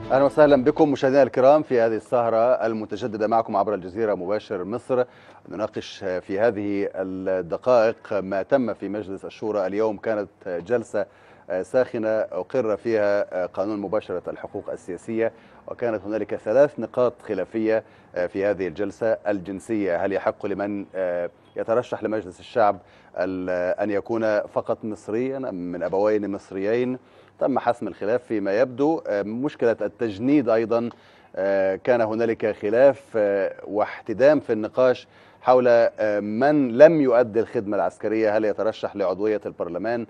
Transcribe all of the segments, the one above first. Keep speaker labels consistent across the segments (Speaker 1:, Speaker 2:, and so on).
Speaker 1: اهلا وسهلا بكم مشاهدينا الكرام في هذه السهره المتجدده معكم عبر الجزيره مباشر مصر نناقش في هذه الدقائق ما تم في مجلس الشورى اليوم كانت جلسه ساخنه اقر فيها قانون مباشره الحقوق السياسيه وكانت هنالك ثلاث نقاط خلافيه في هذه الجلسه الجنسيه هل يحق لمن يترشح لمجلس الشعب ان يكون فقط مصريا من ابوين مصريين تم حسم الخلاف فيما يبدو مشكلة التجنيد أيضا كان هنالك خلاف واحتدام في النقاش حول من لم يؤدي الخدمة العسكرية هل يترشح لعضوية البرلمان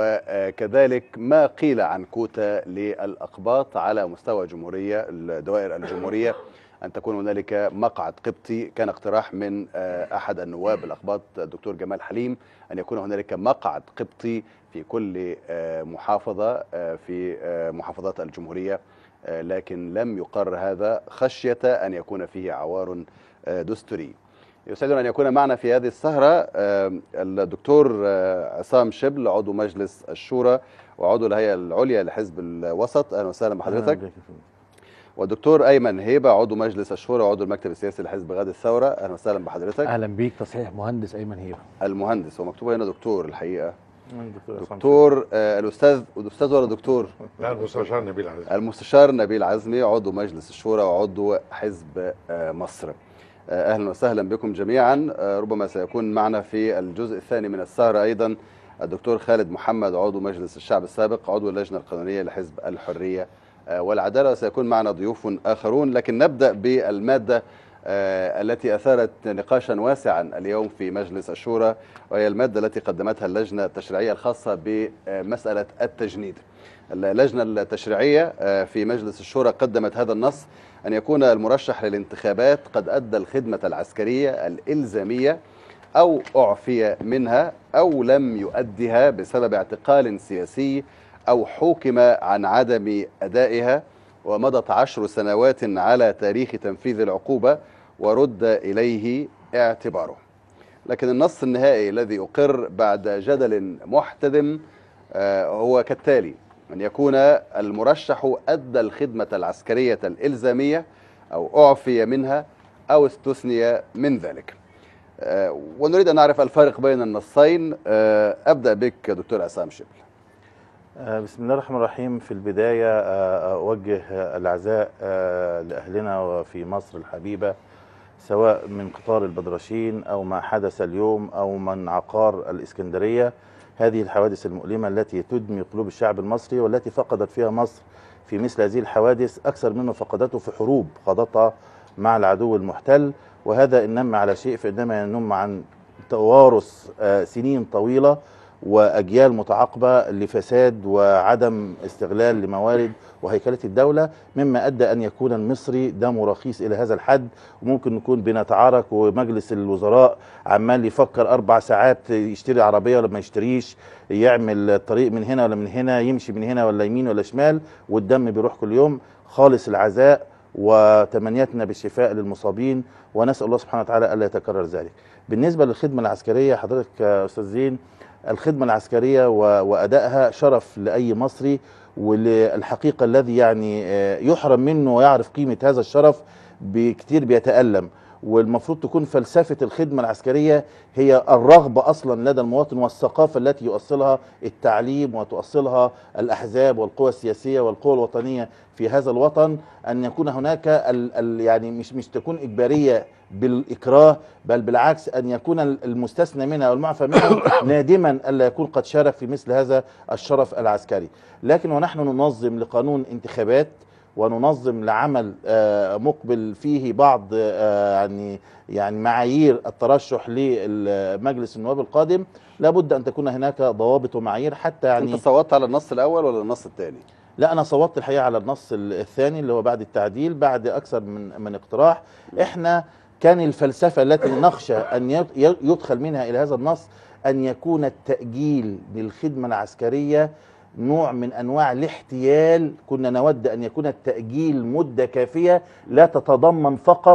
Speaker 1: وكذلك ما قيل عن كوتا للأقباط على مستوى جمهورية الدوائر الجمهورية أن تكون هنالك مقعد قبطي كان اقتراح من أحد النواب الأقباط الدكتور جمال حليم أن يكون هنالك مقعد قبطي في كل محافظة في محافظات الجمهورية لكن لم يقر هذا خشية أن يكون فيه عوار دستوري يسعدنا أن يكون معنا في هذه السهرة الدكتور عصام شبل عضو مجلس الشورى وعضو الهيئة العليا لحزب الوسط أهلا وسهلا بحضرتك والدكتور ايمن هيبه عضو مجلس الشورى وعضو المكتب السياسي لحزب غد الثوره اهلا وسهلا بحضرتك
Speaker 2: اهلا بيك تصحيح مهندس ايمن هيبه
Speaker 1: المهندس هو مكتوب هنا دكتور الحقيقه دكتور آه الاستاذ الاستاذ ولا دكتور
Speaker 3: لا المستشار نبيل عزمي
Speaker 1: المستشار نبيل عزمي عضو مجلس الشورى وعضو حزب آه مصر آه اهلا وسهلا بكم جميعا آه ربما سيكون معنا في الجزء الثاني من السهره ايضا الدكتور خالد محمد عضو مجلس الشعب السابق عضو اللجنه القانونيه لحزب الحريه والعداله وسيكون معنا ضيوف اخرون لكن نبدا بالماده التي اثارت نقاشا واسعا اليوم في مجلس الشورى وهي الماده التي قدمتها اللجنه التشريعيه الخاصه بمساله التجنيد. اللجنه التشريعيه في مجلس الشورى قدمت هذا النص ان يكون المرشح للانتخابات قد ادى الخدمه العسكريه الالزاميه او اعفي منها او لم يؤدها بسبب اعتقال سياسي أو حوكم عن عدم أدائها ومضت عشر سنوات على تاريخ تنفيذ العقوبة ورد إليه اعتباره لكن النص النهائي الذي أقر بعد جدل محتدم هو كالتالي أن يكون المرشح أدى الخدمة العسكرية الإلزامية أو أعفي منها أو استثني من ذلك ونريد أن نعرف الفارق بين النصين أبدأ بك دكتور عصام شبل
Speaker 2: بسم الله الرحمن الرحيم في البداية أوجه العزاء لأهلنا في مصر الحبيبة سواء من قطار البدرشين أو ما حدث اليوم أو من عقار الإسكندرية هذه الحوادث المؤلمة التي تدمي قلوب الشعب المصري والتي فقدت فيها مصر في مثل هذه الحوادث أكثر مما فقدته في حروب خاضتها مع العدو المحتل وهذا إنما على شيء فإنما ينم عن توارث سنين طويلة واجيال متعاقبه لفساد وعدم استغلال لموارد وهيكله الدوله مما ادى ان يكون المصري دمه رخيص الى هذا الحد وممكن نكون بنتعارك ومجلس الوزراء عمال يفكر اربع ساعات يشتري عربيه ولا ما يشتريش يعمل طريق من هنا ولا من هنا يمشي من هنا ولا يمين ولا شمال والدم بيروح كل يوم خالص العزاء وتمنياتنا بالشفاء للمصابين ونسال الله سبحانه وتعالى الا يتكرر ذلك. بالنسبه للخدمه العسكريه حضرتك استاذ زين الخدمة العسكرية وأدائها شرف لأي مصري وللحقيقة الذي يعني يحرم منه ويعرف قيمة هذا الشرف بكتير بيتألم والمفروض تكون فلسفة الخدمة العسكرية هي الرغبة أصلا لدى المواطن والثقافة التي يؤصلها التعليم وتؤصلها الأحزاب والقوى السياسية والقوى الوطنية في هذا الوطن أن يكون هناك ال ال يعني مش مش تكون إجبارية بالإكراه بل بالعكس أن يكون المستثنى منها والمعفى منها نادما ألا يكون قد شارك في مثل هذا الشرف العسكري لكن ونحن ننظم لقانون انتخابات وننظم لعمل مقبل فيه بعض يعني يعني معايير الترشح لمجلس النواب القادم لابد ان تكون هناك ضوابط ومعايير حتى يعني
Speaker 1: انت صوتت على النص الاول ولا النص الثاني؟
Speaker 2: لا انا صوتت الحقيقه على النص الثاني اللي هو بعد التعديل بعد اكثر من من اقتراح احنا كان الفلسفه التي نخشى ان يدخل منها الى هذا النص ان يكون التاجيل للخدمه العسكريه نوع من انواع الاحتيال كنا نود ان يكون التاجيل مده كافيه لا تتضمن فقط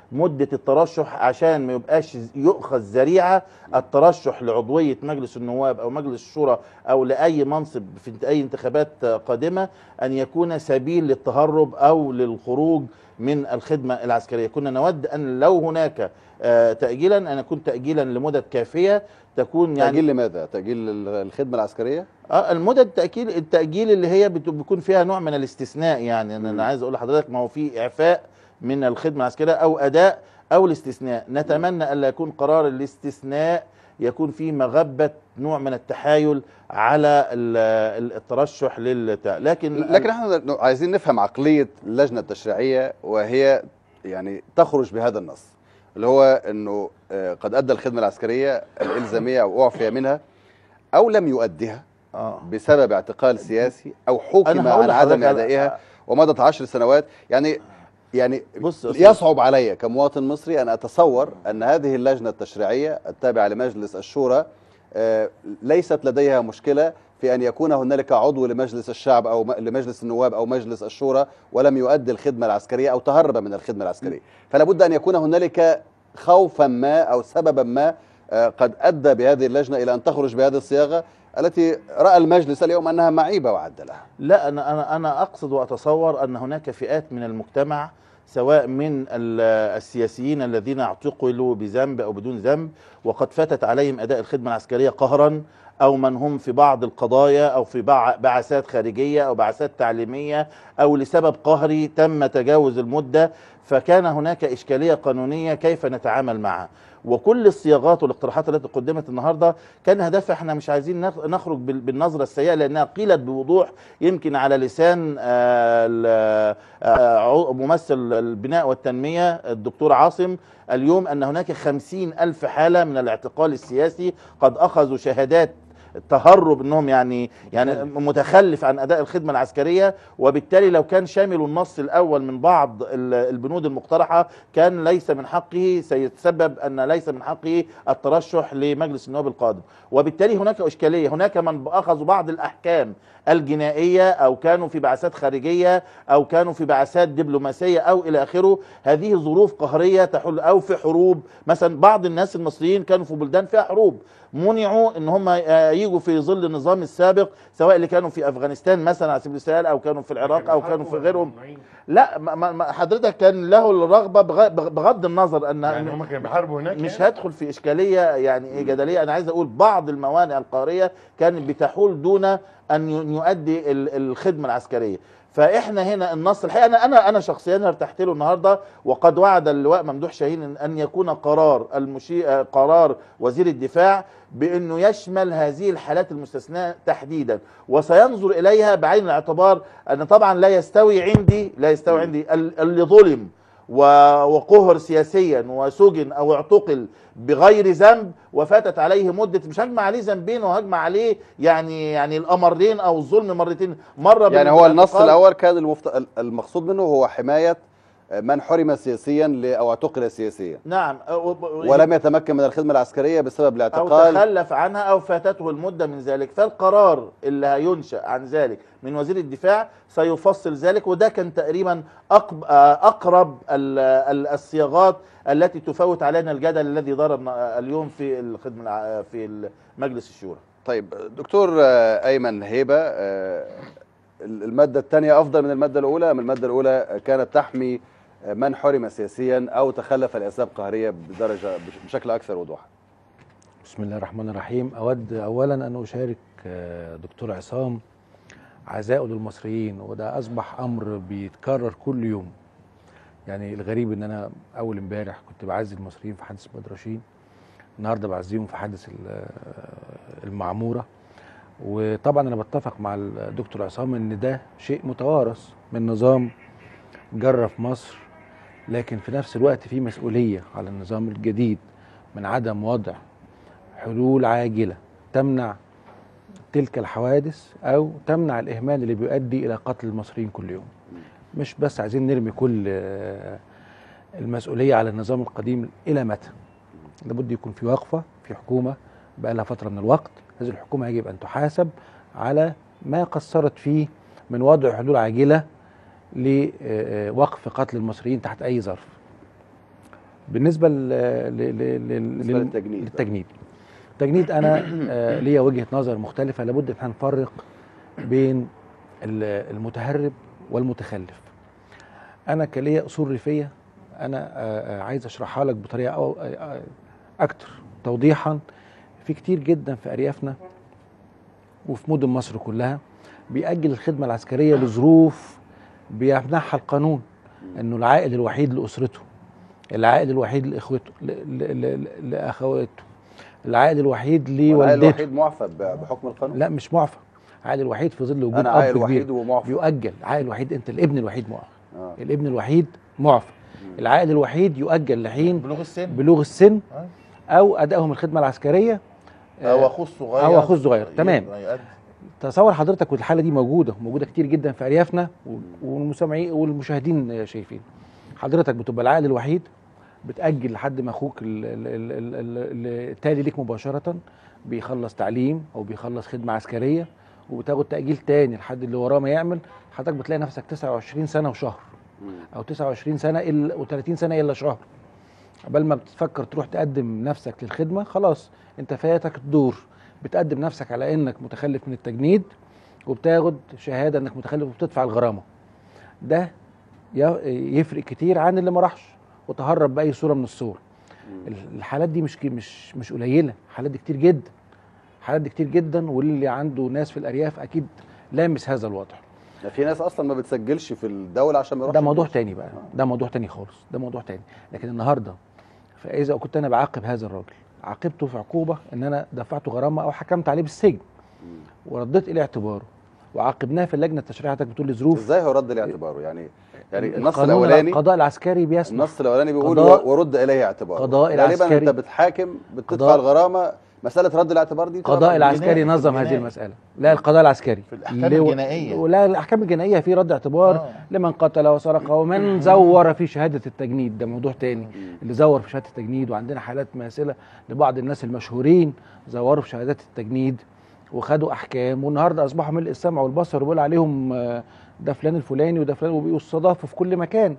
Speaker 2: مده الترشح عشان ما يبقاش يؤخذ ذريعه الترشح لعضويه مجلس النواب او مجلس الشورى او لاي منصب في اي انتخابات قادمه ان يكون سبيل للتهرب او للخروج من الخدمه العسكريه كنا نود ان لو هناك آه، تاجيلا ان يكون تاجيلا لمدد كافيه تكون يعني
Speaker 1: تأجيل لماذا؟ تأجيل ال- الخدمة العسكرية؟
Speaker 2: اه المدد التأكيد التأجيل اللي هي بت- بيكون فيها نوع من الاستثناء يعني انا
Speaker 1: مم.
Speaker 2: أنا عايز اقول لحضرتك ما هو في اعفاء من الخدمة العسكرية او اداء او الاستثناء نتمنى الا يكون قرار الاستثناء يكون فيه مغبة نوع من التحايل على ال- ال- الترشح للبتاع لكن
Speaker 1: لكن احنا عايزين نفهم عقلية اللجنة التشريعية وهي يعني تخرج بهذا النص اللي هو انه آه، قد ادى الخدمة العسكرية الالزامية او اعفي منها او لم يؤدها
Speaker 2: آه.
Speaker 1: بسبب اعتقال سياسي او حكم
Speaker 2: أنا هقول
Speaker 1: على عدم
Speaker 2: لحضرتك على-
Speaker 1: ادائها ومضت عشر سنوات يعني يعني
Speaker 2: بص يا أستاذ.
Speaker 1: يصعب علي كمواطن مصري ان اتصور ان هذه اللجنه التشريعيه التابعه لمجلس الشورى آه، ليست لديها مشكله في ان يكون هنالك عضو لمجلس الشعب او م- لمجلس النواب او مجلس الشورى ولم يؤدي الخدمه العسكريه او تهرب من الخدمه العسكريه فلا بد ان يكون هنالك خوفا ما او سببا ما آه، قد ادى بهذه اللجنه الى ان تخرج بهذه الصياغه التي راى المجلس اليوم انها معيبه وعد لها
Speaker 2: لا انا انا انا اقصد واتصور ان هناك فئات من المجتمع سواء من ال- السياسيين الذين اعتقلوا بذنب او بدون ذنب وقد فاتت عليهم اداء الخدمه العسكريه قهرا او من هم في بعض القضايا او في بع- بعثات خارجيه او بعثات تعليميه او لسبب قهري تم تجاوز المده فكان هناك اشكاليه قانونيه كيف نتعامل معها وكل الصياغات والاقتراحات التي قدمت النهارده كان هدفها احنا مش عايزين نخ- نخرج بال- بالنظره السيئه لانها قيلت بوضوح يمكن على لسان آه، ال- آه، عو- ممثل البناء والتنميه الدكتور عاصم اليوم ان هناك خمسين الف حاله من الاعتقال السياسي قد اخذوا شهادات تهرب انهم يعني يعني متخلف عن اداء الخدمه العسكريه وبالتالي لو كان شامل النص الاول من بعض ال- البنود المقترحه كان ليس من حقه سيتسبب ان ليس من حقه الترشح لمجلس النواب القادم وبالتالي هناك اشكاليه هناك من اخذوا بعض الاحكام الجنائيه او كانوا في بعثات خارجيه او كانوا في بعثات دبلوماسيه او الى اخره هذه ظروف قهريه تحل او في حروب مثلا بعض الناس المصريين كانوا في بلدان فيها حروب منعوا ان هم آه، يجوا في ظل النظام السابق سواء اللي كانوا في افغانستان مثلا على سبيل المثال او كانوا في العراق او كانوا في غيرهم لا ما- ما ما- حضرتك كان له الرغبه بغ- بغ- بغض النظر ان
Speaker 3: يعني هم كانوا بيحاربوا هناك
Speaker 2: مش
Speaker 3: يعني؟
Speaker 2: هدخل في اشكاليه يعني ايه جدليه انا عايز اقول بعض الموانع القهريه كانت بتحول دون ان ي- يؤدي ال- الخدمه العسكريه فاحنا هنا النص الحقيقه انا انا انا شخصيا ارتحت له النهارده وقد وعد اللواء ممدوح شاهين إن- ان يكون قرار المشي... آه، قرار وزير الدفاع بانه يشمل هذه الحالات المستثناة تحديدا وسينظر اليها بعين الاعتبار ان طبعا لا يستوي عندي لا يستوي عندي ال- اللي ظلم و- وقهر سياسيا وسجن او اعتقل بغير ذنب وفاتت عليه مده مش هجمع عليه ذنبين وهجمع عليه يعني يعني الامرين او الظلم مرتين مره
Speaker 1: يعني هو النص
Speaker 2: بالاعتقال-
Speaker 1: الاول كان المفت... المقصود منه هو حمايه من حرم سياسيا ل- او اعتقل سياسيا
Speaker 2: نعم أو- أو-
Speaker 1: ولم يتمكن من الخدمه العسكريه بسبب
Speaker 2: او
Speaker 1: الاعتقال
Speaker 2: تخلف عنها او فاتته المده من ذلك فالقرار اللي هينشا عن ذلك من وزير الدفاع سيفصل ذلك وده كان تقريبا أقب آه، اقرب ال- ال- الصياغات التي تفوت علينا الجدل الذي دار الن- اليوم في الخدمه الع- في مجلس الشورى
Speaker 1: طيب دكتور آه، ايمن هيبه آه، الماده الثانيه افضل من الماده الاولى ام الماده الاولى كانت تحمي من حرم سياسيا او تخلف لاسباب قهريه بدرجه بش- بشكل اكثر وضوحا
Speaker 4: بسم الله الرحمن الرحيم أود أولا أن أشارك آه، دكتور عصام عزاءه للمصريين وده أصبح أمر بيتكرر كل يوم يعني الغريب إن أنا أول امبارح كنت بعزي المصريين في حادث بدرشين النهارده بعزيهم في حادث ال- آه، المعمورة وطبعا أنا بتفق مع الدكتور عصام إن ده شيء متوارث من نظام جرى في مصر لكن في نفس الوقت في مسؤولية على النظام الجديد من عدم وضع حلول عاجله تمنع تلك الحوادث او تمنع الاهمال اللي بيؤدي الى قتل المصريين كل يوم مش بس عايزين نرمي كل آه، المسؤوليه على النظام القديم الى متى لابد يكون في وقفه في حكومه بقى لها فتره من الوقت هذه الحكومه يجب ان تحاسب على ما قصرت فيه من وضع حلول عاجله لوقف قتل المصريين تحت اي ظرف بالنسبه ل... ل... ل... ل...
Speaker 1: بالنسبة للتجنيد.
Speaker 4: للتجنيد التجنيد انا آه، ليا وجهه نظر مختلفه لابد ان احنا نفرق بين ال- المتهرب والمتخلف انا كليا اصول ريفيه انا آه، آه، عايز اشرحها لك بطريقه أو آه، آه، اكتر توضيحا في كتير جدا في اريافنا وفي مدن مصر كلها بيأجل الخدمه العسكريه لظروف بيمنحها القانون انه العائد الوحيد لاسرته العائد الوحيد لاخوته ل- ل- ل- لاخواته العائد الوحيد
Speaker 1: والعائل
Speaker 4: لوالدته
Speaker 1: الوحيد معفى ب- بحكم القانون
Speaker 4: لا مش معفى العائد الوحيد في ظل وجود
Speaker 1: انا
Speaker 4: اب
Speaker 1: عائل
Speaker 4: كبير
Speaker 1: وحيد ومعفى
Speaker 4: بيؤجل العائد الوحيد انت الابن الوحيد معفى
Speaker 1: آه.
Speaker 4: الابن الوحيد معفى
Speaker 1: مم.
Speaker 4: العائد الوحيد يؤجل لحين
Speaker 2: بلوغ السن
Speaker 4: بلوغ السن
Speaker 2: آه.
Speaker 4: او ادائهم الخدمه العسكريه
Speaker 2: او
Speaker 4: آه،
Speaker 2: اخوه الصغير
Speaker 4: أو أخوه الصغير،
Speaker 2: يبقى
Speaker 4: تمام.
Speaker 2: يقدم.
Speaker 4: تصور حضرتك والحاله دي موجوده موجوده كتير جدا في اريافنا و- والمسامعين والمشاهدين شايفين حضرتك بتبقى العائد الوحيد بتاجل لحد ما اخوك ال- ال- ال- ال- ال- التالي ليك مباشره بيخلص تعليم او بيخلص خدمه عسكريه وبتاخد تاجيل تاني لحد اللي وراه ما يعمل حضرتك بتلاقي نفسك 29 سنه وشهر
Speaker 1: مم.
Speaker 4: او 29 سنه الا و30 سنه الا شهر قبل ما بتفكر تروح تقدم نفسك للخدمه خلاص انت فاتك الدور بتقدم نفسك على انك متخلف من التجنيد وبتاخد شهاده انك متخلف وبتدفع الغرامه ده ي- يفرق كتير عن اللي ما راحش وتهرب باي صوره من الصور
Speaker 1: مم.
Speaker 4: الحالات دي مش ك- مش مش قليله الحالات دي كتير جدا الحالات دي كتير جدا واللي عنده ناس في الارياف اكيد لامس هذا الوضع
Speaker 1: ده في ناس اصلا ما بتسجلش في الدوله عشان ما يروحش
Speaker 4: ده موضوع
Speaker 1: الجيش.
Speaker 4: تاني بقى ده موضوع تاني خالص ده موضوع تاني لكن النهارده فاذا كنت انا بعاقب هذا الراجل عاقبته في عقوبه ان انا دفعته غرامه او حكمت عليه بالسجن
Speaker 1: مم.
Speaker 4: ورديت اليه اعتباره وعاقبناه في اللجنه التشريعيه حضرتك بتقول لي ظروف
Speaker 1: ازاي هو رد لاعتباره يعني يعني النص
Speaker 4: القانون
Speaker 1: الاولاني
Speaker 4: القضاء العسكري بيسمح
Speaker 1: النص الاولاني بيقول
Speaker 4: قضاء-
Speaker 1: ورد اليه اعتباره
Speaker 4: قضاء
Speaker 1: غالبا
Speaker 4: العسكري-
Speaker 1: انت بتحاكم بتدفع
Speaker 4: قضاء-
Speaker 1: الغرامه مساله رد الاعتبار دي
Speaker 4: القضاء
Speaker 1: طبعاً
Speaker 4: العسكري
Speaker 2: الجنائي-
Speaker 4: نظم هذه
Speaker 2: الجنائي.
Speaker 4: المساله لا القضاء العسكري
Speaker 2: في الأحكام
Speaker 4: لو-
Speaker 2: الجنائية.
Speaker 4: لا الاحكام الجنائيه في رد اعتبار
Speaker 2: آه.
Speaker 4: لمن قتل وسرق ومن زور في شهاده التجنيد ده موضوع تاني
Speaker 1: مم.
Speaker 4: اللي زور في شهاده التجنيد وعندنا حالات ماثله لبعض الناس المشهورين زوروا في شهادات التجنيد وخدوا احكام والنهارده اصبحوا ملء السمع والبصر وبيقول عليهم آه، ده فلان الفلاني وده فلان وبيستضافوا في كل مكان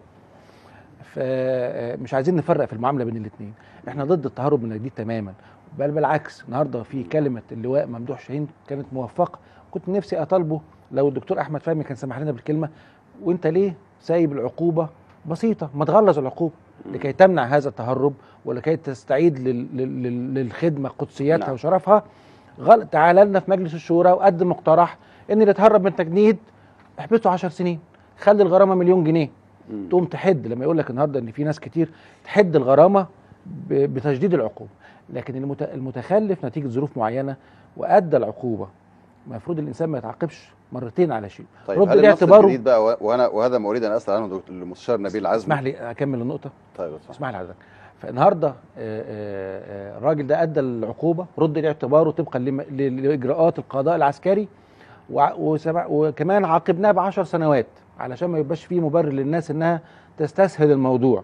Speaker 4: فمش عايزين نفرق في المعامله بين الاثنين احنا ضد التهرب من الجديد تماما بل بالعكس النهارده في كلمه اللواء ممدوح شاهين كانت موفقه كنت نفسي اطالبه لو الدكتور احمد فهمي كان سمح لنا بالكلمه وانت ليه سايب العقوبه بسيطه ما تغلظ العقوبه لكي تمنع هذا التهرب ولكي تستعيد لل- لل- لل- للخدمه قدسيتها
Speaker 1: نعم.
Speaker 4: وشرفها غلط تعالى لنا في مجلس الشورى وقدم مقترح ان اللي اتهرب من تجنيد احبسه 10 سنين خلي الغرامه مليون جنيه
Speaker 1: مم.
Speaker 4: تقوم تحد لما يقول لك النهارده ان في ناس كتير تحد الغرامه ب- بتشديد العقوبه لكن المت- المتخلف نتيجه ظروف معينه وادى العقوبه المفروض الانسان ما يتعاقبش مرتين على شيء
Speaker 1: طيب
Speaker 4: رد
Speaker 1: هل
Speaker 4: ليه
Speaker 1: النص
Speaker 4: اعتباره
Speaker 1: الجديد بقى و- وانا وهذا ما اريد ان اسال عنه دكتور المستشار نبيل عزمي
Speaker 4: اسمح لي اكمل النقطه
Speaker 1: طيب اتفضل.
Speaker 4: اسمح لي حضرتك فالنهارده آه، آه، آه، الراجل ده ادى العقوبه رد ليه اعتباره طبقا لم- ل- لاجراءات القضاء العسكري وع- وسمع- وكمان عاقبناه ب 10 سنوات علشان ما يبقاش فيه مبرر للناس انها تستسهل الموضوع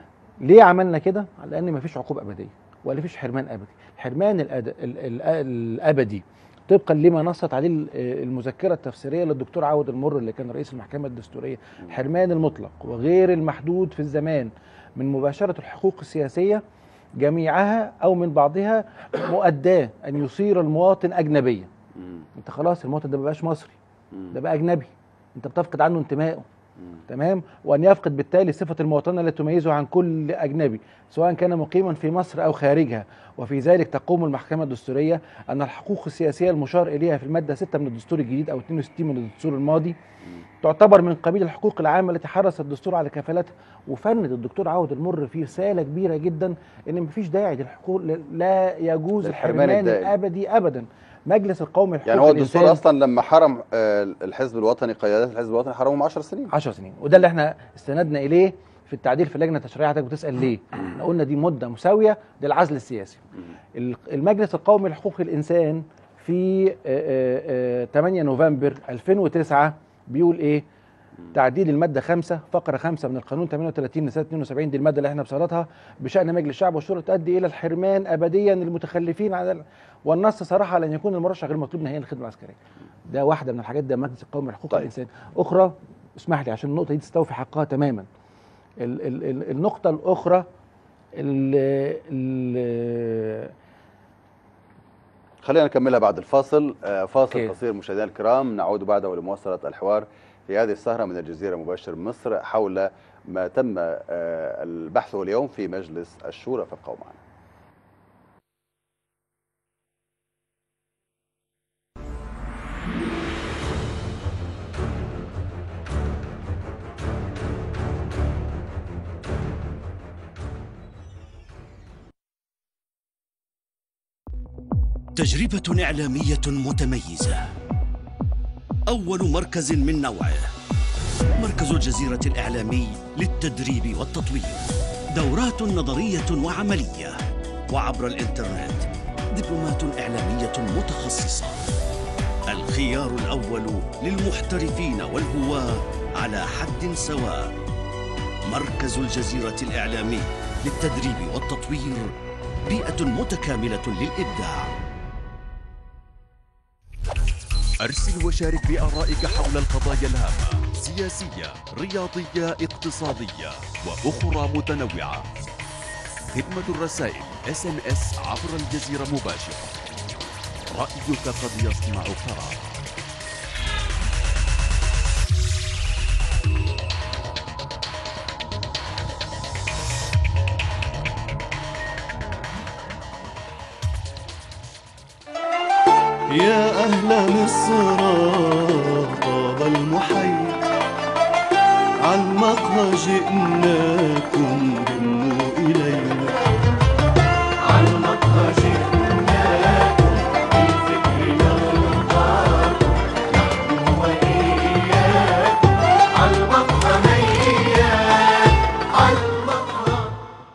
Speaker 4: ليه عملنا كده لان مفيش عقوبه ابديه ولا فيش حرمان ابدي الحرمان الأد... ال... ال... الابدي طبقا لما نصت عليه ال- المذكره التفسيريه للدكتور عوض المر اللي كان رئيس المحكمه الدستوريه الحرمان المطلق وغير المحدود في الزمان من مباشره الحقوق السياسيه جميعها او من بعضها مؤداه ان يصير المواطن اجنبيا
Speaker 1: مم.
Speaker 4: انت خلاص المواطن ده ما بقاش مصري
Speaker 1: مم.
Speaker 4: ده بقى اجنبي انت بتفقد عنه انتمائه
Speaker 1: مم.
Speaker 4: تمام وان يفقد بالتالي صفه المواطنه التي تميزه عن كل اجنبي سواء كان مقيما في مصر او خارجها وفي ذلك تقوم المحكمه الدستوريه ان الحقوق السياسيه المشار اليها في الماده 6 من الدستور الجديد او 62 من الدستور الماضي تعتبر من قبيل الحقوق العامه التي حرص الدستور على كفالتها وفند الدكتور عوض المر في رساله كبيره جدا ان مفيش داعي للحقوق لا يجوز
Speaker 1: للحرمان
Speaker 4: الحرمان
Speaker 1: الدائم.
Speaker 4: الابدي ابدا مجلس القومي لحقوق
Speaker 1: يعني هو الدستور
Speaker 4: الإنسان
Speaker 1: اصلا لما حرم آه، الحزب الوطني قيادات الحزب الوطني حرمهم 10 سنين
Speaker 4: 10 سنين وده اللي احنا استندنا اليه في التعديل في اللجنه التشريعيه حضرتك بتسال ليه؟ احنا قلنا دي مده مساويه للعزل السياسي. ال- المجلس القومي لحقوق الانسان في آه، آه، آه، 8 نوفمبر 2009 بيقول ايه؟ تعديل الماده 5 فقره 5 من القانون 38 لسنه 72 دي الماده اللي احنا بصددها بشان مجلس الشعب والشورى تؤدي الى الحرمان ابديا للمتخلفين عن ال- والنص صراحه لن يكون المرشح غير مطلوب نهائيا الخدمه العسكريه. ده واحده من الحاجات ده المجلس القومي لحقوق
Speaker 1: طيب.
Speaker 4: الانسان. اخرى اسمح لي عشان النقطه دي تستوفي حقها تماما. ال ال ال النقطه الاخرى ال ال
Speaker 1: خلينا نكملها بعد الفاصل آه، فاصل
Speaker 4: أوكي.
Speaker 1: قصير مشاهدينا الكرام نعود بعده لمواصلة الحوار في هذه السهرة من الجزيرة مباشر مصر حول ما تم آه، البحث اليوم في مجلس الشورى فابقوا معنا
Speaker 3: تجربة إعلامية متميزة أول مركز من نوعه مركز الجزيرة الإعلامي للتدريب والتطوير دورات نظرية وعملية وعبر الإنترنت دبلومات إعلامية متخصصة الخيار الأول للمحترفين والهواة على حد سواء مركز الجزيرة الإعلامي للتدريب والتطوير بيئة متكاملة للإبداع أرسل وشارك بآرائك حول القضايا الهامة سياسية رياضية اقتصادية وأخرى متنوعة خدمة الرسائل اس ام اس عبر الجزيرة مباشرة رأيك قد يصنع قرار
Speaker 5: يا أهل مصر طاب المحيا عالمقهى جئناكم هموا إلينا عالمقهى جئناكم بالفكر نلقاكم نحن وإياكم عالمقهى هيا عالمقهى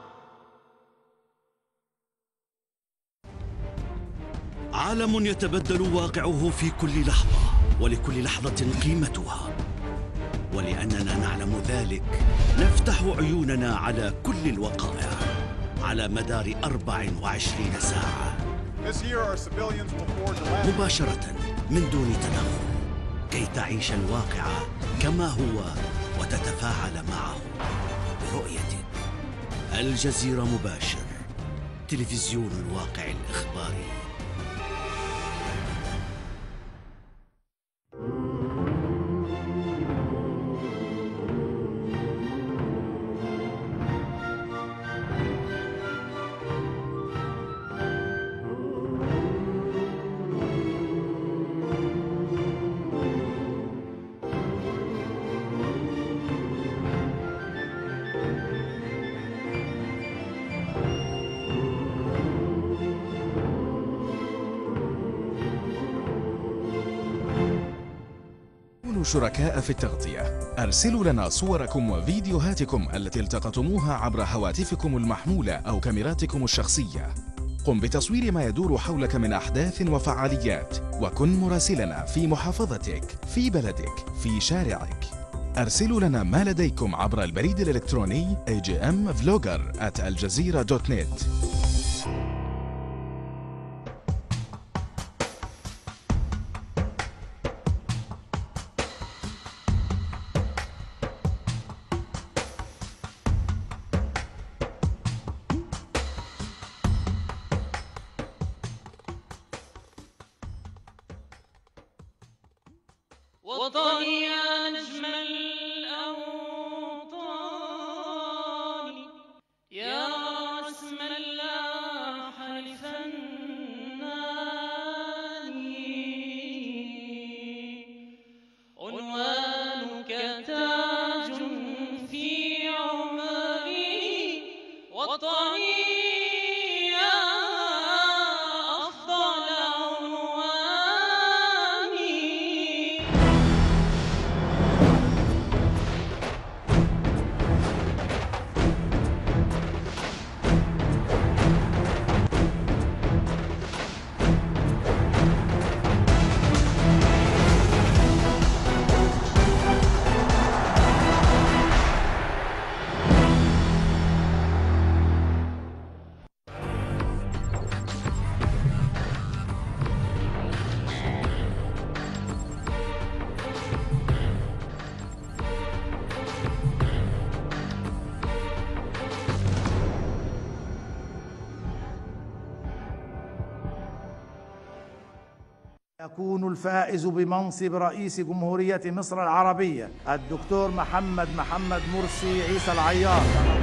Speaker 3: عالم يتبدل واقعه في كل لحظة ولكل لحظة قيمتها ولأننا نعلم ذلك نفتح عيوننا على كل الوقائع على مدار 24 ساعة
Speaker 6: This year, our civilians will forge a lasting
Speaker 3: مباشرة من دون تدخل كي تعيش الواقع كما هو وتتفاعل معه برؤيتك الجزيرة مباشر تلفزيون الواقع الإخباري
Speaker 7: كونوا شركاء في التغطية أرسلوا لنا صوركم وفيديوهاتكم التي التقطتموها عبر هواتفكم المحمولة أو كاميراتكم الشخصية قم بتصوير ما يدور حولك من أحداث وفعاليات وكن مراسلنا في محافظتك في بلدك في شارعك أرسلوا لنا ما لديكم عبر البريد الإلكتروني agmvlogger at aljazeera.net
Speaker 8: وطني يا نجم الأوطان يا رسم اللاح لفناني عنوانك تاج في عمري وطني يا أفضل عنواني
Speaker 9: يكون الفائز بمنصب رئيس جمهورية مصر العربية الدكتور محمد محمد مرسي عيسى العيار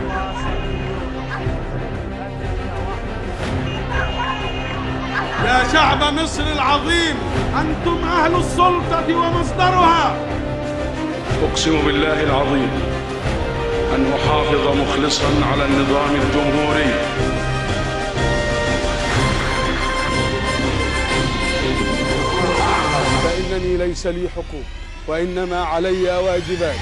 Speaker 5: يا شعب مصر العظيم أنتم أهل السلطة ومصدرها
Speaker 10: أقسم بالله العظيم أن أحافظ مخلصا على النظام الجمهوري
Speaker 5: فإنني ليس لي حقوق وإنما علي واجبات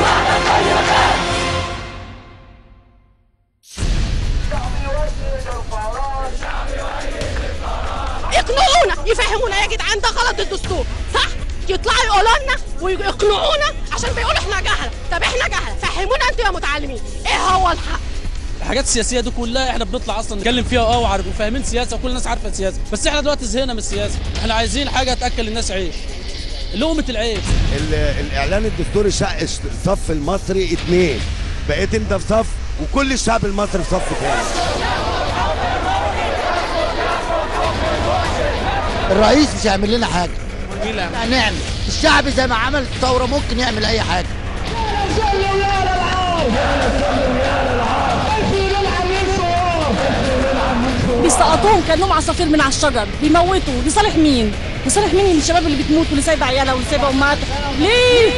Speaker 11: يقنعونا يفهمونا يا جدعان ده غلط الدستور صح يطلعوا يقولوا لنا ويقنعونا عشان بيقولوا احنا جهله طب احنا جهله فهمونا انتوا يا متعلمين ايه هو الحق
Speaker 12: الحاجات السياسيه دي كلها احنا بنطلع اصلا نتكلم فيها اه وعارف- وفاهمين سياسه وكل الناس عارفه السياسه بس احنا دلوقتي زهقنا من السياسه احنا عايزين حاجه تاكل الناس عيش لقمه العيش
Speaker 13: ال- الاعلان الدستوري شق الصف المصري اتنين بقيت انت في صف وكل الشعب المصري في صف تاني
Speaker 14: الرئيس مش هيعمل لنا حاجه هنعمل الشعب زي ما عمل الثوره ممكن يعمل اي حاجه
Speaker 15: بيسقطوهم كانهم عصافير من على الشجر بيموتوا لصالح مين؟ لصالح مين الشباب اللي بتموت واللي سايبه عيالها واللي سايبه امهاتها ليه؟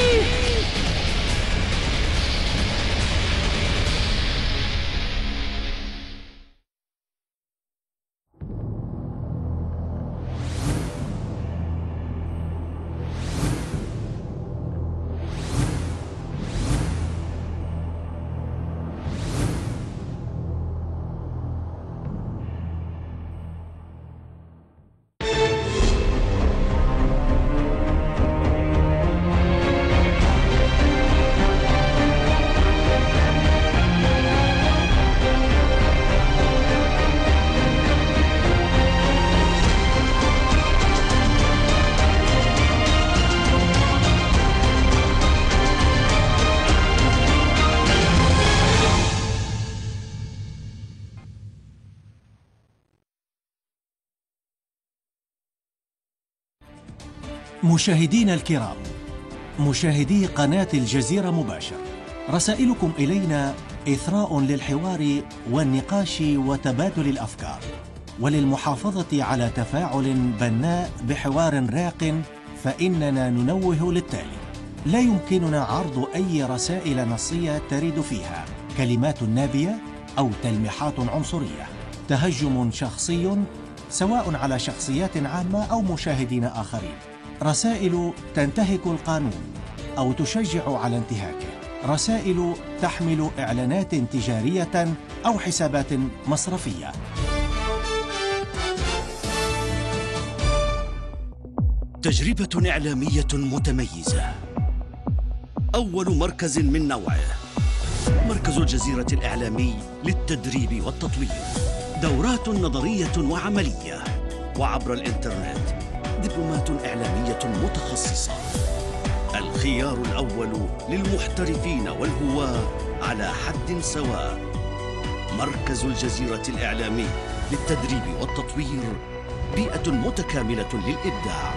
Speaker 16: مشاهدينا الكرام مشاهدي قناة الجزيرة مباشر رسائلكم إلينا إثراء للحوار والنقاش وتبادل الأفكار وللمحافظة على تفاعل بناء بحوار راق فإننا ننوه للتالي لا يمكننا عرض أي رسائل نصية ترد فيها كلمات نابية أو تلميحات عنصرية تهجم شخصي سواء على شخصيات عامة أو مشاهدين آخرين رسائل تنتهك القانون أو تشجع على انتهاكه رسائل تحمل إعلانات تجارية أو حسابات مصرفية
Speaker 3: تجربة إعلامية متميزة أول مركز من نوعه مركز الجزيرة الإعلامي للتدريب والتطوير دورات نظرية وعملية وعبر الإنترنت دبلومات إعلامية متخصصة الخيار الأول للمحترفين والهواة على حد سواء مركز الجزيرة الإعلامي للتدريب والتطوير بيئة متكاملة للإبداع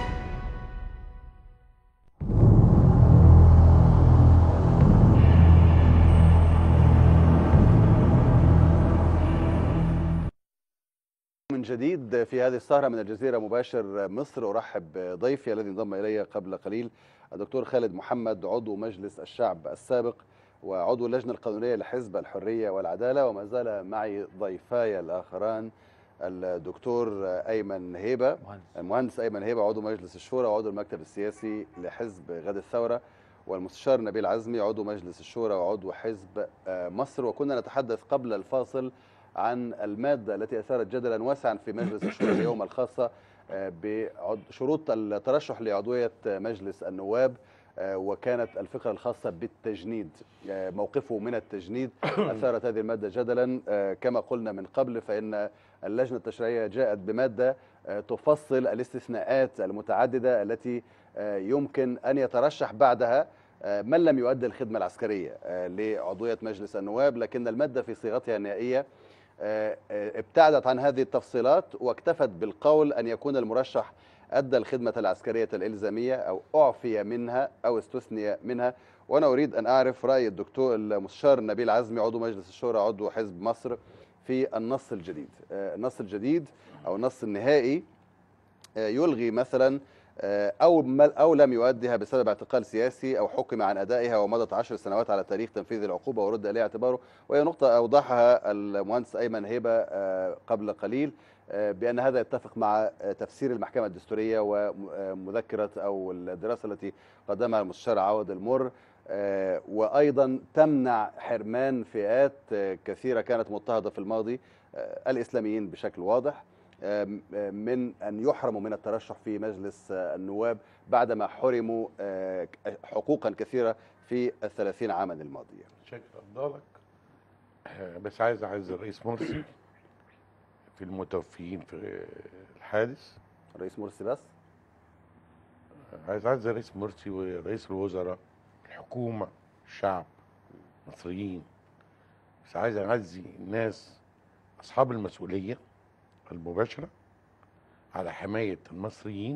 Speaker 1: من جديد في هذه السهرة من الجزيرة مباشر مصر أرحب بضيفي الذي انضم إلي قبل قليل الدكتور خالد محمد عضو مجلس الشعب السابق وعضو اللجنة القانونية لحزب الحرية والعدالة وما زال معي ضيفاي الآخران الدكتور أيمن هيبة المهندس أيمن هيبة عضو مجلس الشورى وعضو المكتب السياسي لحزب غد الثورة والمستشار نبيل عزمي عضو مجلس الشورى وعضو حزب آه، مصر وكنا نتحدث قبل الفاصل عن المادة التي أثارت جدلا واسعا في مجلس الشورى اليوم الخاصة آه، بشروط الترشح لعضوية مجلس النواب آه، وكانت الفكرة الخاصة بالتجنيد آه، موقفه من التجنيد أثارت هذه المادة جدلا آه، كما قلنا من قبل فإن اللجنة التشريعية جاءت بمادة آه، تفصل الاستثناءات المتعددة التي آه، يمكن أن يترشح بعدها آه، من لم يؤدي الخدمة العسكرية آه، لعضوية مجلس النواب لكن المادة في صيغتها النهائية آه، آه، ابتعدت عن هذه التفصيلات واكتفت بالقول أن يكون المرشح أدى الخدمة العسكرية الإلزامية أو أعفي منها أو استثني منها وأنا أريد أن أعرف رأي الدكتور المستشار نبيل عزمي عضو مجلس الشورى عضو حزب مصر في النص الجديد آه، النص الجديد أو النص النهائي آه، يلغي مثلا آه، أو ما- أو لم يؤدها بسبب اعتقال سياسي أو حكم عن أدائها ومضت عشر سنوات على تاريخ تنفيذ العقوبة ورد إليه اعتباره وهي نقطة أوضحها المهندس أيمن هبة آه، قبل قليل آه، بأن هذا يتفق مع آه، تفسير المحكمة الدستورية ومذكرة أو الدراسة التي قدمها المستشار عوض المر آه، وأيضا تمنع حرمان فئات آه، كثيرة كانت مضطهدة في الماضي آه، الإسلاميين بشكل واضح آم، آم، من أن يحرموا من الترشح في مجلس آه، النواب بعدما حرموا آه، ك- حقوقا كثيرة في الثلاثين عاما الماضية
Speaker 17: شكرا افضلك آه، بس عايز اعز الرئيس مرسي في المتوفيين في الحادث
Speaker 1: رئيس مرسي بس
Speaker 17: عايز اعز الرئيس مرسي ورئيس الوزراء الحكومه الشعب المصريين بس عايز اعزي الناس اصحاب المسؤوليه المباشره على حمايه المصريين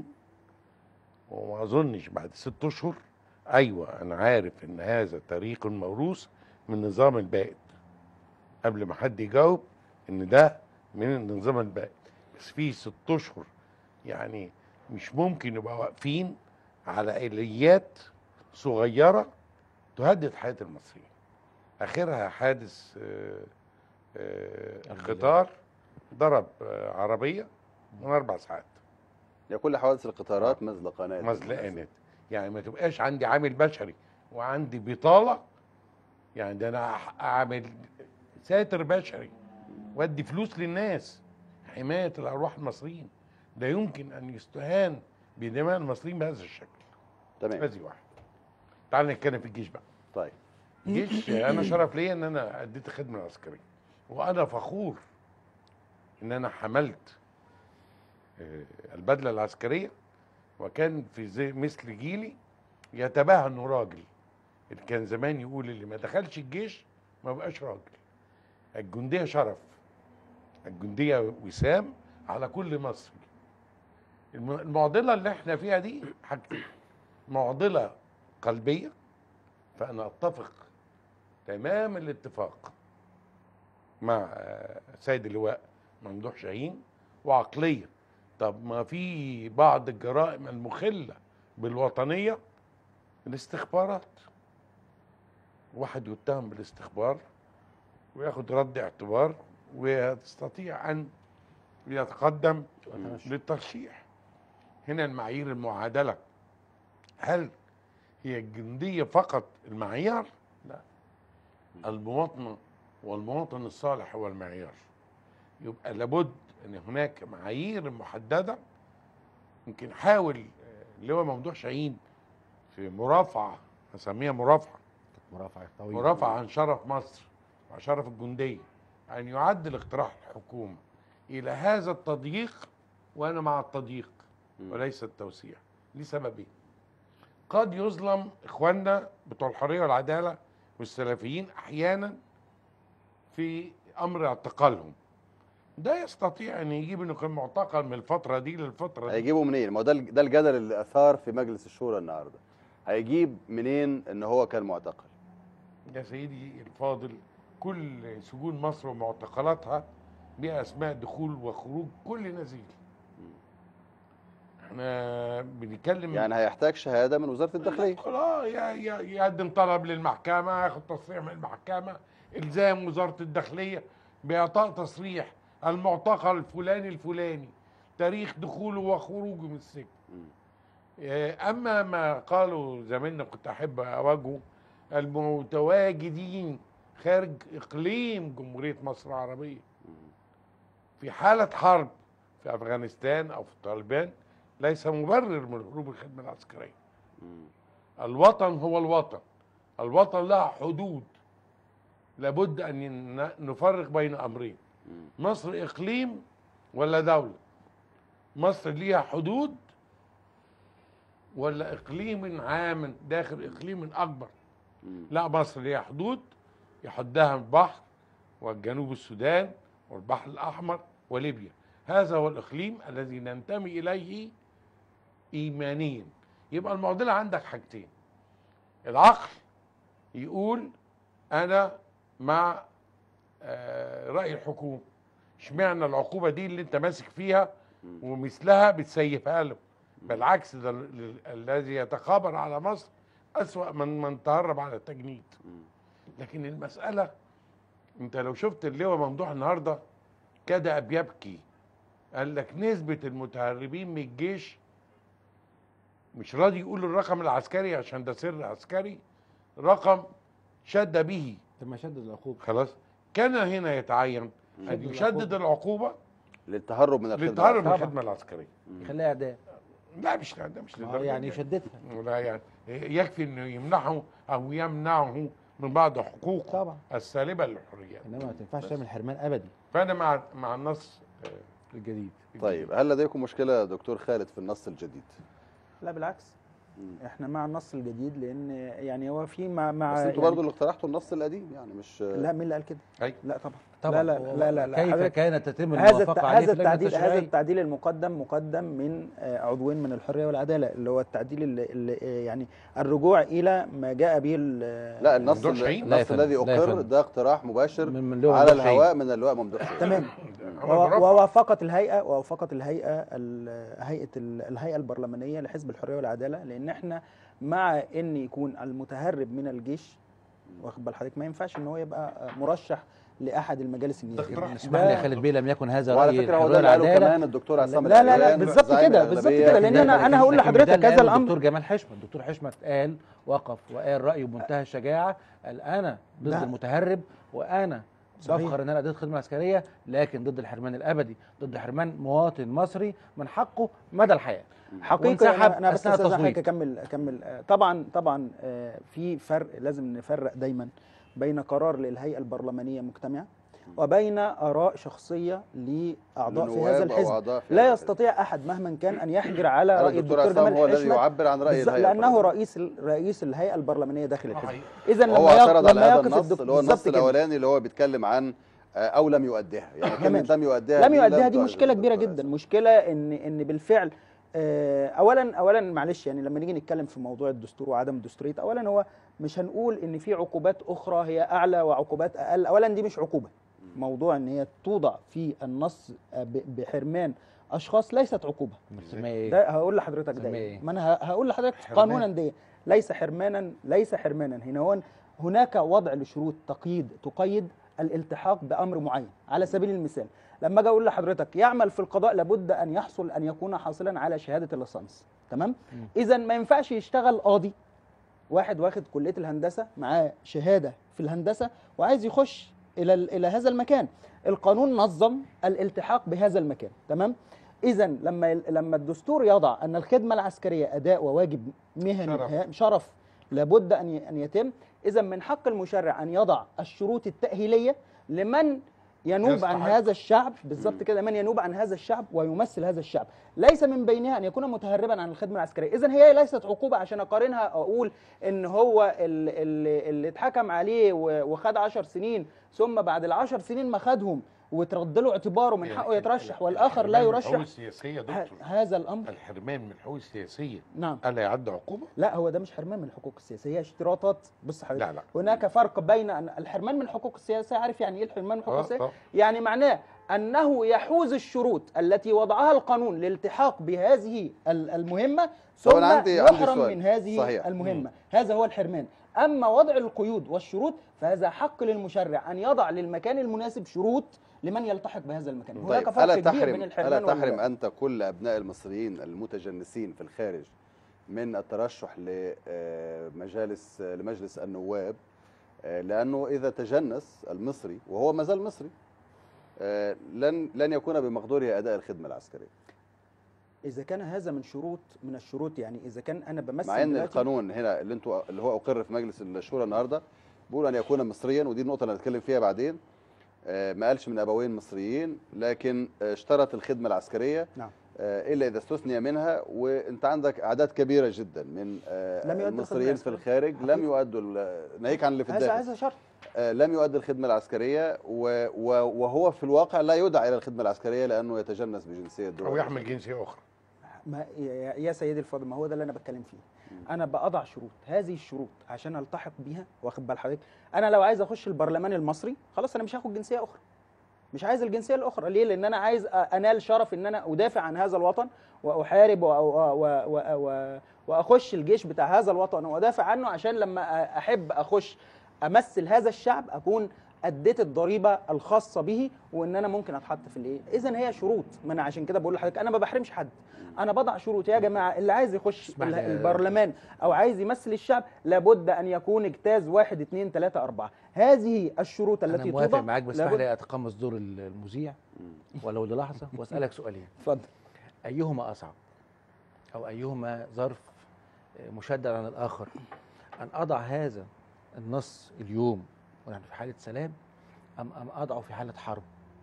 Speaker 17: وما اظنش بعد ست اشهر ايوه انا عارف ان هذا طريق موروث من نظام البائد قبل ما حد يجاوب ان ده من النظام البائد بس في ست اشهر يعني مش ممكن نبقى واقفين على اليات صغيره تهدد حياه المصريين اخرها حادث آه، آه، قطار ضرب آه، عربيه من اربع ساعات
Speaker 1: يا كل حوادث القطارات مزلقانات
Speaker 17: مزلقانات يعني ما تبقاش عندي عامل بشري وعندي بطاله يعني ده انا أح- اعمل ساتر بشري وادي فلوس للناس حمايه الارواح المصريين لا يمكن ان يستهان بدماء المصريين بهذا الشكل
Speaker 1: تمام
Speaker 17: هذه واحد تعال نتكلم في الجيش بقى
Speaker 1: طيب
Speaker 17: الجيش انا شرف ليا ان انا اديت الخدمه العسكريه وانا فخور ان انا حملت آه، البدله العسكريه وكان في زي مثل جيلي يتباهى انه راجل اللي كان زمان يقول اللي ما دخلش الجيش ما بقاش راجل الجنديه شرف الجنديه وسام على كل مصري الم- المعضله اللي احنا فيها دي حاجتين معضله قلبيه فانا اتفق تمام الاتفاق مع آه، سيد اللواء ممدوح شاهين وعقليه طب ما في بعض الجرائم المخله بالوطنيه الاستخبارات واحد يتهم بالاستخبار وياخد رد اعتبار ويستطيع ان يتقدم للترشيح هنا المعايير المعادله هل هي الجنديه فقط المعيار؟ لا المواطنه والمواطن الصالح هو المعيار يبقى لابد ان هناك معايير محدده يمكن حاول آه، اللواء ممدوح شاهين في مرافعه هسميها مرافعه
Speaker 4: مرافعة طويلة
Speaker 17: مرافعه عن شرف مصر وعن شرف الجنديه ان يعدل اقتراح الحكومه الى هذا التضييق وانا مع التضييق وليس التوسيع لسببين قد يظلم اخواننا بتوع الحريه والعداله والسلفيين احيانا في امر اعتقالهم ده يستطيع ان يجيب انه كان معتقل من الفتره دي للفتره دي
Speaker 1: هيجيبوا منين؟ ما هو ده ال- ده الجدل اللي اثار في مجلس الشورى النهارده. هيجيب منين ان هو كان معتقل؟
Speaker 17: يا سيدي الفاضل كل سجون مصر ومعتقلاتها بها اسماء دخول وخروج كل نزيل احنا بنتكلم
Speaker 1: يعني هيحتاج شهاده من وزاره الداخليه.
Speaker 17: اه ي- ي- يقدم طلب للمحكمه ياخد تصريح من المحكمه الزام وزاره الداخليه باعطاء تصريح المعتقل الفلاني الفلاني تاريخ دخوله وخروجه من السجن آه، اما ما قالوا زميلنا كنت احب اواجهه المتواجدين خارج اقليم جمهوريه مصر العربيه في حاله حرب في افغانستان او في طالبان ليس مبرر من هروب الخدمه العسكريه الوطن هو الوطن الوطن لها حدود لابد ان ين- نفرق بين امرين مصر اقليم ولا دوله مصر ليها حدود ولا اقليم عام داخل اقليم اكبر لا مصر ليها حدود يحدها البحر والجنوب السودان والبحر الاحمر وليبيا هذا هو الاقليم الذي ننتمي اليه ايمانيا يبقى المعضله عندك حاجتين العقل يقول انا مع آه، راي الحكومه اشمعنى العقوبه دي اللي انت ماسك فيها ومثلها بتسيفها له بالعكس ده ال- ال- الذي يتخابر على مصر اسوا من من تهرب على التجنيد لكن المساله انت لو شفت اللواء ممدوح النهارده كاد اب يبكي قال لك نسبه المتهربين من الجيش مش راضي يقول الرقم العسكري عشان ده سر عسكري رقم شد به
Speaker 4: طب ما شدد العقوبه
Speaker 17: خلاص كان هنا يتعين ان
Speaker 4: شدد
Speaker 17: يشدد العقوبه
Speaker 1: للتهرب من الخدمه
Speaker 17: للتهرب من
Speaker 4: طبعا.
Speaker 17: الخدمه العسكريه
Speaker 4: خليها اعدام
Speaker 17: لا مش لا ده مش
Speaker 4: ما هو
Speaker 17: للدرجة
Speaker 4: يعني
Speaker 17: دي.
Speaker 4: يشددها
Speaker 17: لا يعني يكفي انه يمنحه او يمنعه من بعض حقوقه
Speaker 4: طبعا
Speaker 17: السالبه للحريات
Speaker 4: انما ما تنفعش
Speaker 17: بس.
Speaker 4: تعمل حرمان ابدي
Speaker 17: فانا مع مع النص آه،
Speaker 4: الجديد
Speaker 1: طيب هل لديكم مشكله دكتور خالد في النص الجديد
Speaker 18: لا بالعكس احنا مع النص الجديد لان يعني هو في مع مع
Speaker 1: بس انتوا
Speaker 18: يعني
Speaker 1: برضه اللي اقترحتوا النص القديم يعني مش
Speaker 18: لا مين اللي قال كده؟
Speaker 17: أي.
Speaker 18: لا طبعا
Speaker 4: طبعا
Speaker 18: لا لا لا لا, لا.
Speaker 4: كيف
Speaker 18: حضرتك-
Speaker 4: كانت تتم
Speaker 18: هذا
Speaker 4: الموافقه
Speaker 18: الت-
Speaker 4: عليه
Speaker 18: هذا
Speaker 4: في اللجنه
Speaker 18: التعديل هذا
Speaker 4: التشريعيه
Speaker 18: التعديل المقدم مقدم من آه، عضوين من الحريه والعداله اللي هو التعديل اللي اللي آه، يعني الرجوع الى ما جاء به ال-
Speaker 1: لا النص
Speaker 17: ممدوح شاهين؟
Speaker 4: لا يا
Speaker 1: النص
Speaker 4: فندم،
Speaker 1: الذي
Speaker 4: لا يا
Speaker 1: اقر
Speaker 4: فندم.
Speaker 1: ده اقتراح مباشر
Speaker 4: من- من لواء
Speaker 1: على
Speaker 4: ممدوح شاهين.
Speaker 1: الهواء من اللواء ممدوح شاهين.
Speaker 18: تمام
Speaker 17: عمل
Speaker 18: وو-
Speaker 17: برافو.
Speaker 18: ووافقت الهيئه ووافقت الهيئه ال- هيئه ال- الهيئه البرلمانيه لحزب الحريه والعداله لان احنا مع ان يكون المتهرب من الجيش واخد بال حضرتك ما ينفعش ان هو يبقى مرشح لاحد المجالس النيابيه
Speaker 4: اسمح لي يا خالد بيه لم يكن هذا
Speaker 1: وعلى
Speaker 4: راي
Speaker 1: فكره هو
Speaker 4: الحريه
Speaker 1: ده اللي قاله
Speaker 4: والعداله
Speaker 1: كمان الدكتور عصام
Speaker 18: لا لا لا
Speaker 1: العريان،
Speaker 18: بالظبط
Speaker 1: زعيم
Speaker 18: كده بالظبط
Speaker 1: الأغلبية
Speaker 18: كده لان
Speaker 1: في
Speaker 18: انا انا هقول
Speaker 4: لكن
Speaker 18: لحضرتك
Speaker 4: ده اللي
Speaker 18: هذا
Speaker 4: قاله
Speaker 18: الامر
Speaker 4: الدكتور جمال حشمت الدكتور حشمت قال وقف وقال رايه بمنتهى الشجاعه قال انا ضد
Speaker 18: لا.
Speaker 4: المتهرب وانا
Speaker 18: صحيح.
Speaker 4: بفخر ان انا اديت الخدمه العسكريه لكن ضد الحرمان الابدي ضد حرمان مواطن مصري من حقه مدى الحياه
Speaker 18: حقيقة
Speaker 4: وانسحب
Speaker 18: أنا, أنا بس
Speaker 4: أثناء
Speaker 18: أستاذ
Speaker 4: التصويت.
Speaker 18: حضرتك أكمل أكمل آه، طبعا طبعا آه، في فرق لازم نفرق دايما بين قرار للهيئة البرلمانية مجتمعة وبين آراء شخصية لأعضاء في
Speaker 1: لنواب
Speaker 18: هذا
Speaker 1: أو
Speaker 18: الحزب
Speaker 1: أعضاء في
Speaker 18: لا
Speaker 1: هذا
Speaker 18: يستطيع أحد مهما كان أن يحجر على
Speaker 1: هذا
Speaker 18: رأي
Speaker 1: الدكتور
Speaker 18: الدكتور
Speaker 1: عصام
Speaker 18: جمال
Speaker 1: هو الذي
Speaker 18: حشمت
Speaker 1: يعبر عن رأي
Speaker 18: بالظبط،
Speaker 1: الهيئة
Speaker 18: لأنه
Speaker 1: البرلمانية.
Speaker 18: رئيس ال- رئيس الهيئة البرلمانية داخل الحزب
Speaker 17: حقيقي.
Speaker 18: إذا
Speaker 1: وهو
Speaker 18: لما يق-
Speaker 1: اعترض على
Speaker 18: لما
Speaker 1: هذا
Speaker 18: يقف
Speaker 1: النص
Speaker 18: الدك-
Speaker 1: اللي هو النص
Speaker 18: بالظبط كده.
Speaker 1: الاولاني اللي هو بيتكلم عن آه، او لم يؤديها يعني كلمه
Speaker 18: تمام.
Speaker 1: لم يؤديها
Speaker 18: لم يؤديها دي
Speaker 1: لم
Speaker 18: مشكله
Speaker 1: تعجب
Speaker 18: كبيره
Speaker 1: الدكتور
Speaker 18: جدا مشكله ان ان بالفعل آه، اولا اولا معلش يعني لما نيجي نتكلم في موضوع الدستور وعدم الدستوريه اولا هو مش هنقول ان في عقوبات اخرى هي اعلى وعقوبات اقل اولا دي مش عقوبه موضوع ان هي توضع في النص آه، ب- بحرمان اشخاص ليست عقوبه
Speaker 4: نسميها ايه؟
Speaker 18: ده هقول لحضرتك ده
Speaker 4: نسميها
Speaker 18: إيه؟
Speaker 4: إيه؟
Speaker 18: ما انا ه- هقول لحضرتك
Speaker 4: حرمان.
Speaker 18: قانونا ده ليس حرمانا ليس حرمانا هنا هو هناك وضع لشروط تقييد تقيد الالتحاق بامر معين على سبيل المثال لما اجي اقول لحضرتك يعمل في القضاء لابد ان يحصل ان يكون حاصلا على شهاده الليسانس تمام اذا ما ينفعش يشتغل قاضي واحد واخد كليه الهندسه معاه شهاده في الهندسه وعايز يخش الى ال- الى هذا المكان القانون نظم الالتحاق بهذا المكان تمام اذا لما لما الدستور يضع ان الخدمه العسكريه اداء وواجب مهني
Speaker 17: شرف.
Speaker 18: شرف, شرف لابد ان ي- ان يتم اذا من حق المشرع ان يضع الشروط التاهيليه لمن ينوب عن
Speaker 17: يستحق.
Speaker 18: هذا الشعب بالظبط كده من ينوب عن هذا الشعب ويمثل هذا الشعب ليس من بينها ان يكون متهربا عن الخدمه العسكريه اذا هي ليست عقوبه عشان اقارنها اقول ان هو ال- ال- اللي اتحكم عليه و- وخد 10 سنين ثم بعد العشر سنين ما خدهم وترد له اعتباره من حقه يترشح والاخر لا
Speaker 17: الحرمان من الحقوق
Speaker 18: يرشح
Speaker 17: السياسيه يا
Speaker 18: ه-
Speaker 17: دكتور
Speaker 18: هذا الامر
Speaker 17: الحرمان من الحقوق السياسيه
Speaker 18: نعم
Speaker 17: الا يعد عقوبه
Speaker 18: لا هو ده مش حرمان من الحقوق السياسيه هي اشتراطات بص حضرتك
Speaker 17: لا لا
Speaker 18: هناك فرق بين أن الحرمان من الحقوق السياسيه عارف يعني ايه الحرمان من الحقوق
Speaker 17: آه،
Speaker 18: السياسيه
Speaker 17: آه.
Speaker 18: يعني معناه انه يحوز الشروط التي وضعها القانون للالتحاق بهذه ال- المهمه
Speaker 1: طب
Speaker 18: ثم
Speaker 1: أنا عندي- عندي
Speaker 18: يحرم
Speaker 1: سؤال.
Speaker 18: من هذه
Speaker 1: صحيح.
Speaker 18: المهمه هذا هو الحرمان اما وضع القيود والشروط فهذا حق للمشرع ان يضع للمكان المناسب شروط لمن يلتحق بهذا المكان هناك
Speaker 1: طيب
Speaker 18: فرق
Speaker 1: الا
Speaker 18: كبير
Speaker 1: تحرم
Speaker 18: بين الحرمان
Speaker 1: الا تحرم
Speaker 18: وال-
Speaker 1: انت كل ابناء المصريين المتجنسين في الخارج من الترشح لمجالس لمجلس النواب آه، لانه اذا تجنس المصري وهو ما زال مصري آه، لن لن يكون بمقدوره اداء الخدمه العسكريه
Speaker 18: اذا كان هذا من شروط من الشروط يعني اذا كان انا بمثل
Speaker 1: مع ان
Speaker 18: دلوقتي-
Speaker 1: القانون هنا اللي انتوا اللي هو اقر في مجلس الشورى النهارده بيقول ان يكون مصريا ودي النقطه اللي هنتكلم فيها بعدين آه، ما قالش من ابوين مصريين لكن آه، اشترط الخدمه العسكريه
Speaker 18: نعم.
Speaker 1: آه، الا اذا استثني منها وانت عندك اعداد كبيره جدا من آه،
Speaker 18: لم يؤدوا
Speaker 1: المصريين في
Speaker 18: الخدمة
Speaker 1: الخارج لم
Speaker 18: حقيقي.
Speaker 1: يؤدوا ال- ناهيك عن اللي في
Speaker 18: هذا
Speaker 1: الداخل
Speaker 18: هذا شرط
Speaker 1: آه، لم يؤدي الخدمه العسكريه و- و- وهو في الواقع لا يدعى الى الخدمه العسكريه لانه يتجنس بجنسيه دول
Speaker 17: او يحمل جنسيه اخرى
Speaker 18: ما يا يا سيدي الفاضل ما هو ده اللي انا بتكلم فيه انا بضع شروط هذه الشروط عشان التحق بيها واخد بال حضرتك انا لو عايز اخش البرلمان المصري خلاص انا مش هاخد جنسيه اخرى مش عايز الجنسيه الاخرى ليه لان انا عايز أ- انال شرف ان انا ادافع عن هذا الوطن واحارب و- و- و- و- و- واخش الجيش بتاع هذا الوطن وادافع عنه عشان لما أ- احب اخش امثل هذا الشعب اكون اديت الضريبه الخاصه به وان انا ممكن اتحط في الايه اذا هي شروط ما انا عشان كده بقول لحضرتك انا ما بحرمش حد انا بضع شروط يا جماعه اللي عايز يخش
Speaker 4: اسمح لي يا
Speaker 18: البرلمان او عايز يمثل الشعب لابد ان يكون اجتاز واحد اثنين ثلاثة أربعة هذه الشروط
Speaker 4: انا
Speaker 18: التي
Speaker 4: موافق
Speaker 18: توضع
Speaker 4: معاك بس اسمح
Speaker 18: لابد-
Speaker 4: لي اتقمص دور المذيع ولو للحظه واسالك سؤالين
Speaker 18: اتفضل
Speaker 4: ايهما اصعب او ايهما ظرف مشدد عن الاخر ان اضع هذا النص اليوم ونحن في حاله سلام ام ام اضعه في حاله حرب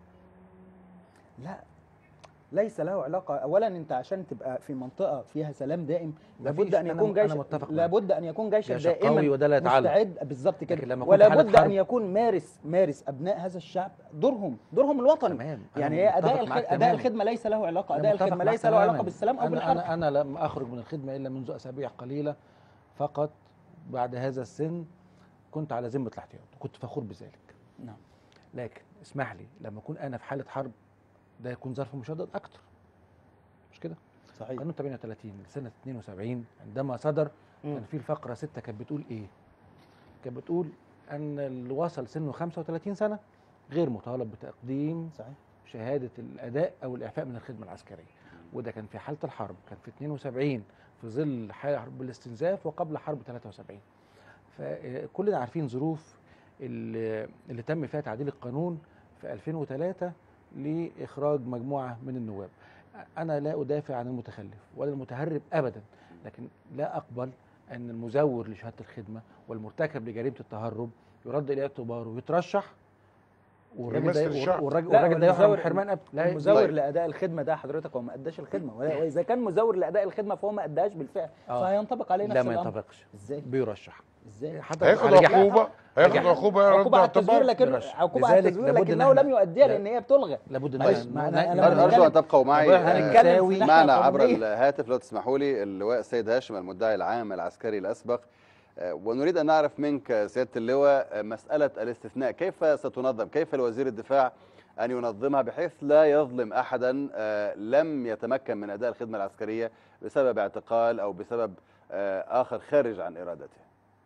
Speaker 18: لا ليس له علاقة أولا أنت عشان تبقى في منطقة فيها سلام دائم لابد
Speaker 4: مفيش،
Speaker 18: أن
Speaker 4: أنا-
Speaker 18: يكون جيش
Speaker 4: أنا متفق معاك.
Speaker 18: لابد أن يكون جيشا
Speaker 4: جيش
Speaker 18: دائما
Speaker 4: قوي وده لا يتعلق.
Speaker 18: مستعد بالظبط
Speaker 4: لكن
Speaker 18: كده
Speaker 4: لما أكون في حالة
Speaker 18: ولابد أن
Speaker 4: حرب-
Speaker 18: يكون مارس مارس أبناء هذا الشعب دورهم دورهم الوطني
Speaker 4: تمام
Speaker 18: يعني
Speaker 4: أنا
Speaker 18: هي أداء
Speaker 4: متفق معاك
Speaker 18: الخدمة أداء
Speaker 4: تماماً.
Speaker 18: الخدمة ليس له علاقة
Speaker 4: أنا
Speaker 18: أداء
Speaker 4: متفق
Speaker 18: الخدمة
Speaker 4: معاك
Speaker 18: ليس له علاقة
Speaker 4: تماماً.
Speaker 18: بالسلام أو
Speaker 4: أنا
Speaker 18: بالحرب
Speaker 4: انا انا لم اخرج من الخدمه الا منذ اسابيع قليله فقط بعد هذا السن كنت على ذمه الاحتياط وكنت فخور بذلك
Speaker 18: نعم
Speaker 4: لكن اسمح لي لما اكون انا في حاله حرب ده يكون ظرف مشدد اكتر مش كده
Speaker 18: صحيح
Speaker 4: قانون 38 لسنه 72 عندما صدر
Speaker 18: مم.
Speaker 4: كان في الفقره 6 كانت بتقول ايه كانت بتقول ان اللي وصل سنه 35 سنه غير مطالب بتقديم
Speaker 18: صحيح
Speaker 4: شهاده الاداء او الاعفاء من الخدمه العسكريه وده كان في حاله الحرب كان في 72 في ظل حرب الاستنزاف وقبل حرب 73 فكلنا عارفين ظروف اللي, اللي تم فيها تعديل القانون في 2003 لاخراج مجموعه من النواب انا لا ادافع عن المتخلف ولا المتهرب ابدا لكن لا اقبل ان المزور لشهاده الخدمه والمرتكب لجريمه التهرب يرد الى اعتباره ويترشح والراجل
Speaker 17: ويمثل
Speaker 4: ده
Speaker 17: الشعب.
Speaker 4: والراجل,
Speaker 18: لا،
Speaker 4: والراجل ده يحرم
Speaker 18: المزور-
Speaker 4: الحرمان أب... لا
Speaker 18: المزور
Speaker 4: طيب.
Speaker 18: لاداء الخدمه ده حضرتك هو ما اداش الخدمه ولا- واذا كان مزور لاداء الخدمه فهو ما اداش بالفعل
Speaker 4: آه.
Speaker 18: فهينطبق عليه نفس
Speaker 4: لا ما
Speaker 18: الامر
Speaker 4: ينطبقش
Speaker 18: ازاي
Speaker 4: بيرشح
Speaker 18: ازاي
Speaker 4: حتى
Speaker 17: هياخد
Speaker 4: على جحا-
Speaker 17: عقوبة هياخد
Speaker 4: جحا-
Speaker 17: عقوبة
Speaker 18: عقوبه على
Speaker 17: يرد
Speaker 18: التزوير لكن
Speaker 4: برشح.
Speaker 18: عقوبه على
Speaker 4: لذلك
Speaker 18: التزوير
Speaker 4: لابد إن
Speaker 18: لكنه
Speaker 4: إحنا-
Speaker 18: لم يؤديها
Speaker 4: لا.
Speaker 18: لان هي بتلغى
Speaker 4: لابد ان
Speaker 18: معلش،
Speaker 4: احنا
Speaker 18: ما
Speaker 4: ن-
Speaker 18: أنا-
Speaker 4: ن-
Speaker 18: أنا
Speaker 4: ن-
Speaker 1: أرجو
Speaker 18: بنتكلم-
Speaker 1: أن تبقوا معي
Speaker 18: بقول هنتكلم
Speaker 1: آه،
Speaker 18: في ناحية
Speaker 1: معنا عبر
Speaker 18: قانونية.
Speaker 1: الهاتف لو تسمحوا لي اللواء السيد هاشم المدعي العام العسكري الأسبق آه، ونريد أن نعرف منك سيادة اللواء آه، مسألة الاستثناء كيف ستنظم كيف الوزير الدفاع أن ينظمها بحيث لا يظلم أحدا آه، لم يتمكن من أداء الخدمة العسكرية بسبب اعتقال أو بسبب آه، آخر خارج عن إرادته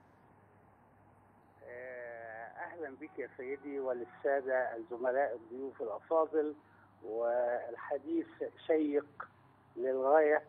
Speaker 19: اهلا بك يا سيدي وللساده الزملاء الضيوف الافاضل والحديث شيق للغايه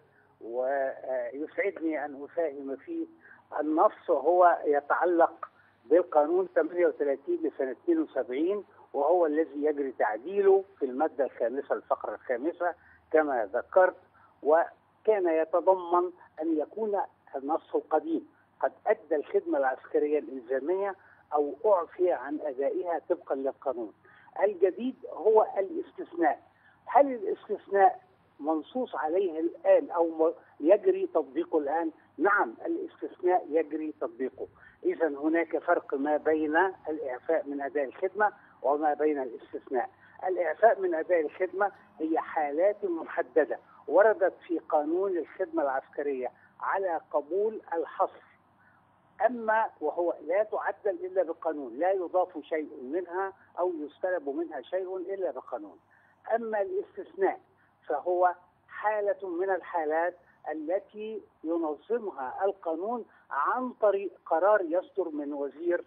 Speaker 19: ويسعدني ان اساهم فيه النص هو يتعلق بالقانون 38 لسنه 72 وهو الذي يجري تعديله في الماده الخامسه الفقره الخامسه كما ذكرت وكان يتضمن ان يكون النص القديم قد ادى الخدمه العسكريه الالزاميه او اعفي عن ادائها طبقا للقانون. الجديد هو الاستثناء. هل الاستثناء منصوص عليه الان او م- يجري تطبيقه الان؟ نعم الاستثناء يجري تطبيقه. اذا هناك فرق ما بين الاعفاء من اداء الخدمه وما بين الاستثناء. الاعفاء من اداء الخدمه هي حالات محدده وردت في قانون الخدمه العسكريه على قبول الحصر اما وهو لا تعدل الا بقانون، لا يضاف شيء منها او يستلب منها شيء الا بقانون. اما الاستثناء فهو حاله من الحالات التي ينظمها القانون عن طريق قرار يصدر من وزير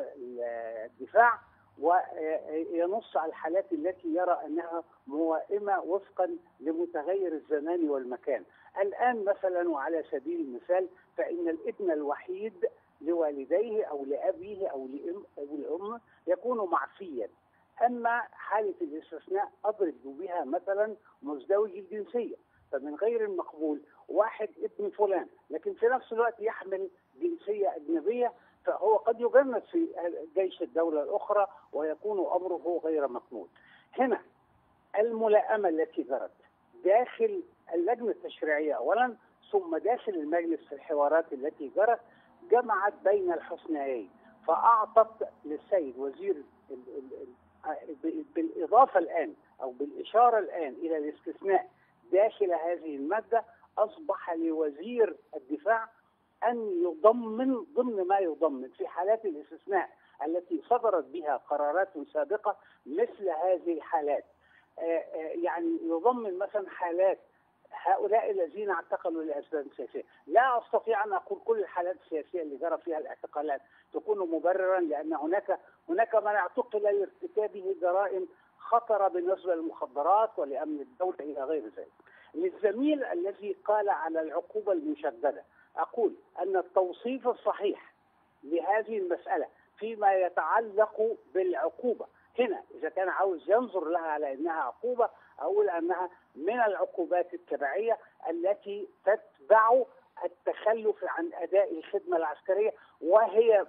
Speaker 19: الدفاع وينص على الحالات التي يرى انها موائمه وفقا لمتغير الزمان والمكان. الان مثلا وعلى سبيل المثال فان الابن الوحيد لوالديه او لابيه او لام او لامه يكون معفيا. اما حاله الاستثناء اضرب بها مثلا مزدوج الجنسيه فمن غير المقبول واحد ابن فلان لكن في نفس الوقت يحمل جنسيه اجنبيه فهو قد يجند في جيش الدوله الاخرى ويكون امره غير مقبول. هنا الملائمه التي جرت داخل اللجنه التشريعيه اولا ثم داخل المجلس في الحوارات التي جرت جمعت بين الحسنيين فاعطت للسيد وزير ال ال ال بالاضافه الان او بالاشاره الان الى الاستثناء داخل هذه الماده اصبح لوزير الدفاع ان يضمن ضمن ما يضمن في حالات الاستثناء التي صدرت بها قرارات سابقه مثل هذه الحالات آه، آه، يعني يضمن مثلا حالات هؤلاء الذين اعتقلوا لاسباب سياسيه، لا استطيع ان اقول كل الحالات السياسيه اللي جرى فيها الاعتقالات تكون مبررا لان هناك هناك من اعتقل لارتكابه جرائم خطره بالنسبه للمخدرات ولامن الدوله الى غير ذلك. للزميل الذي قال على العقوبه المشدده، اقول ان التوصيف الصحيح لهذه المساله فيما يتعلق بالعقوبه هنا اذا كان عاوز ينظر لها على انها عقوبه اقول انها من العقوبات التبعيه التي تتبع التخلف عن اداء الخدمه العسكريه وهي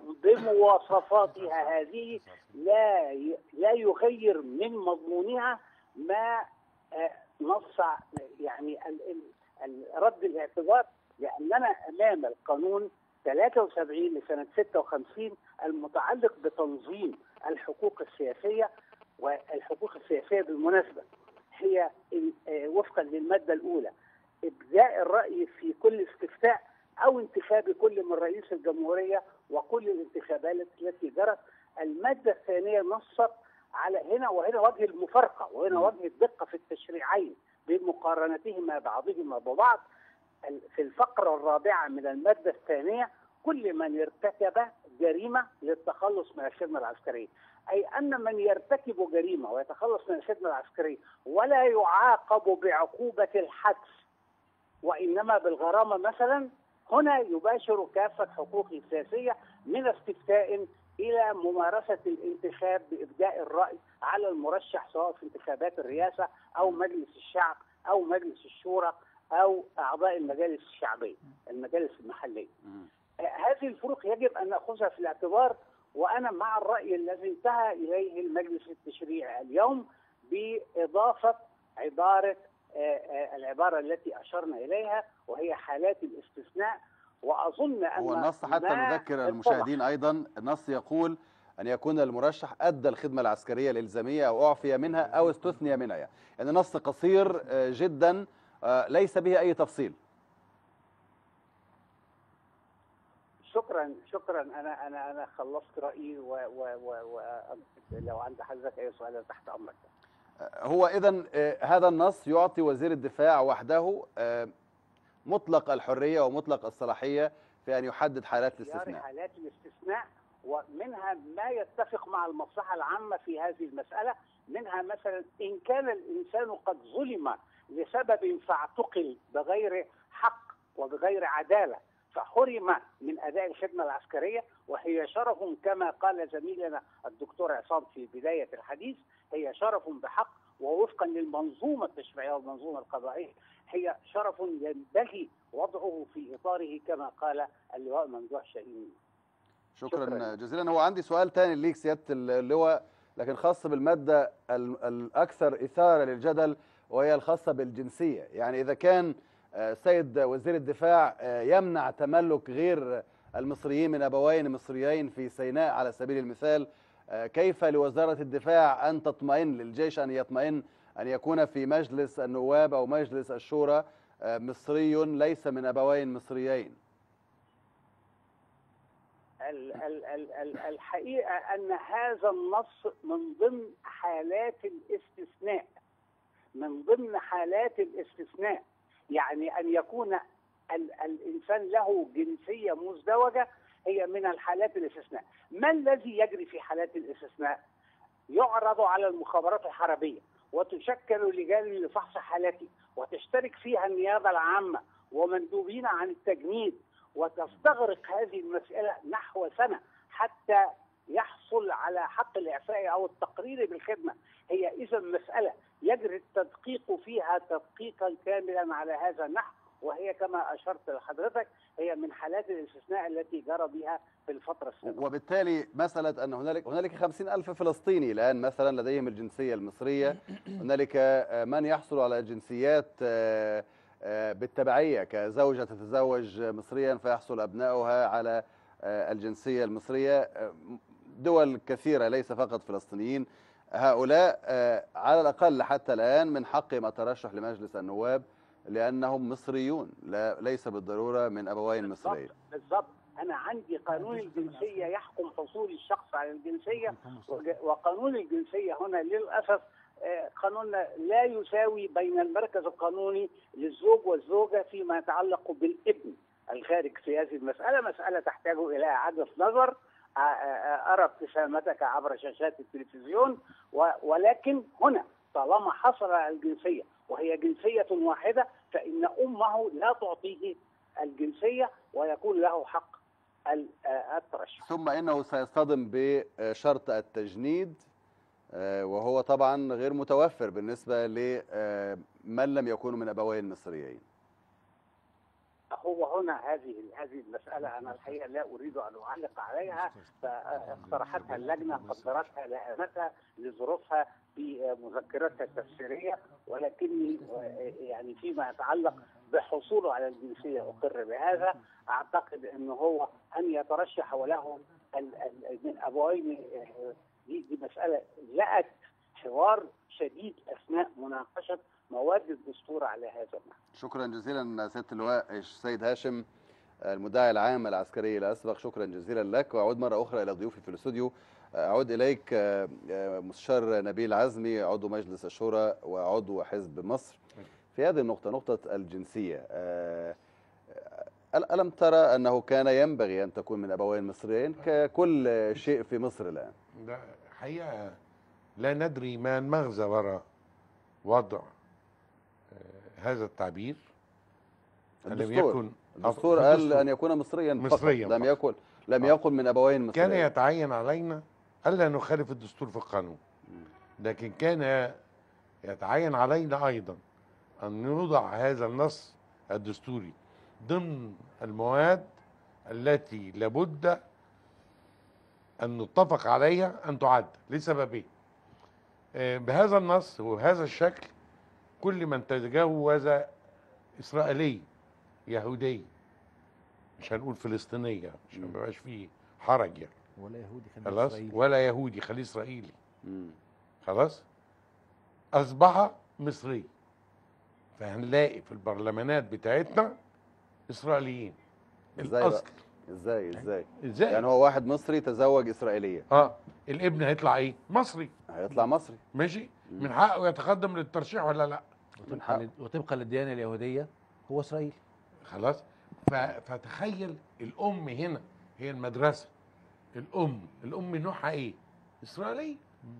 Speaker 19: بمواصفاتها هذه لا ي- لا يغير من مضمونها ما آه، نص يعني ال- ال- ال- رد الاعتبار لاننا امام القانون 73 لسنه 56 المتعلق بتنظيم الحقوق السياسيه والحقوق السياسيه بالمناسبه هي ال- آه، وفقا للماده الاولى ابداء الراي في كل استفتاء او انتخاب كل من رئيس الجمهوريه وكل الانتخابات التي جرت الماده الثانيه نصت على هنا وهنا وجه المفارقه وهنا وجه الدقه في التشريعين بمقارنتهما بعضهما ببعض ال- في الفقره الرابعه من الماده الثانيه كل من ارتكب جريمه للتخلص من الخدمه العسكريه اي ان من يرتكب جريمه ويتخلص من الخدمه العسكريه ولا يعاقب بعقوبه الحبس وانما بالغرامه مثلا هنا يباشر كافه حقوقه السياسيه من استفتاء الى ممارسه الانتخاب بابداء الراي على المرشح سواء في انتخابات الرئاسه او مجلس الشعب او مجلس الشورى او اعضاء المجالس الشعبيه المجالس المحليه. آه، هذه الفروق يجب ان ناخذها في الاعتبار وانا مع الراي الذي انتهى اليه المجلس التشريعي اليوم باضافه عباره آه، آه، العباره التي اشرنا اليها وهي حالات الاستثناء واظن ان
Speaker 1: هو النص حتى
Speaker 19: ما
Speaker 1: نذكر
Speaker 19: اتضح
Speaker 1: المشاهدين ايضا النص يقول ان يكون المرشح ادى الخدمه العسكريه الالزاميه او اعفي منها او استثني منها يعني يعني نص قصير آه، جدا آه، ليس به اي تفصيل
Speaker 19: شكرا شكرا انا انا انا خلصت رايي و و و و لو عند حضرتك اي سؤال أنا تحت امرك
Speaker 1: هو اذا هذا النص يعطي وزير الدفاع وحده آه، مطلق الحريه ومطلق الصلاحيه في ان يحدد حالات
Speaker 19: اختيار
Speaker 1: الاستثناء
Speaker 19: حالات الاستثناء ومنها ما يتفق مع المصلحه العامه في هذه المساله منها مثلا ان كان الانسان قد ظلم لسبب فاعتقل بغير حق وبغير عداله فحرم من اداء الخدمه العسكريه وهي شرف كما قال زميلنا الدكتور عصام في بدايه الحديث هي شرف بحق ووفقا للمنظومه التشريعيه والمنظومه القضائيه هي شرف ينبغي وضعه في اطاره كما قال اللواء ممدوح شاهين
Speaker 1: شكرا,
Speaker 19: شكراً.
Speaker 1: جزيلا هو عندي سؤال تاني ليك سياده اللواء لكن خاص بالماده ال- الاكثر اثاره للجدل وهي الخاصه بالجنسيه يعني اذا كان آه، سيد وزير الدفاع آه، يمنع تملك غير المصريين من ابوين مصريين في سيناء على سبيل المثال آه، كيف لوزاره الدفاع ان تطمئن للجيش ان يطمئن ان يكون في مجلس النواب او مجلس الشورى آه، مصري ليس من ابوين مصريين
Speaker 19: ال- ال- ال- ال- الحقيقه ان هذا النص من ضمن حالات الاستثناء من ضمن حالات الاستثناء يعني ان يكون ال- الانسان له جنسيه مزدوجه هي من الحالات الاستثناء ما الذي يجري في حالات الاستثناء يعرض على المخابرات الحربيه وتشكل لجان لفحص حالته وتشترك فيها النيابه العامه ومندوبين عن التجنيد وتستغرق هذه المساله نحو سنه حتى يحصل على حق الاعفاء او التقرير بالخدمه هي اذا مساله يجري التدقيق فيها تدقيقا كاملا على هذا النحو وهي كما اشرت لحضرتك هي من حالات الاستثناء التي جرى بها في الفتره السابقه
Speaker 1: وبالتالي مسألة أن هنالك هنالك 50 ألف فلسطيني الآن مثلا لديهم الجنسية المصرية هنالك آه، من يحصل على جنسيات آه، آه، بالتبعية كزوجة تتزوج مصريا فيحصل أبنائها على آه، الجنسية المصرية آه، دول كثيرة ليس فقط فلسطينيين هؤلاء آه، على الأقل حتى الآن من حقهم الترشح لمجلس النواب لانهم مصريون لا ليس بالضروره من ابوين مصريين
Speaker 19: بالضبط انا عندي قانون الجنسيه يحكم حصول الشخص على الجنسيه وج- وقانون الجنسيه هنا للاسف آه، قانوننا لا يساوي بين المركز القانوني للزوج والزوجه فيما يتعلق بالابن الخارج في هذه المساله مساله تحتاج الى اعاده نظر آه، آه، ارى ابتسامتك عبر شاشات التلفزيون و- ولكن هنا طالما حصل على الجنسيه وهي جنسيه واحده فان امه لا تعطيه الجنسيه ويكون له حق ال- آه، الترشح
Speaker 1: ثم انه سيصطدم بشرط التجنيد آه، وهو طبعا غير متوفر بالنسبه لمن لم يكونوا من ابوين مصريين
Speaker 19: هو هنا هذه هذه المسألة أنا الحقيقة لا أريد أن أعلق عليها فاقترحتها اللجنة قدرتها لأمتها لظروفها في مذكرتها التفسيرية ولكني يعني فيما يتعلق بحصوله على الجنسية أقر بهذا أعتقد أن هو أن يترشح وله ال- ال- من أبوين آه، دي, دي مسألة لقت حوار شديد أثناء مناقشة مواد الدستور على هذا النحو
Speaker 1: شكرا جزيلا سياده اللواء السيد هاشم المدعي العام العسكري الاسبق شكرا جزيلا لك واعود مره اخرى الى ضيوفي في الاستوديو اعود اليك آه، آه، مستشار نبيل عزمي عضو مجلس الشورى وعضو حزب مصر في هذه النقطه نقطه الجنسيه آه، أل- الم ترى انه كان ينبغي ان تكون من ابوين مصريين ككل شيء في مصر الان
Speaker 17: ده حقيقة لا ندري ما المغزى وراء وضع آه، هذا التعبير لم
Speaker 1: الدستور
Speaker 17: يكن
Speaker 1: الدستور
Speaker 17: في
Speaker 1: قال
Speaker 17: الدستور.
Speaker 1: ان يكون مصريا فقط
Speaker 17: مصريا
Speaker 1: لم
Speaker 17: فقط.
Speaker 1: يكن لم يقل من ابوين مصريين
Speaker 17: كان يتعين علينا ألا نخالف الدستور في القانون لكن كان يتعين علينا أيضا أن نوضع هذا النص الدستوري ضمن المواد التي لابد أن نتفق عليها أن تعد لسببين آه، بهذا النص وبهذا الشكل كل من تجاوز إسرائيلي يهودي مش هنقول فلسطينية عشان ما يبقاش فيه حرج يعني
Speaker 4: ولا يهودي كان
Speaker 17: خلاص
Speaker 4: إسرائيلي.
Speaker 17: ولا يهودي خليه اسرائيلي خلاص اصبح مصري فهنلاقي في البرلمانات بتاعتنا اسرائيليين
Speaker 1: ازاي بقى؟
Speaker 17: الاصل
Speaker 1: ازاي ازاي
Speaker 17: ازاي
Speaker 1: يعني هو واحد مصري تزوج اسرائيليه
Speaker 17: اه الابن هيطلع ايه مصري
Speaker 1: هيطلع مصري
Speaker 17: ماشي من حقه يتقدم للترشيح ولا لا
Speaker 4: وطبقا لل- وطبقا للديانه اليهوديه هو اسرائيلي
Speaker 17: خلاص ف- فتخيل الام هنا هي المدرسه الام الام نوعها ايه اسرائيلي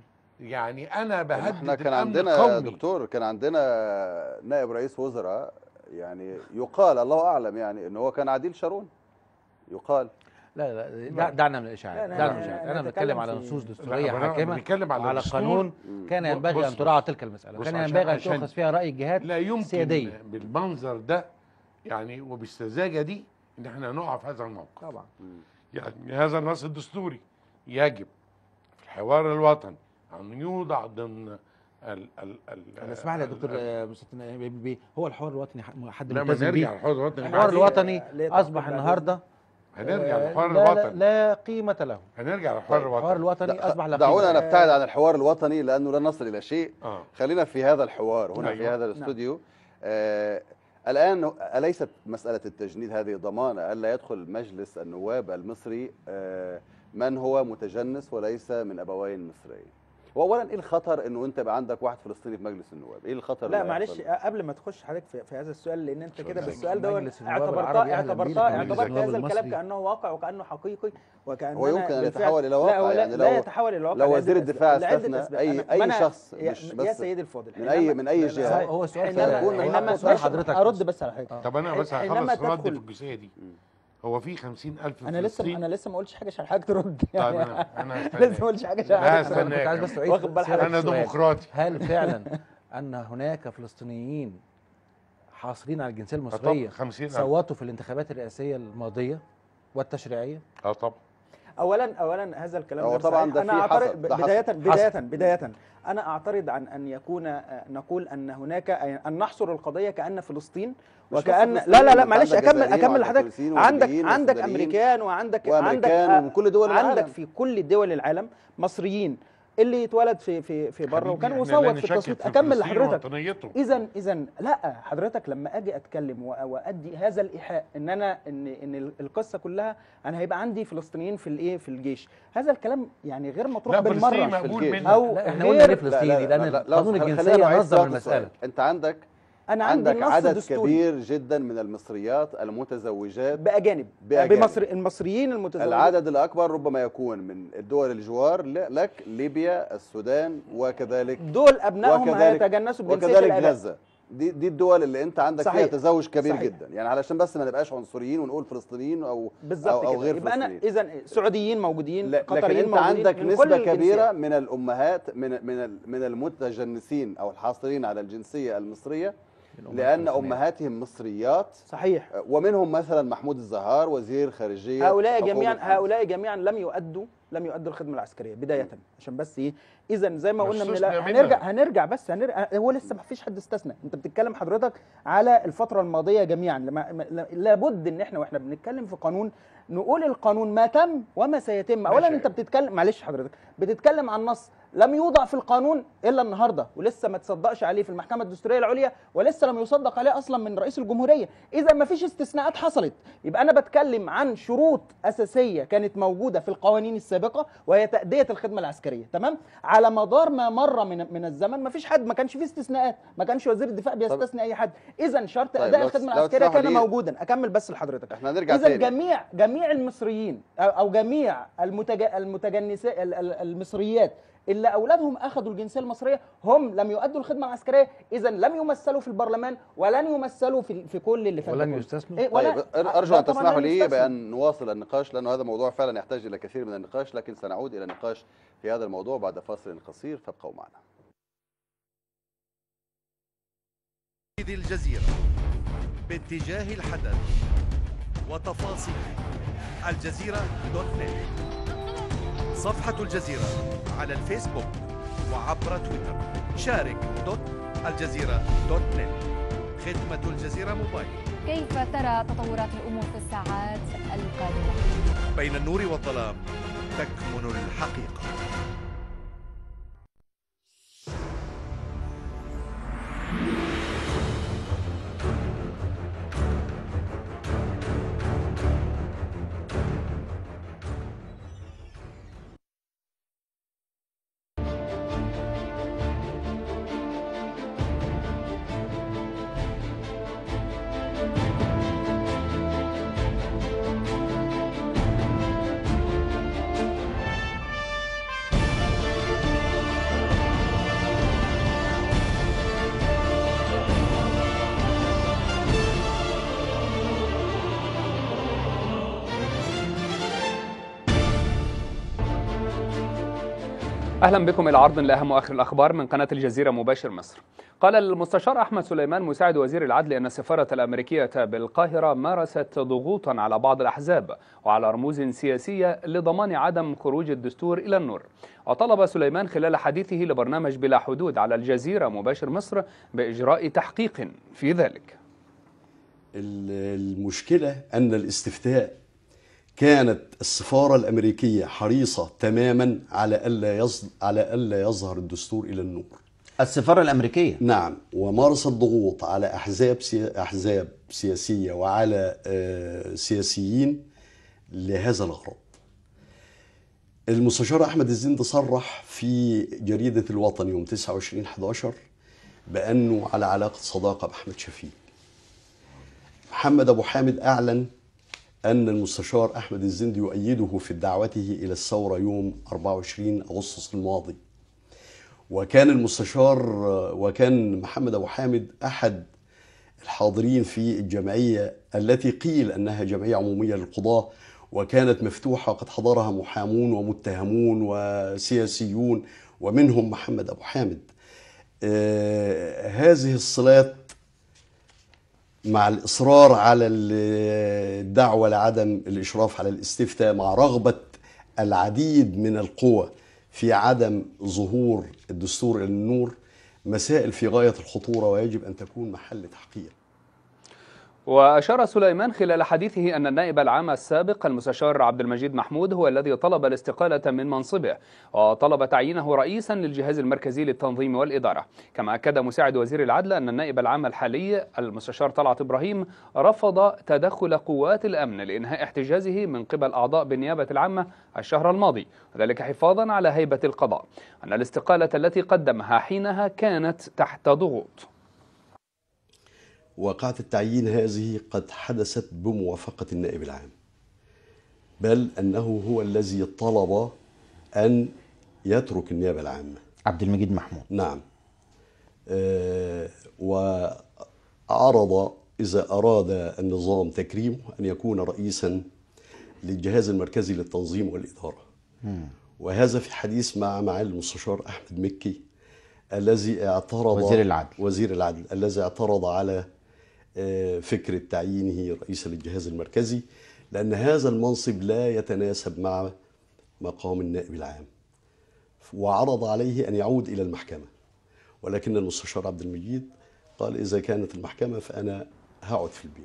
Speaker 17: يعني انا بهدد
Speaker 1: احنا كان
Speaker 17: الأمن
Speaker 1: عندنا
Speaker 17: القومي.
Speaker 1: دكتور كان عندنا نائب رئيس وزراء يعني يقال الله اعلم يعني ان هو كان عديل شارون يقال
Speaker 4: لا لا دع- دعنا من الاشاعات
Speaker 1: لا،
Speaker 4: دعنا
Speaker 1: لا،
Speaker 4: من الاشاعات
Speaker 1: لا،
Speaker 4: انا
Speaker 1: نتكلم
Speaker 4: بتكلم على
Speaker 1: في-
Speaker 4: نصوص
Speaker 17: لا،
Speaker 4: دستوريه
Speaker 17: أنا
Speaker 4: حاكمه
Speaker 17: بنتكلم على
Speaker 4: على
Speaker 17: دستور.
Speaker 4: قانون
Speaker 17: مم.
Speaker 4: كان
Speaker 17: بص-
Speaker 4: ينبغي ان
Speaker 17: بص-
Speaker 4: تراعى تلك المساله
Speaker 17: بص
Speaker 4: كان
Speaker 17: عشان-
Speaker 4: ينبغي ان
Speaker 17: عشان
Speaker 4: تؤخذ فيها راي الجهات
Speaker 17: لا يمكن
Speaker 4: سياديه
Speaker 17: بالمنظر ده يعني وبالسذاجه دي ان احنا نقع في هذا الموقف
Speaker 4: طبعا
Speaker 17: يعني هذا النص الدستوري يجب في الحوار الوطني ان يوضع ضمن ال ال ال
Speaker 4: انا اسمح لي يا دكتور آه، مستر بيه هو الحوار الوطني ح- حد
Speaker 17: لا، ما
Speaker 4: ملتزم
Speaker 17: نرجع
Speaker 4: بيه
Speaker 17: للحوار الوطني
Speaker 4: الحوار
Speaker 17: بعدين.
Speaker 4: الوطني
Speaker 17: ليه
Speaker 4: اصبح
Speaker 17: بعدين؟
Speaker 4: النهارده
Speaker 17: هنرجع
Speaker 4: آه،
Speaker 17: للحوار
Speaker 4: لا- لا-
Speaker 17: الوطني.
Speaker 4: لا قيمه له
Speaker 17: هنرجع للحوار
Speaker 4: طيب،
Speaker 17: الوطني
Speaker 4: الحوار الوطني اصبح لا
Speaker 1: دعونا
Speaker 4: قيمة.
Speaker 1: نبتعد عن الحوار الوطني لانه لا نصل الى شيء
Speaker 17: آه.
Speaker 1: خلينا في هذا الحوار هنا
Speaker 17: أيوة.
Speaker 1: في هذا
Speaker 17: نعم.
Speaker 1: الاستوديو آه الان اليست مساله التجنيد هذه ضمانه الا يدخل مجلس النواب المصري آه من هو متجنس وليس من ابوين مصريين واولا ايه الخطر انه انت يبقى عندك واحد فلسطيني في مجلس النواب ايه الخطر
Speaker 18: لا
Speaker 1: اللي
Speaker 18: معلش
Speaker 1: هيحصل؟
Speaker 18: قبل ما تخش حضرتك في, في هذا السؤال لان انت كده
Speaker 1: ذكي.
Speaker 18: بالسؤال ده
Speaker 4: مجلس النواب
Speaker 18: اعتبرتها
Speaker 4: العربي أهلاً
Speaker 18: اعتبرتها
Speaker 4: بيك.
Speaker 18: اعتبرت
Speaker 4: النواب
Speaker 18: هذا الكلام
Speaker 4: المصري.
Speaker 18: كانه واقع وكانه حقيقي وكاننا
Speaker 1: هو يمكن ان
Speaker 18: بالفعل-
Speaker 1: يتحول الى
Speaker 18: لا
Speaker 1: واقع
Speaker 18: هو لا,
Speaker 1: يعني
Speaker 18: لا
Speaker 1: لو
Speaker 18: يتحول الى واقع
Speaker 1: لو
Speaker 18: لعدة
Speaker 1: وزير
Speaker 18: أسباب-
Speaker 1: الدفاع
Speaker 18: لعدة
Speaker 1: استثنى
Speaker 18: أسباب.
Speaker 1: اي
Speaker 18: أنا- ما
Speaker 1: اي
Speaker 18: أنا-
Speaker 1: شخص
Speaker 18: يا-
Speaker 1: مش
Speaker 18: يا
Speaker 1: بس
Speaker 18: سيدي الفاضل
Speaker 1: من اي من اي
Speaker 18: لا، لا،
Speaker 1: جهه
Speaker 4: هو سؤال
Speaker 18: حينما
Speaker 1: سيكون من
Speaker 18: حينما
Speaker 1: حقه
Speaker 4: سؤال
Speaker 18: ماشي،
Speaker 4: حضرتك
Speaker 18: ارد
Speaker 4: بس.
Speaker 18: بس على حاجه
Speaker 17: طب انا بس
Speaker 18: حينما
Speaker 17: هخلص ردي
Speaker 18: تدخل-
Speaker 17: في الجزئيه دي هو في 50000
Speaker 18: انا لسه
Speaker 17: فلسطيني
Speaker 18: انا لسه ما قلتش حاجه عشان حضرتك ترد
Speaker 17: طيب
Speaker 18: يعني
Speaker 17: أنا- أنا هستناك.
Speaker 18: لسه ما قلتش حاجه عشان
Speaker 17: لا،
Speaker 18: حضرتك ترد.
Speaker 17: هستناك.
Speaker 4: انا كنت عايز بس اعيد
Speaker 18: واخد بال
Speaker 4: سؤال-
Speaker 18: حضرتك
Speaker 17: أنا
Speaker 4: سؤال.
Speaker 17: ديمقراطي.
Speaker 4: هل فعلا ان هناك فلسطينيين حاصلين على الجنسيه المصريه
Speaker 17: 50,000.
Speaker 4: صوتوا في الانتخابات الرئاسيه الماضيه والتشريعيه
Speaker 17: اه طبعا
Speaker 18: اولا اولا هذا الكلام
Speaker 1: هو
Speaker 18: غير
Speaker 1: طبعاً
Speaker 18: صحيح.
Speaker 1: ده
Speaker 18: انا
Speaker 1: في
Speaker 18: اعترض
Speaker 1: حصل، ده
Speaker 18: بدايه
Speaker 1: حصل.
Speaker 18: بدايه
Speaker 1: حصل.
Speaker 18: بدايه انا اعترض عن ان يكون آه، نقول ان هناك ان نحصر القضيه كان فلسطين
Speaker 1: مش بس
Speaker 18: وكان
Speaker 1: فلسطين،
Speaker 18: لا لا لا
Speaker 1: أنت
Speaker 18: معلش
Speaker 1: عندك
Speaker 18: اكمل
Speaker 1: جزائريين
Speaker 18: اكمل
Speaker 1: وعندك
Speaker 18: لحضرتك
Speaker 1: تونسيين
Speaker 18: عندك
Speaker 1: وليبيين
Speaker 18: عندك
Speaker 1: وسودانيين
Speaker 18: امريكان وعندك
Speaker 1: وأمريكان
Speaker 18: عندك
Speaker 1: ومن كل دول
Speaker 18: عندك
Speaker 1: العالم.
Speaker 18: في كل دول العالم مصريين اللي اتولد في في في بره
Speaker 17: حبيبي،
Speaker 18: وكان
Speaker 17: إحنا
Speaker 18: مصوت
Speaker 17: لا
Speaker 18: في
Speaker 17: نشكك
Speaker 18: التصويت
Speaker 17: في
Speaker 18: اكمل
Speaker 17: فلسطين
Speaker 18: لحضرتك
Speaker 17: ووطنيته.
Speaker 18: اذا اذا لا حضرتك لما اجي اتكلم و- وادي هذا الايحاء ان انا ان ان القصه كلها انا هيبقى عندي فلسطينيين في الايه في الجيش هذا الكلام يعني غير مطروح
Speaker 17: لا،
Speaker 18: بالمره
Speaker 17: فلسطين مقبول منه.
Speaker 18: او
Speaker 4: لا، احنا
Speaker 18: غير
Speaker 4: قلنا ليه فلسطيني لان
Speaker 1: لا،
Speaker 4: قانون
Speaker 1: خل-
Speaker 4: الجنسيه
Speaker 1: خلينا نعيد
Speaker 4: نظم
Speaker 1: سياق
Speaker 4: المساله
Speaker 1: السؤال. انت عندك
Speaker 18: انا عندي
Speaker 1: عندك
Speaker 18: النص
Speaker 1: عدد
Speaker 18: الدستوري
Speaker 1: كبير جدا من المصريات المتزوجات
Speaker 18: باجانب
Speaker 1: بأجانب.
Speaker 18: بمصر المصريين المتزوجين
Speaker 1: العدد الأكبر ربما يكون من الدول الجوار ل- لك ليبيا السودان وكذلك
Speaker 18: دول ابنائهم
Speaker 1: وكذلك-
Speaker 18: هيتجنسوا بجنسيه
Speaker 1: وكذلك
Speaker 18: الاباء
Speaker 1: غزة دي دي الدول اللي انت عندك فيها
Speaker 18: صحيح.
Speaker 1: تزاوج كبير
Speaker 18: صحيح.
Speaker 1: جدا يعني علشان بس ما نبقاش عنصريين ونقول فلسطينيين او
Speaker 18: بالظبط
Speaker 1: او, أو
Speaker 18: كده
Speaker 1: غير
Speaker 18: يبقى انا
Speaker 1: فلسطينيين
Speaker 18: اذا سعوديين موجودين
Speaker 1: لا- لكن
Speaker 18: قطريين
Speaker 1: انت
Speaker 18: موجودين
Speaker 1: عندك
Speaker 18: من كل
Speaker 1: نسبة
Speaker 18: الجنسيات.
Speaker 1: كبيرة من الأمهات من من ال- من المتجنسين أو الحاصلين على الجنسية المصرية لأن أمهاتهم مصريات
Speaker 18: صحيح
Speaker 1: ومنهم مثلا محمود الزهار وزير خارجية
Speaker 18: هؤلاء
Speaker 1: حكومة
Speaker 18: جميعا
Speaker 1: مصر.
Speaker 18: هؤلاء جميعا لم يؤدوا لم يؤدوا الخدمه العسكريه بدايه عشان بس ايه اذا زي ما قلنا من
Speaker 17: استثنى
Speaker 18: لا-
Speaker 17: منها.
Speaker 18: هنرجع هنرجع بس هنرجع هو لسه ما فيش حد استثنى انت بتتكلم حضرتك على الفتره الماضيه جميعا لما ما- لا- لابد ان احنا واحنا بنتكلم في قانون نقول القانون ما تم وما سيتم اولا
Speaker 17: ماشي.
Speaker 18: انت بتتكلم معلش حضرتك بتتكلم عن نص لم يوضع في القانون الا النهارده ولسه ما تصدقش عليه في المحكمه الدستوريه العليا ولسه لم يصدق عليه اصلا من رئيس الجمهوريه اذا ما فيش استثناءات حصلت يبقى انا بتكلم عن شروط اساسيه كانت موجوده في القوانين السابقه وهي تاديه الخدمه العسكريه تمام على مدار ما مر من من الزمن ما فيش حد ما كانش فيه استثناءات ما كانش وزير الدفاع بيستثني اي حد اذا شرط
Speaker 1: طيب،
Speaker 18: اداء
Speaker 1: لو-
Speaker 18: الخدمه
Speaker 1: لو
Speaker 18: العسكريه
Speaker 1: تسمحوا
Speaker 18: كان
Speaker 1: لي-
Speaker 18: موجودا اكمل بس لحضرتك
Speaker 1: احنا هنرجع
Speaker 18: اذا
Speaker 1: تاني.
Speaker 18: جميع جميع المصريين أو- او جميع المتج... المتجنسات ال- ال- المصريات اللي اولادهم اخذوا الجنسيه المصريه هم لم يؤدوا الخدمه العسكريه اذا لم يمثلوا في البرلمان ولن يمثلوا في في كل اللي فات ده
Speaker 4: ولن
Speaker 18: كله.
Speaker 4: يستثنوا؟
Speaker 18: إيه ولا
Speaker 1: طيب ارجو
Speaker 18: لا
Speaker 1: ان
Speaker 18: طبعاً
Speaker 1: تسمحوا
Speaker 18: لن
Speaker 1: لي
Speaker 18: يستثنوا.
Speaker 1: بان نواصل النقاش لانه هذا موضوع فعلا يحتاج الى كثير من النقاش لكن سنعود الى النقاش في هذا الموضوع بعد فاصل قصير فابقوا معنا
Speaker 20: ذي الجزيرة باتجاه الحدث وتفاصيل الجزيرة دوت نت صفحة الجزيرة على الفيسبوك وعبر تويتر شارك دوت الجزيرة دوت نت خدمة الجزيرة موبايل
Speaker 21: كيف ترى تطورات الأمور في الساعات القادمة؟
Speaker 20: بين النور والظلام تكمن الحقيقة
Speaker 22: اهلا بكم الى عرض لاهم واخر الاخبار من قناه الجزيره مباشر مصر. قال المستشار احمد سليمان مساعد وزير العدل ان السفاره الامريكيه بالقاهره مارست ضغوطا على بعض الاحزاب وعلى رموز سياسيه لضمان عدم خروج الدستور الى النور. وطلب سليمان خلال حديثه لبرنامج بلا حدود على الجزيره مباشر مصر باجراء تحقيق في ذلك.
Speaker 23: المشكلة أن الاستفتاء كانت السفارة الأمريكية حريصة تماما على ألا يظهر على ألا يظهر الدستور إلى النور.
Speaker 24: السفارة الأمريكية
Speaker 23: نعم ومارست ضغوط على أحزاب سي... أحزاب سياسية وعلى آه، سياسيين لهذا الغرض. المستشار أحمد الزند صرح في جريدة الوطن يوم 29 11 بأنه على علاقة صداقة بأحمد شفيق. محمد أبو حامد أعلن أن المستشار أحمد الزند يؤيده في دعوته إلى الثورة يوم 24 أغسطس الماضي وكان المستشار وكان محمد أبو حامد أحد الحاضرين في الجمعية التي قيل أنها جمعية عمومية للقضاة وكانت مفتوحة وقد حضرها محامون ومتهمون وسياسيون ومنهم محمد أبو حامد آه هذه الصلات مع الإصرار على الدعوة لعدم الإشراف على الاستفتاء مع رغبة العديد من القوى في عدم ظهور الدستور إلى النور مسائل في غاية الخطورة ويجب أن تكون محل تحقيق
Speaker 22: وأشار سليمان خلال حديثه أن النائب العام السابق المستشار عبد المجيد محمود هو الذي طلب الاستقالة من منصبه وطلب تعيينه رئيسا للجهاز المركزي للتنظيم والإدارة كما أكد مساعد وزير العدل أن النائب العام الحالي المستشار طلعت إبراهيم رفض تدخل قوات الأمن لإنهاء احتجازه من قبل أعضاء بالنيابة العامة الشهر الماضي وذلك حفاظا على هيبة القضاء أن الاستقالة التي قدمها حينها كانت تحت ضغوط
Speaker 23: واقعة التعيين هذه قد حدثت بموافقة النائب العام بل أنه هو الذي طلب أن يترك النيابة العامة
Speaker 2: عبد المجيد محمود
Speaker 23: نعم آه وعرض إذا أراد النظام تكريمه أن يكون رئيسا للجهاز المركزي للتنظيم والإدارة
Speaker 2: مم.
Speaker 23: وهذا في حديث مع معالي المستشار أحمد مكي الذي اعترض
Speaker 2: وزير العدل.
Speaker 23: وزير العدل الذي اعترض على آه، فكرة تعيينه رئيسا للجهاز المركزي لأن هذا المنصب لا يتناسب مع مقام النائب العام وعرض عليه أن يعود إلى المحكمة ولكن المستشار عبد المجيد قال إذا كانت المحكمة فأنا هقعد في البيت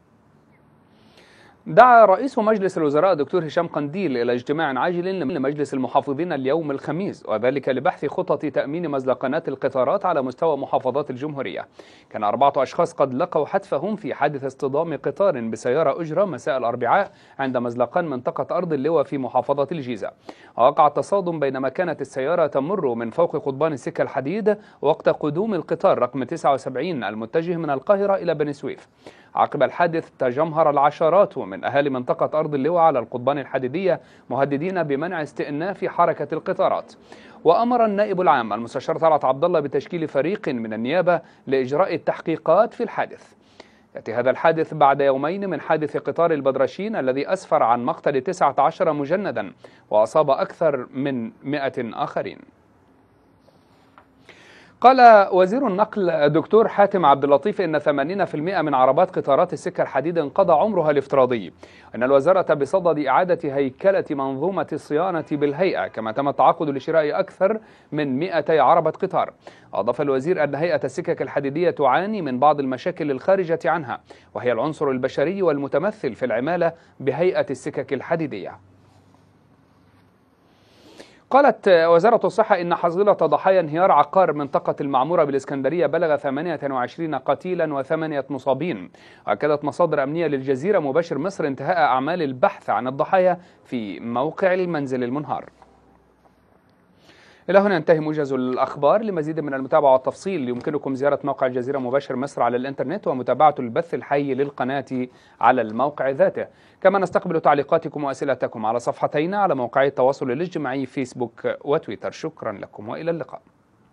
Speaker 22: دعا رئيس مجلس الوزراء دكتور هشام قنديل إلى اجتماع عاجل لمجلس المحافظين اليوم الخميس وذلك لبحث خطط تأمين مزلقنات القطارات على مستوى محافظات الجمهورية كان أربعة أشخاص قد لقوا حتفهم في حادث اصطدام قطار بسيارة أجرة مساء الأربعاء عند مزلقان منطقة أرض اللواء في محافظة الجيزة وقع التصادم بينما كانت السيارة تمر من فوق قضبان السكة الحديد وقت قدوم القطار رقم 79 المتجه من القاهرة إلى بني سويف عقب الحادث تجمهر العشرات من أهالي منطقة أرض اللواء على القضبان الحديدية مهددين بمنع استئناف حركة القطارات وأمر النائب العام المستشار طلعت عبد الله بتشكيل فريق من النيابة لإجراء التحقيقات في الحادث يأتي هذا الحادث بعد يومين من حادث قطار البدرشين الذي أسفر عن مقتل 19 مجندا وأصاب أكثر من 100 آخرين قال وزير النقل الدكتور حاتم عبد اللطيف ان 80% من عربات قطارات السكه الحديد انقضى عمرها الافتراضي ان الوزاره بصدد اعاده هيكله منظومه الصيانه بالهيئه كما تم التعاقد لشراء اكثر من 200 عربه قطار اضاف الوزير ان هيئه السكك الحديديه تعاني من بعض المشاكل الخارجه عنها وهي العنصر البشري والمتمثل في العماله بهيئه السكك الحديديه قالت وزارة الصحة إن حصيلة ضحايا انهيار عقار منطقة المعمورة بالإسكندرية بلغ 28 قتيلا وثمانية مصابين وأكدت مصادر أمنية للجزيرة مباشر مصر انتهاء أعمال البحث عن الضحايا في موقع المنزل المنهار إلى هنا ينتهي موجز الأخبار لمزيد من المتابعة والتفصيل يمكنكم زيارة موقع الجزيرة مباشر مصر على الإنترنت ومتابعة البث الحي للقناة على الموقع ذاته كما نستقبل تعليقاتكم وأسئلتكم على صفحتينا على موقعي التواصل الاجتماعي فيسبوك وتويتر شكرا لكم وإلى اللقاء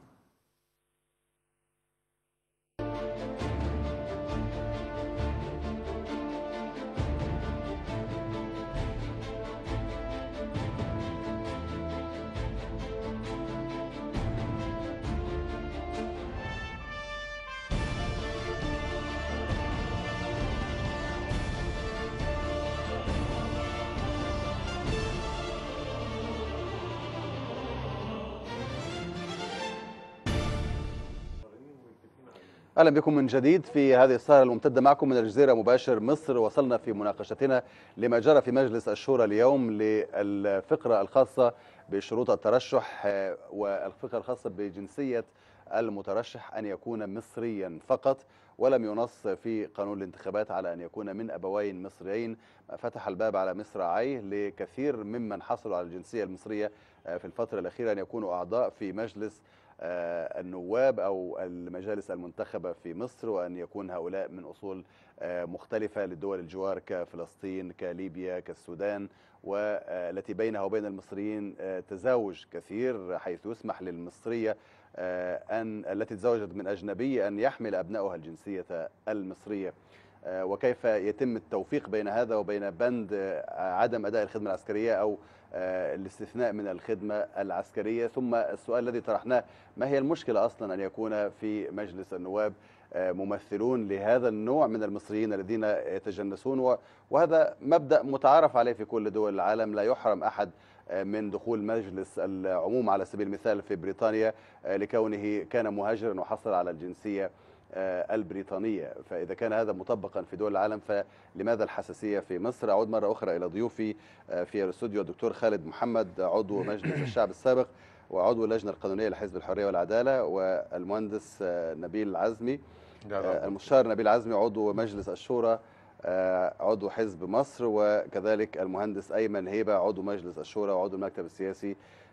Speaker 1: اهلا بكم من جديد في هذه السهره الممتده معكم من الجزيره مباشر مصر وصلنا في مناقشتنا لما جرى في مجلس الشورى اليوم للفقره الخاصه بشروط الترشح آه، والفقره الخاصه بجنسيه المترشح ان يكون مصريا فقط ولم ينص في قانون الانتخابات على ان يكون من ابوين مصريين ما فتح الباب على مصراعيه لكثير ممن حصلوا على الجنسيه المصريه آه، في الفتره الاخيره ان يكونوا اعضاء في مجلس آه، النواب او المجالس المنتخبه في مصر وان يكون هؤلاء من اصول آه، مختلفه لدول الجوار كفلسطين كليبيا كالسودان والتي بينها وبين المصريين آه، تزاوج كثير حيث يسمح للمصريه آه، ان التي تزوجت من اجنبي ان يحمل ابنائها الجنسيه المصريه آه، وكيف يتم التوفيق بين هذا وبين بند آه، عدم اداء الخدمه العسكريه او آه، الاستثناء من الخدمه العسكريه ثم السؤال الذي طرحناه ما هي المشكله اصلا ان يكون في مجلس النواب آه، ممثلون لهذا النوع من المصريين الذين يتجنسون و- وهذا مبدا متعارف عليه في كل دول العالم لا يحرم احد آه، من دخول مجلس العموم على سبيل المثال في بريطانيا آه، لكونه كان مهاجرا وحصل على الجنسيه آه، البريطانية فإذا كان هذا مطبقا في دول العالم فلماذا الحساسية في مصر أعود مرة أخرى إلى ضيوفي آه، في الاستوديو الدكتور خالد محمد عضو مجلس الشعب السابق وعضو اللجنة القانونية لحزب الحرية والعدالة والمهندس آه، نبيل عزمي آه، المستشار نبيل عزمي عضو مجلس الشورى آه، عضو حزب مصر وكذلك المهندس أيمن هيبة عضو مجلس الشورى وعضو المكتب السياسي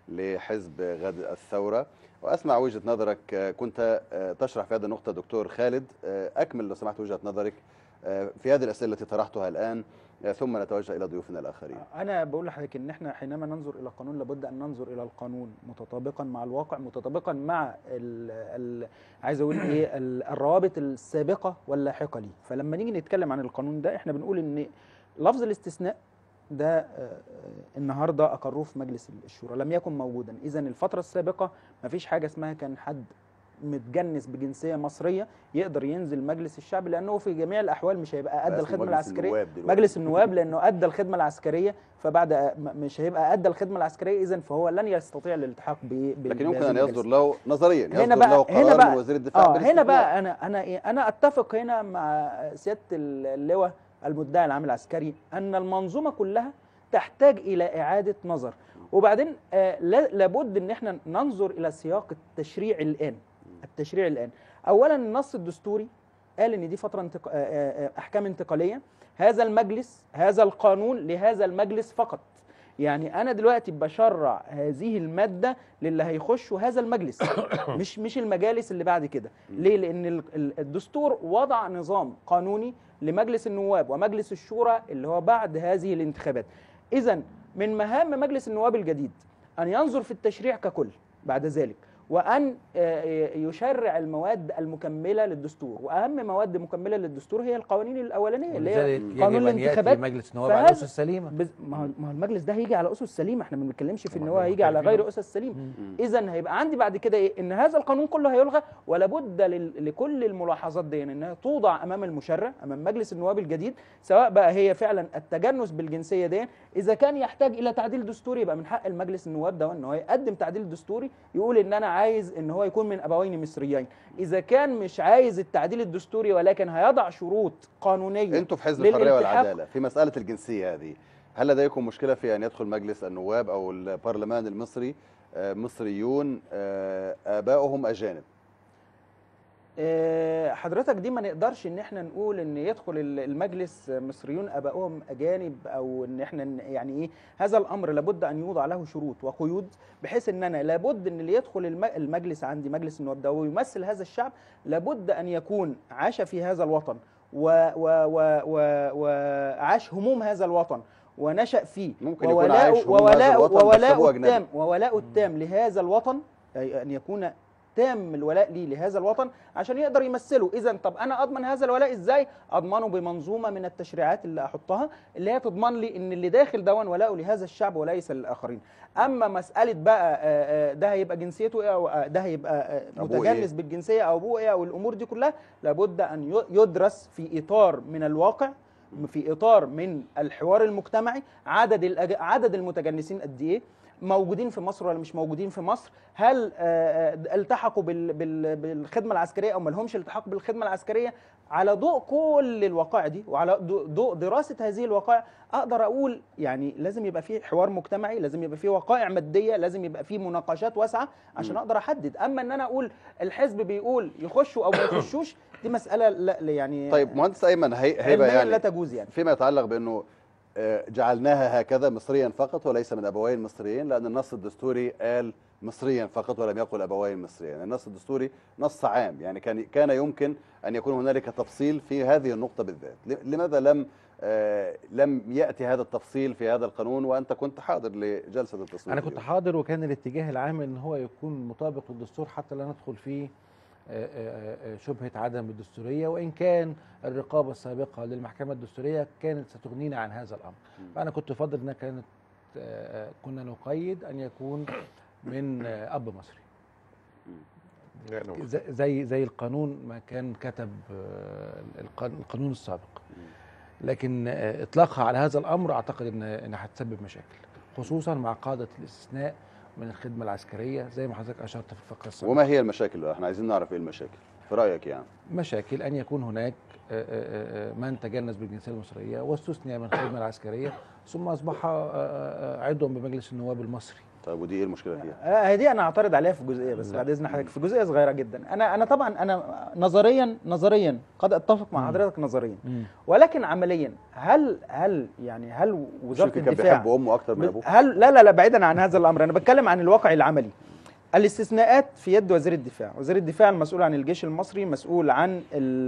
Speaker 1: لحزب غد الثورة وأسمع وجهة نظرك آه، كنت آه، تشرح في هذه النقطة دكتور خالد آه، أكمل لو سمحت وجهة نظرك آه، في هذه الأسئلة التي طرحتها الآن آه، ثم نتوجه إلى ضيوفنا الآخرين
Speaker 18: انا بقول لحضرتك ان احنا حينما ننظر الى القانون لابد ان ننظر الى القانون متطابقا مع الواقع متطابقا مع ال ال عايز اقول ايه ال- الروابط السابقه واللاحقه ليه فلما نيجي نتكلم عن القانون ده احنا بنقول ان لفظ الاستثناء ده آه، آه، النهارده اقروه في مجلس الشورى لم يكن موجودا اذا الفتره السابقه ما فيش حاجه اسمها كان حد متجنس بجنسيه مصريه يقدر ينزل مجلس الشعب لانه في جميع الاحوال مش هيبقى
Speaker 1: بقى
Speaker 18: ادى
Speaker 1: اسمه
Speaker 18: الخدمه
Speaker 1: مجلس
Speaker 18: العسكريه
Speaker 1: النواب دلوقتي.
Speaker 18: مجلس النواب لانه ادى الخدمه العسكريه فبعد م- مش هيبقى ادى الخدمه العسكريه اذا فهو لن يستطيع الالتحاق ب ب-
Speaker 1: لكن يمكن
Speaker 18: بهذا
Speaker 1: أن
Speaker 18: المجلس.
Speaker 1: يصدر له نظريا
Speaker 18: هنا
Speaker 1: يصدر
Speaker 18: بقى
Speaker 1: له
Speaker 18: هنا
Speaker 1: قرار
Speaker 18: بقى
Speaker 1: من وزير الدفاع
Speaker 18: اه هنا
Speaker 1: بالاستثناء.
Speaker 18: بقى انا انا ايه انا اتفق هنا مع سياده اللواء المدعي العام العسكري ان المنظومه كلها تحتاج الى اعاده نظر وبعدين آه لا- لابد ان احنا ننظر الى سياق التشريع الان التشريع الان اولا النص الدستوري قال ان دي فتره انتق... آه، آه، آه، احكام انتقاليه هذا المجلس هذا القانون لهذا المجلس فقط يعني انا دلوقتي بشرع هذه الماده للي هيخشوا هذا المجلس مش مش المجالس اللي بعد كده ليه لان ال- ال- الدستور وضع نظام قانوني لمجلس النواب ومجلس الشورى اللي هو بعد هذه الانتخابات اذا من مهام مجلس النواب الجديد ان ينظر في التشريع ككل بعد ذلك وان آه، يشرع المواد المكمله للدستور واهم مواد مكمله للدستور هي القوانين الاولانيه اللي
Speaker 4: ولذلك
Speaker 18: هي
Speaker 4: يجب
Speaker 18: قانون
Speaker 4: أن يأتي
Speaker 18: الانتخابات
Speaker 4: مجلس النواب على
Speaker 18: فهذا-
Speaker 4: الأسس السليمة.
Speaker 18: بز- ما هو ما هو المجلس ده هيجي على اسس سليمه احنا ما بنتكلمش في ان هو
Speaker 4: احنا
Speaker 18: هيجي على
Speaker 4: مختلفين.
Speaker 18: غير اسس سليمه اذا هيبقى عندي بعد كده ايه ان هذا القانون كله هيلغى ولا بد لل- لكل الملاحظات دي انها توضع امام المشرع امام مجلس النواب الجديد سواء بقى هي فعلا التجنس بالجنسيه دي اذا كان يحتاج الى تعديل دستوري يبقى من حق المجلس النواب ده ان هو يقدم تعديل دستوري يقول ان انا عايز ان هو يكون من ابوين مصريين اذا كان مش عايز التعديل الدستوري ولكن هيضع شروط قانونيه
Speaker 1: انتوا في حزب الحريه
Speaker 18: للالتحاق
Speaker 1: والعداله في مساله الجنسيه هذه هل لديكم مشكله في ان يدخل مجلس النواب او البرلمان المصري آه، مصريون آه، ابائهم اجانب
Speaker 18: آه، حضرتك دي ما نقدرش ان احنا نقول ان يدخل ال- المجلس مصريون ابائهم اجانب او ان احنا ن- يعني ايه هذا الامر لابد ان يوضع له شروط وقيود بحيث ان انا لابد ان اللي يدخل الم- المجلس عندي مجلس النواب ده ويمثل هذا الشعب لابد ان يكون عاش في هذا الوطن و- و- و- و- وعاش هموم هذا الوطن ونشأ فيه
Speaker 1: ممكن يكون عايش هموم هذا
Speaker 18: وولاء
Speaker 1: الوطن بس
Speaker 18: وولاء
Speaker 1: أبوه أجنبي.
Speaker 18: التام وولاء التام لهذا الوطن أي ان يكون تام الولاء ليه لهذا الوطن عشان يقدر يمثله اذا طب انا اضمن هذا الولاء ازاي اضمنه بمنظومه من التشريعات اللي احطها اللي هي تضمن لي ان اللي داخل دون ولاؤه لهذا الشعب وليس للاخرين اما مساله بقى آه، آه، ده هيبقى جنسيته ايه او آه، ده هيبقى آه،
Speaker 1: أبوه إيه؟
Speaker 18: متجنس بالجنسيه او ابوه ايه او الامور دي كلها لابد ان ي- يدرس في اطار من الواقع في اطار من الحوار المجتمعي عدد الأج... عدد المتجنسين قد ايه موجودين في مصر ولا مش موجودين في مصر هل آه، آه، التحقوا بال... بال... بالخدمه العسكريه او ما لهمش التحاق بالخدمه العسكريه على ضوء كل الوقائع دي وعلى ضوء- ضوء دراسه هذه الوقائع اقدر اقول يعني لازم يبقى فيه حوار مجتمعي لازم يبقى فيه وقائع ماديه لازم يبقى فيه مناقشات واسعه عشان اقدر احدد اما ان انا اقول الحزب بيقول يخشوا او ما يخشوش دي مساله لا لا يعني
Speaker 1: طيب مهندس ايمن هي هيبه
Speaker 18: علمياً
Speaker 1: يعني
Speaker 18: لا تجوز يعني
Speaker 1: فيما يتعلق بانه آه، جعلناها هكذا مصريا فقط وليس من ابوين مصريين لان النص الدستوري قال مصريا فقط ولم يقل ابوين مصريين النص الدستوري نص عام يعني كان كان يمكن ان يكون هنالك تفصيل في هذه النقطه بالذات ل- لماذا لم آه، لم ياتي هذا التفصيل في هذا القانون وانت كنت حاضر لجلسه التصويت
Speaker 4: انا كنت
Speaker 1: اليوم؟
Speaker 4: حاضر وكان الاتجاه العام ان هو يكون مطابق للدستور حتى لا ندخل فيه آه، آه، آه، شبهه عدم الدستوريه وان كان الرقابه السابقه للمحكمه الدستوريه كانت ستغنينا عن هذا الامر فانا كنت افضل انها كانت آه، آه، كنا نقيد ان يكون من آه، اب مصري زي- زي زي القانون ما كان كتب آه، القان- القانون السابق لكن آه، اطلاقها على هذا الامر اعتقد ان انها هتسبب مشاكل خصوصا مع قاعده الاستثناء من الخدمه العسكريه زي ما حضرتك اشرت في الفقره السابقه
Speaker 1: وما هي المشاكل بقى؟ احنا عايزين نعرف ايه المشاكل في رايك يعني
Speaker 4: مشاكل ان يكون هناك آه، آه، آه، من تجنس بالجنسيه المصريه واستثني من الخدمه العسكريه ثم اصبح آه، آه، عضوا بمجلس النواب المصري
Speaker 1: طيب ودي ايه المشكله فيها؟
Speaker 18: آه، هي دي انا اعترض عليها في جزئيه بس بعد اذن حضرتك في جزئيه صغيره جدا انا انا طبعا انا نظريا نظريا قد اتفق مع حضرتك نظريا ولكن عمليا هل هل يعني هل وزاره
Speaker 1: شوفي كان
Speaker 18: الدفاع
Speaker 1: بيحب امه اكتر من ابوه
Speaker 18: هل لا لا لا بعيدا عن هذا الامر انا بتكلم عن الواقع العملي الاستثناءات في يد وزير الدفاع وزير الدفاع المسؤول عن الجيش المصري مسؤول عن ال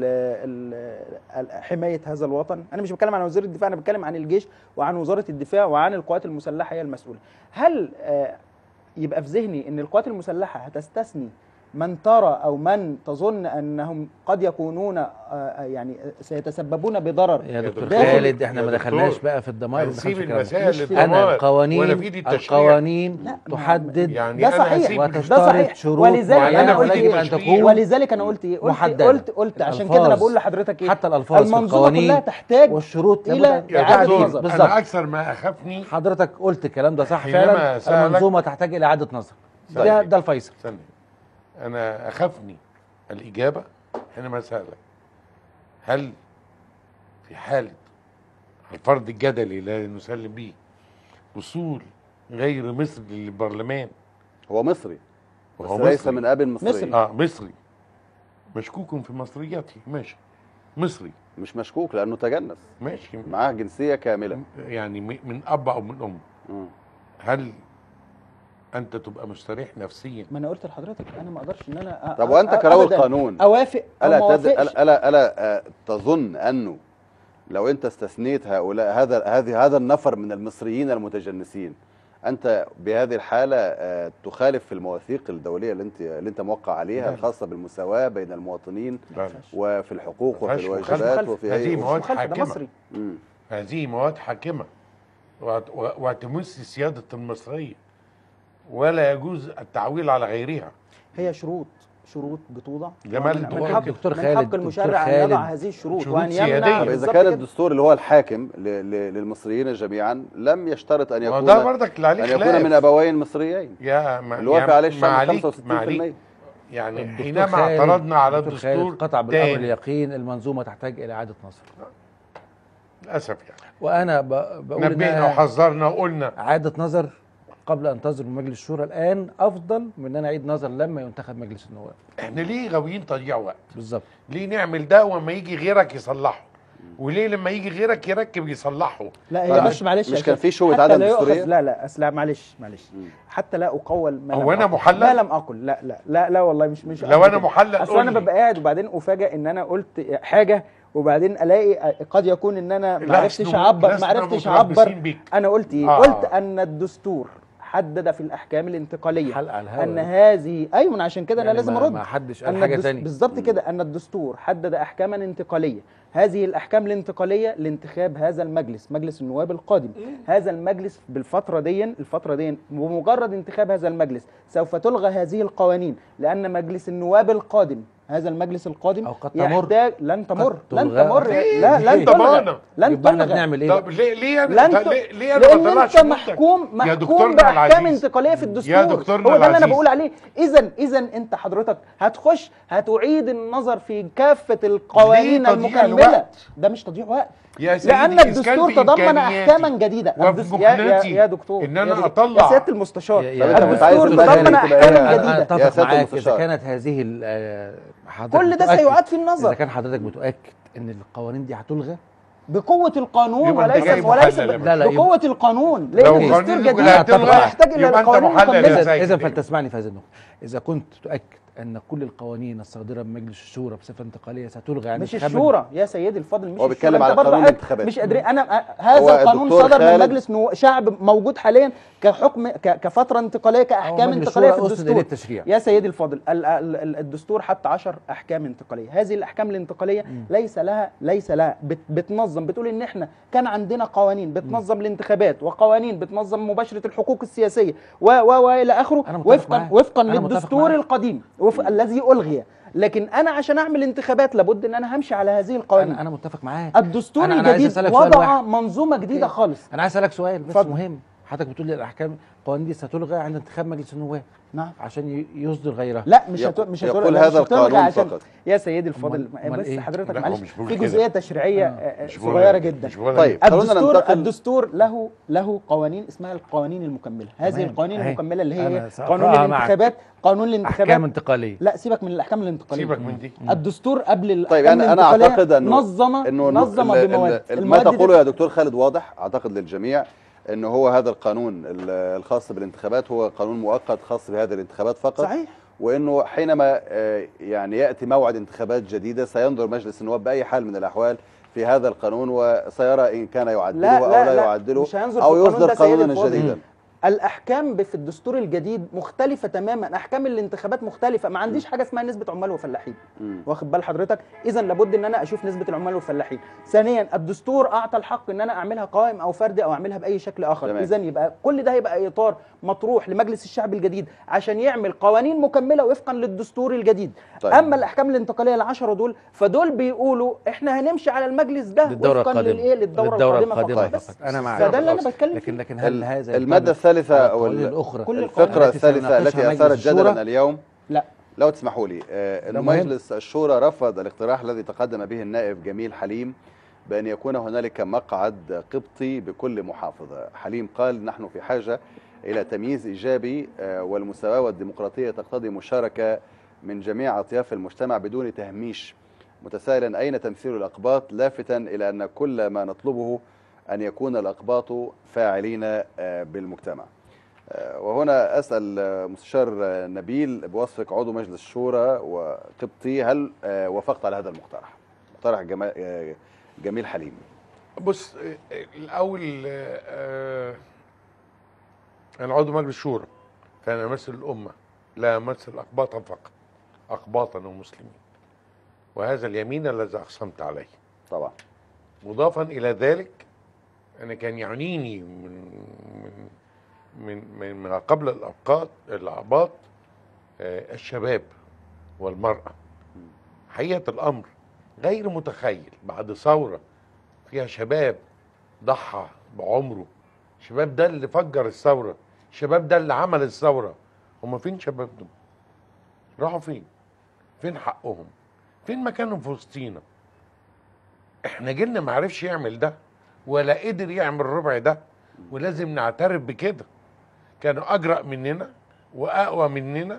Speaker 18: ال حمايه هذا الوطن انا مش بتكلم عن وزير الدفاع انا بتكلم عن الجيش وعن وزاره الدفاع وعن القوات المسلحه هي المسؤوله هل آه، يبقى في ذهني ان القوات المسلحه هتستثني من ترى او من تظن انهم قد يكونون آه، آه، يعني سيتسببون بضرر
Speaker 4: يا دكتور
Speaker 18: داخل-
Speaker 4: خالد احنا ما دخلناش بقى في الضمائر ما
Speaker 17: هنسيب
Speaker 4: دخلناش في الكلام ده.
Speaker 17: المسائل
Speaker 4: مش في-
Speaker 17: للضمائر
Speaker 4: انا
Speaker 17: ولا
Speaker 4: القوانين
Speaker 17: في دي التشريع.
Speaker 4: القوانين تحدد
Speaker 17: يعني
Speaker 18: ده
Speaker 17: أنا
Speaker 18: صحيح
Speaker 17: هسيب
Speaker 18: ده
Speaker 4: وتشترط
Speaker 18: صحيح
Speaker 4: شروط
Speaker 18: ولذلك
Speaker 4: معينة
Speaker 18: انا قلت
Speaker 4: ويجب
Speaker 18: إيه؟
Speaker 4: أن تكون
Speaker 18: ولذلك انا قلت ايه قلت
Speaker 4: محددة.
Speaker 18: قلت قلت عشان كده انا
Speaker 4: الألفاظ.
Speaker 18: بقول لحضرتك ايه
Speaker 4: حتى الألفاظ في
Speaker 18: المنظومه
Speaker 4: القوانين
Speaker 18: كلها تحتاج
Speaker 4: والشروط
Speaker 18: الى
Speaker 4: لابد أن
Speaker 18: اعاده
Speaker 4: تعديل.
Speaker 18: نظر
Speaker 4: بالظبط.
Speaker 17: انا اكثر ما اخافني
Speaker 4: حضرتك قلت الكلام ده صح
Speaker 17: حينما
Speaker 4: فعلا
Speaker 17: سألك-
Speaker 4: المنظومه تحتاج الى اعاده نظر ده ده الفيصل
Speaker 17: استنى انا اخافني الاجابه حينما اسالك هل في حاله الفرض الجدلي لا نسلم به وصول غير مصري للبرلمان
Speaker 1: هو مصري بس
Speaker 17: وهو
Speaker 1: ليس
Speaker 17: مصري.
Speaker 1: من اب مصري
Speaker 17: اه مصري مشكوك في مصريته ماشي مصري
Speaker 1: مش مشكوك لانه تجنس
Speaker 17: ماشي
Speaker 1: معاه جنسيه كامله
Speaker 17: يعني م- من اب او من ام هل انت تبقى مستريح نفسيا
Speaker 18: ما انا قلت لحضرتك انا ما اقدرش ان انا أ-
Speaker 1: طب
Speaker 18: أ-
Speaker 1: وانت
Speaker 18: أ-
Speaker 1: كراوي
Speaker 18: أبداً
Speaker 1: القانون
Speaker 18: اوافق او ما
Speaker 1: الا تد...
Speaker 18: اوافقش
Speaker 1: الا الا, ألا آه، تظن انه لو انت استثنيت هؤلاء هذا هذه هذا النفر من المصريين المتجنسين انت بهذه الحاله آه، تخالف في المواثيق الدوليه اللي انت اللي انت موقع عليها
Speaker 17: لا.
Speaker 1: الخاصه بالمساواه بين المواطنين
Speaker 17: لا، لا.
Speaker 1: وفي الحقوق
Speaker 17: ما
Speaker 1: وفي
Speaker 17: فيهاش
Speaker 1: الواجبات
Speaker 17: مخالفة.
Speaker 1: وفي
Speaker 17: هذه
Speaker 1: اي
Speaker 17: مواد
Speaker 18: مخالفة، ده
Speaker 17: حاكمه
Speaker 18: مصري.
Speaker 1: مم.
Speaker 17: هذه مواد حاكمه وهت- وهتمس سياده المصريه ولا يجوز التعويل على غيرها
Speaker 18: هي شروط شروط بتوضع
Speaker 17: جمال
Speaker 18: ومن-
Speaker 17: دكتور
Speaker 18: من حق
Speaker 4: دكتور
Speaker 18: من
Speaker 4: خالد،
Speaker 18: حق
Speaker 4: دكتور
Speaker 18: المشرع ان
Speaker 4: خالد.
Speaker 18: يضع هذه الشروط
Speaker 17: شروط
Speaker 18: وان
Speaker 17: سيادية.
Speaker 18: يمنع
Speaker 1: طب اذا
Speaker 18: بالظبط
Speaker 1: كان
Speaker 18: كده.
Speaker 1: الدستور اللي هو الحاكم ل... ل... للمصريين جميعا لم يشترط ان
Speaker 17: ما
Speaker 1: يكون
Speaker 17: ده برضك اللي عليه
Speaker 1: ان يكون
Speaker 17: خلاف.
Speaker 1: من ابوين مصريين
Speaker 17: يا ما
Speaker 1: اللي وافق
Speaker 17: يا
Speaker 1: عليه
Speaker 17: ما
Speaker 1: الشعب
Speaker 17: عليك-
Speaker 1: 65%
Speaker 17: ما عليك. يعني
Speaker 4: الدكتور
Speaker 17: حينما
Speaker 4: خالد-
Speaker 17: اعترضنا على
Speaker 4: الدكتور خالد
Speaker 17: الدستور
Speaker 4: قطع بالامر
Speaker 17: تاني
Speaker 4: اليقين المنظومه تحتاج الى اعاده نظر
Speaker 17: للاسف يعني
Speaker 4: وانا ب... بقول
Speaker 17: نبهنا
Speaker 4: إنها
Speaker 17: وحذرنا وقلنا
Speaker 4: اعاده نظر قبل ان تصدر من مجلس الشورى الان افضل من ان انا اعيد نظر لما ينتخب مجلس النواب
Speaker 17: احنا ليه غاويين تضييع وقت
Speaker 4: بالظبط
Speaker 17: ليه نعمل ده وما يجي غيرك يصلحه وليه لما يجي غيرك يركب يصلحه
Speaker 18: لا هي
Speaker 1: طيب،
Speaker 18: بس معلش
Speaker 1: مش
Speaker 18: يا
Speaker 1: كان
Speaker 18: شيخ.
Speaker 1: في شوهة
Speaker 18: حتى
Speaker 1: عدم
Speaker 18: لا يؤخذ-
Speaker 1: دستورية؟
Speaker 18: لا لا أصل لا معلش معلش حتى لا اقول ما
Speaker 17: هو
Speaker 18: لم
Speaker 17: أنا
Speaker 18: أقل.
Speaker 17: محلل؟
Speaker 18: ما لم اقل لا لا لا لا والله مش مش
Speaker 17: لو
Speaker 18: قصدي
Speaker 17: أنا
Speaker 18: كده.
Speaker 17: محلل
Speaker 18: اصل
Speaker 17: قول
Speaker 18: انا
Speaker 17: لي.
Speaker 18: ببقى قاعد وبعدين افاجئ ان انا قلت حاجه وبعدين الاقي قد يكون ان انا ما
Speaker 17: لا،
Speaker 18: عرفتش
Speaker 17: لسنا-
Speaker 18: اعبر ما
Speaker 17: لسنا
Speaker 18: عرفتش
Speaker 17: متربصين
Speaker 18: اعبر
Speaker 17: بيك.
Speaker 18: انا قلت ايه
Speaker 17: آه.
Speaker 18: قلت ان الدستور حدد في الاحكام الانتقاليه
Speaker 4: حلقة على الهوا
Speaker 18: ان
Speaker 4: دي.
Speaker 18: هذه ايوه أنا عشان كده انا
Speaker 4: يعني
Speaker 18: لازم
Speaker 4: ما-
Speaker 18: ارد
Speaker 4: ما حدش قال
Speaker 18: أن
Speaker 4: حاجة
Speaker 18: الدس-
Speaker 4: تانية.
Speaker 18: بالظبط كده ان الدستور حدد احكاما انتقاليه هذه الاحكام الانتقاليه لانتخاب هذا المجلس مجلس النواب القادم هذا المجلس بالفتره دي الفتره دي بمجرد انتخاب هذا المجلس سوف تلغى هذه القوانين لان مجلس النواب القادم هذا المجلس القادم
Speaker 4: أو قد تمر.
Speaker 18: يحتاج لن تمر
Speaker 4: قد
Speaker 18: لن
Speaker 4: تلغى.
Speaker 18: تمر
Speaker 17: ليه؟
Speaker 18: لا
Speaker 17: ليه
Speaker 18: لن تلغى
Speaker 17: ضمانة؟
Speaker 18: لن
Speaker 4: يبقى احنا
Speaker 18: تلغى
Speaker 4: بنعمل ايه
Speaker 17: طب ليه ليه
Speaker 18: لن
Speaker 17: انا
Speaker 18: ت...
Speaker 17: ليه, ليه انا ما
Speaker 18: لان
Speaker 17: طلعش
Speaker 18: انت
Speaker 17: منتج؟
Speaker 18: محكوم
Speaker 17: يا
Speaker 18: محكوم
Speaker 17: دكتورنا
Speaker 18: باحكام
Speaker 17: العزيز.
Speaker 18: انتقاليه في الدستور
Speaker 17: يا دكتورنا
Speaker 18: هو ده اللي انا
Speaker 17: العزيز.
Speaker 18: بقول عليه اذا اذا انت حضرتك هتخش هتعيد النظر في كافه القوانين
Speaker 17: ليه تضييع
Speaker 18: المكمله
Speaker 17: الوقت؟
Speaker 18: ده مش تضييع وقت
Speaker 17: يا سيدي
Speaker 18: لان
Speaker 17: إذا كان
Speaker 18: الدستور
Speaker 17: في
Speaker 18: تضمن
Speaker 17: إمكانياتي
Speaker 18: احكاما جديده
Speaker 17: وفي
Speaker 18: الدس- يا, يا,
Speaker 17: مكنتي
Speaker 18: يا دكتور
Speaker 17: إن
Speaker 18: يا
Speaker 17: أنا
Speaker 18: دكتور،
Speaker 17: أطلع.
Speaker 18: يا سياده المستشار
Speaker 4: يا-
Speaker 1: طب انت كنت عايز
Speaker 18: الدستور
Speaker 1: تبقى
Speaker 18: تضمن
Speaker 1: تبقى
Speaker 18: احكاما
Speaker 1: إيه؟
Speaker 4: انا
Speaker 18: جديده
Speaker 1: يا
Speaker 4: اتفق
Speaker 1: سيادة
Speaker 4: معاك اذا
Speaker 1: المستشار.
Speaker 4: كانت هذه ال- آه، حضرتك
Speaker 18: كل ده
Speaker 4: متأكد-
Speaker 18: سيعاد في
Speaker 4: اذا
Speaker 18: النظر
Speaker 4: كان حضرتك متاكد ان القوانين دي هتلغى
Speaker 18: بقوه القانون
Speaker 17: يبقى أنت
Speaker 18: وليس
Speaker 17: جاي
Speaker 18: وليس
Speaker 17: محلل يا
Speaker 18: ب-
Speaker 4: لا، لا،
Speaker 18: بقوه القانون
Speaker 17: لو
Speaker 18: لان الدستور
Speaker 17: القانون
Speaker 18: جديد
Speaker 17: كلها هتلغى،
Speaker 18: يحتاج الى
Speaker 17: يبقى أنت
Speaker 18: القوانين
Speaker 17: محلل يا
Speaker 18: المكمله
Speaker 17: زي
Speaker 4: اذا
Speaker 17: كده.
Speaker 4: فلتسمعني في هذه النقطه اذا كنت تؤكد ان كل القوانين الصادره من مجلس الشورى بصفه انتقاليه ستلغى عن
Speaker 18: مش
Speaker 4: انتخاب
Speaker 18: الشورى يا سيدي الفاضل مش
Speaker 1: هو بيتكلم
Speaker 18: الشورى.
Speaker 1: على
Speaker 18: أنت برضه
Speaker 1: قانون
Speaker 18: قاعد
Speaker 1: الانتخابات.
Speaker 18: مش قادرين انا
Speaker 1: هو
Speaker 18: هذا القانون
Speaker 1: الدكتور
Speaker 18: صدر من
Speaker 1: خالد-
Speaker 18: مجلس نو... شعب موجود حاليا كحكم ك... كفتره انتقاليه كاحكام
Speaker 4: مجلس
Speaker 18: انتقاليه في
Speaker 4: الشورى أسند إليه
Speaker 18: الدستور
Speaker 4: التشريع.
Speaker 18: يا سيدي الفاضل ال... ال... ال- الدستور حتى 10 احكام انتقاليه هذه الاحكام الانتقاليه ليس لها ليس لها بت... بتنظم بتقول ان احنا كان عندنا قوانين بتنظم الانتخابات وقوانين بتنظم مباشره الحقوق السياسيه و و والى اخره
Speaker 4: أنا متفق
Speaker 18: وفقا
Speaker 4: معاك.
Speaker 18: وفقا
Speaker 4: أنا متفق
Speaker 18: للدستور
Speaker 4: معاك.
Speaker 18: القديم وفق الذي الغي لكن انا عشان اعمل انتخابات لابد ان انا همشي على هذه القوانين
Speaker 4: انا انا متفق معاك
Speaker 18: الدستور
Speaker 4: أنا- أنا عايز
Speaker 18: الجديد
Speaker 4: أسألك سؤال
Speaker 18: وضع
Speaker 4: واحد.
Speaker 18: منظومه جديده خالص
Speaker 4: انا عايز اسالك سؤال بس
Speaker 18: اتفضل.
Speaker 4: مهم حضرتك بتقول لي الاحكام القوانين دي ستلغى عند انتخاب مجلس النواب
Speaker 18: نعم
Speaker 4: عشان ي- يصدر غيرها
Speaker 18: لا مش هتو... مش هتقول لا، مش هتلغى عشان يا سيدي الفاضل
Speaker 4: أمال- أمال
Speaker 18: بس
Speaker 4: إيه؟
Speaker 18: حضرتك
Speaker 4: لا، هو
Speaker 18: معلش
Speaker 4: مش بيقول
Speaker 18: في
Speaker 4: كده.
Speaker 18: جزئيه تشريعيه آه،
Speaker 4: مش بيقول
Speaker 18: صغيره
Speaker 4: كده.
Speaker 18: جدا
Speaker 4: مش بيقول طيب، خلونا
Speaker 18: الدستور
Speaker 4: ننتقل-
Speaker 18: الدستور له له قوانين اسمها القوانين المكمله هذه
Speaker 4: تمام.
Speaker 18: القوانين
Speaker 4: أهي.
Speaker 18: المكمله اللي هي
Speaker 4: أنا
Speaker 18: إيه؟
Speaker 4: سأقرأها
Speaker 18: قانون
Speaker 4: معك.
Speaker 18: الانتخابات قانون الانتخابات
Speaker 4: احكام انتقاليه
Speaker 18: لا سيبك من الاحكام الانتقاليه
Speaker 17: سيبك من دي.
Speaker 18: الدستور قبل الاحكام
Speaker 1: طيب انا انا
Speaker 18: الانتقالية
Speaker 1: اعتقد انه
Speaker 18: نظم
Speaker 1: انه
Speaker 18: نظم
Speaker 1: ال- ال-
Speaker 18: بمواد
Speaker 1: ال- ما
Speaker 18: المواد دي-
Speaker 1: تقوله يا دكتور خالد واضح اعتقد للجميع انه هو هذا القانون ال- الخاص بالانتخابات هو قانون مؤقت خاص بهذه الانتخابات فقط
Speaker 18: صحيح.
Speaker 1: وانه حينما آه، يعني ياتي موعد انتخابات جديده سينظر مجلس النواب باي حال من الاحوال في هذا القانون وسيرى ان كان يعدله
Speaker 18: لا
Speaker 1: او
Speaker 18: لا
Speaker 1: لا,
Speaker 18: لا
Speaker 1: يعدله
Speaker 18: مش هينظر في
Speaker 1: او
Speaker 18: القانون
Speaker 1: يصدر
Speaker 18: ده سيد
Speaker 1: قانونا
Speaker 18: الفاضل.
Speaker 1: جديدا
Speaker 18: الاحكام ب- في الدستور الجديد مختلفه تماما احكام الانتخابات مختلفه ما عنديش حاجه اسمها نسبه عمال وفلاحين
Speaker 1: مم.
Speaker 18: واخد بال حضرتك اذا لابد ان انا اشوف نسبه العمال والفلاحين ثانيا الدستور اعطى الحق ان انا اعملها قائم او فردي او اعملها باي شكل اخر
Speaker 1: تمام.
Speaker 18: اذا يبقى كل ده هيبقى اطار مطروح لمجلس الشعب الجديد عشان يعمل قوانين مكمله وفقا للدستور الجديد
Speaker 1: طيب.
Speaker 18: اما الاحكام الانتقاليه العشره دول فدول بيقولوا احنا هنمشي على المجلس ده
Speaker 4: للدورة
Speaker 18: وفقا
Speaker 4: القادمة.
Speaker 18: للإيه؟ للدوره,
Speaker 4: للدورة
Speaker 18: القادمه,
Speaker 4: القادمة
Speaker 18: فقط بس
Speaker 4: فقط. أنا معك.
Speaker 18: فده اللي انا بتكلم
Speaker 4: لكن
Speaker 18: فيه
Speaker 4: لكن هل
Speaker 1: ال-
Speaker 4: هذا
Speaker 1: الماده
Speaker 4: ينطبق
Speaker 1: الثالثه
Speaker 4: على
Speaker 1: او
Speaker 4: القوانين
Speaker 1: ال-
Speaker 4: الأخرى؟
Speaker 18: كل
Speaker 1: الفقره
Speaker 18: القوانين
Speaker 1: الثالثه
Speaker 4: سيناقشها
Speaker 1: التي
Speaker 4: مجلس
Speaker 1: اثارت
Speaker 4: الشورى.
Speaker 1: جدلا اليوم
Speaker 18: لا
Speaker 1: لو تسمحوا لي آه،
Speaker 4: ده
Speaker 1: أن
Speaker 4: مهم.
Speaker 1: مجلس الشورى رفض الاقتراح الذي تقدم به النائب جميل حليم بأن يكون هنالك مقعد قبطي بكل محافظة حليم قال نحن في حاجة إلى تمييز إيجابي آه، والمساواة والديمقراطية تقتضي مشاركة من جميع أطياف المجتمع بدون تهميش متسائلا أين تمثيل الأقباط لافتا إلى أن كل ما نطلبه أن يكون الأقباط فاعلين آه، بالمجتمع آه، وهنا أسأل آه، مستشار آه، نبيل بوصفك عضو مجلس الشورى وقبطي هل آه، وافقت على هذا المقترح مقترح جما- آه، جميل حليم
Speaker 17: بص آه، آه، الاول آه، آه، انا عضو مجلس الشورى فانا امثل الامه لا امثل اقباطا فقط اقباطا ومسلمين وهذا اليمين الذي اقسمت عليه
Speaker 1: طبعا
Speaker 17: مضافا الى ذلك انا كان يعنيني من من من من ما قبل الاوقات الاعباط آه، الشباب والمراه حقيقه الامر غير متخيل بعد ثوره فيها شباب ضحى بعمره الشباب ده اللي فجر الثوره الشباب ده اللي عمل الثوره هم فين شباب دول راحوا فين فين حقهم فين مكانهم في وسطينا احنا جيلنا ما عرفش يعمل ده ولا قدر يعمل ربع ده ولازم نعترف بكده كانوا اجرأ مننا واقوى مننا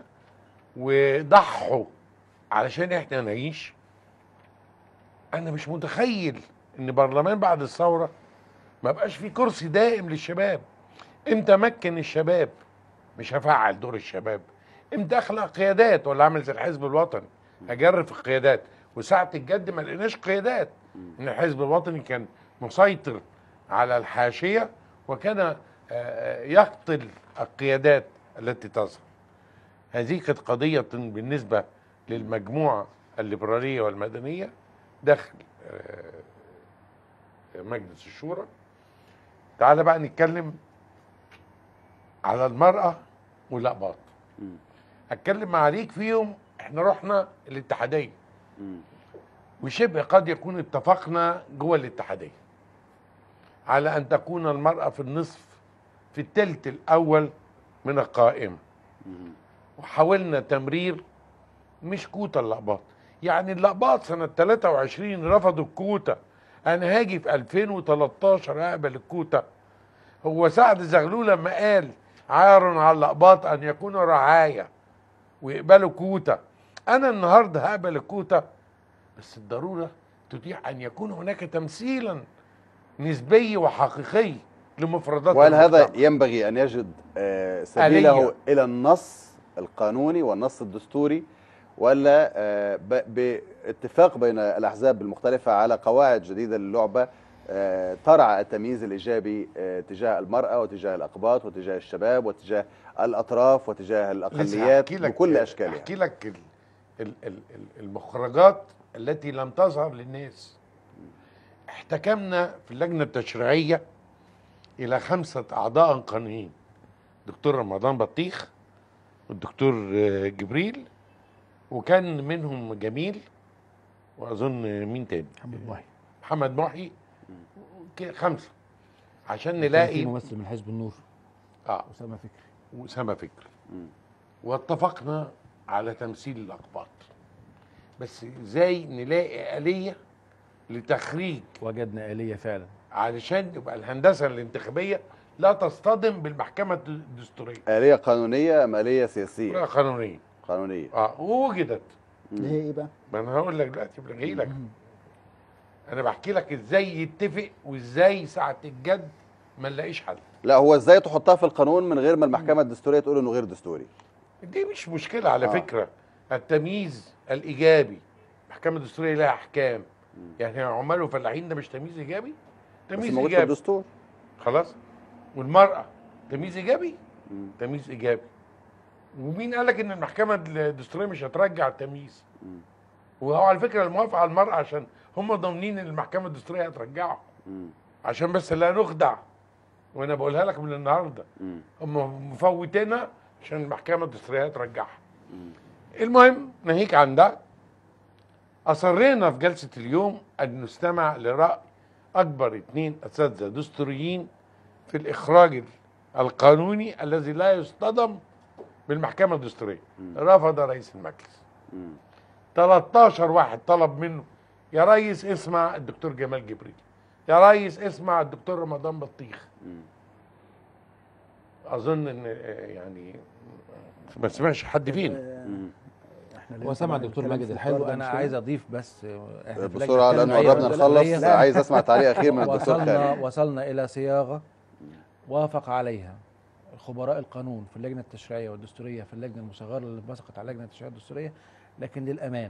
Speaker 17: وضحوا علشان احنا نعيش انا مش متخيل ان برلمان بعد الثوره ما بقاش فيه كرسي دائم للشباب امتى امكن الشباب مش هفعل دور الشباب امتى اخلق قيادات ولا اعمل زي الحزب الوطني اجرب في القيادات وساعه الجد ما لقيناش قيادات ان الحزب الوطني كان مسيطر على الحاشيه وكان آه، آه، يقتل القيادات التي تظهر هذه كانت قضيه بالنسبه للمجموعه الليبراليه والمدنيه داخل آه، مجلس الشورى تعال بقى نتكلم على المرأة والأقباط هتكلم مع عليك فيهم احنا رحنا الاتحادية وشبه قد يكون اتفقنا جوه الاتحادية على أن تكون المرأة في النصف في التلت الأول من القائمة وحاولنا تمرير مش كوتا الأقباط يعني الأقباط سنة 23 رفضوا الكوتا أنا هاجي في 2013 أقبل الكوتا هو سعد زغلول لما قال عار على الأقباط أن يكونوا رعاية ويقبلوا كوتا أنا النهاردة هقبل الكوتا بس الضرورة تتيح أن يكون هناك تمثيلا نسبي وحقيقي لمفردات
Speaker 1: وهل هذا
Speaker 17: المجتمع.
Speaker 1: ينبغي أن يجد آه، سبيله
Speaker 17: آلية.
Speaker 1: إلى النص القانوني والنص الدستوري ولا آه، ب- باتفاق بين الأحزاب المختلفة على قواعد جديدة للعبة آه، ترعى التمييز الإيجابي آه، تجاه المرأة وتجاه الأقباط وتجاه الشباب وتجاه الأطراف وتجاه
Speaker 17: لسه
Speaker 1: الأقليات
Speaker 17: هحكي لك-
Speaker 1: بكل أشكالها
Speaker 17: احكي لك ال- ال- ال- ال- المخرجات التي لم تظهر للناس احتكمنا في اللجنه التشريعيه الى خمسه اعضاء قانونيين دكتور رمضان بطيخ والدكتور آه، جبريل وكان منهم جميل واظن مين تاني
Speaker 4: محمد محي
Speaker 17: محمد محي ك- خمسه عشان
Speaker 4: كان في
Speaker 17: نلاقي
Speaker 4: ممثل من حزب النور
Speaker 17: اه
Speaker 4: اسامه فكري
Speaker 17: واسامه فكري واتفقنا على تمثيل الاقباط بس ازاي نلاقي اليه لتخريج
Speaker 4: وجدنا اليه فعلا
Speaker 17: علشان يبقى الهندسه الانتخابيه لا تصطدم بالمحكمه الدستوريه
Speaker 1: آلية قانونية أم آلية سياسية؟
Speaker 17: لا قانونيه
Speaker 1: قانونية
Speaker 17: اه ووجدت
Speaker 18: اللي هي ايه بقى؟
Speaker 17: ما انا هقول لك دلوقتي بلغي لك انا بحكي لك ازاي يتفق وازاي ساعه الجد ما نلاقيش حل
Speaker 1: لا هو ازاي تحطها في القانون من غير ما المحكمة الدستورية تقول انه غير دستوري
Speaker 17: دي مش مشكله على
Speaker 1: آه.
Speaker 17: آه. فكره التمييز الايجابي المحكمه الدستوريه لها احكام يعني عمال وفلاحين ده مش تمييز ايجابي
Speaker 1: بس
Speaker 17: تمييز
Speaker 1: موجود في
Speaker 17: ايجابي
Speaker 1: الدستور
Speaker 17: خلاص والمراه تمييز ايجابي تمييز ايجابي ومين قال لك ان المحكمه الدستوريه مش هترجع التمييز وهو على فكره الموافقه على المراه عشان هم ضامنين ان المحكمه الدستوريه هترجعه عشان بس لا نخدع وانا بقولها لك من النهارده هم مفوتينها عشان المحكمه الدستوريه هترجعها المهم ناهيك عن ده اصرينا في جلسه اليوم ان نستمع لراي اكبر اثنين اساتذه دستوريين في الاخراج القانوني الذي لا يصطدم بالمحكمه الدستوريه رفض رئيس المجلس 13 واحد طلب منه يا ريس اسمع الدكتور جمال جبريل يا ريس اسمع الدكتور رمضان بطيخ اظن ان آه، يعني ما سمعش حد فينا
Speaker 4: هو سمع الدكتور ماجد الحلو انا عايز اضيف بس آه، احنا في
Speaker 1: بسرعة
Speaker 4: لجنة
Speaker 1: لأنه
Speaker 4: التنمية
Speaker 1: قربنا
Speaker 4: والدولية.
Speaker 1: نخلص عايز أسمع تعليق أخير من الدكتور
Speaker 4: وصلنا
Speaker 1: خالد
Speaker 4: وصلنا الى صياغه وافق عليها خبراء القانون في اللجنه التشريعيه والدستوريه في اللجنه المصغره اللي مسقت على اللجنه التشريعيه والدستوريه لكن للامانه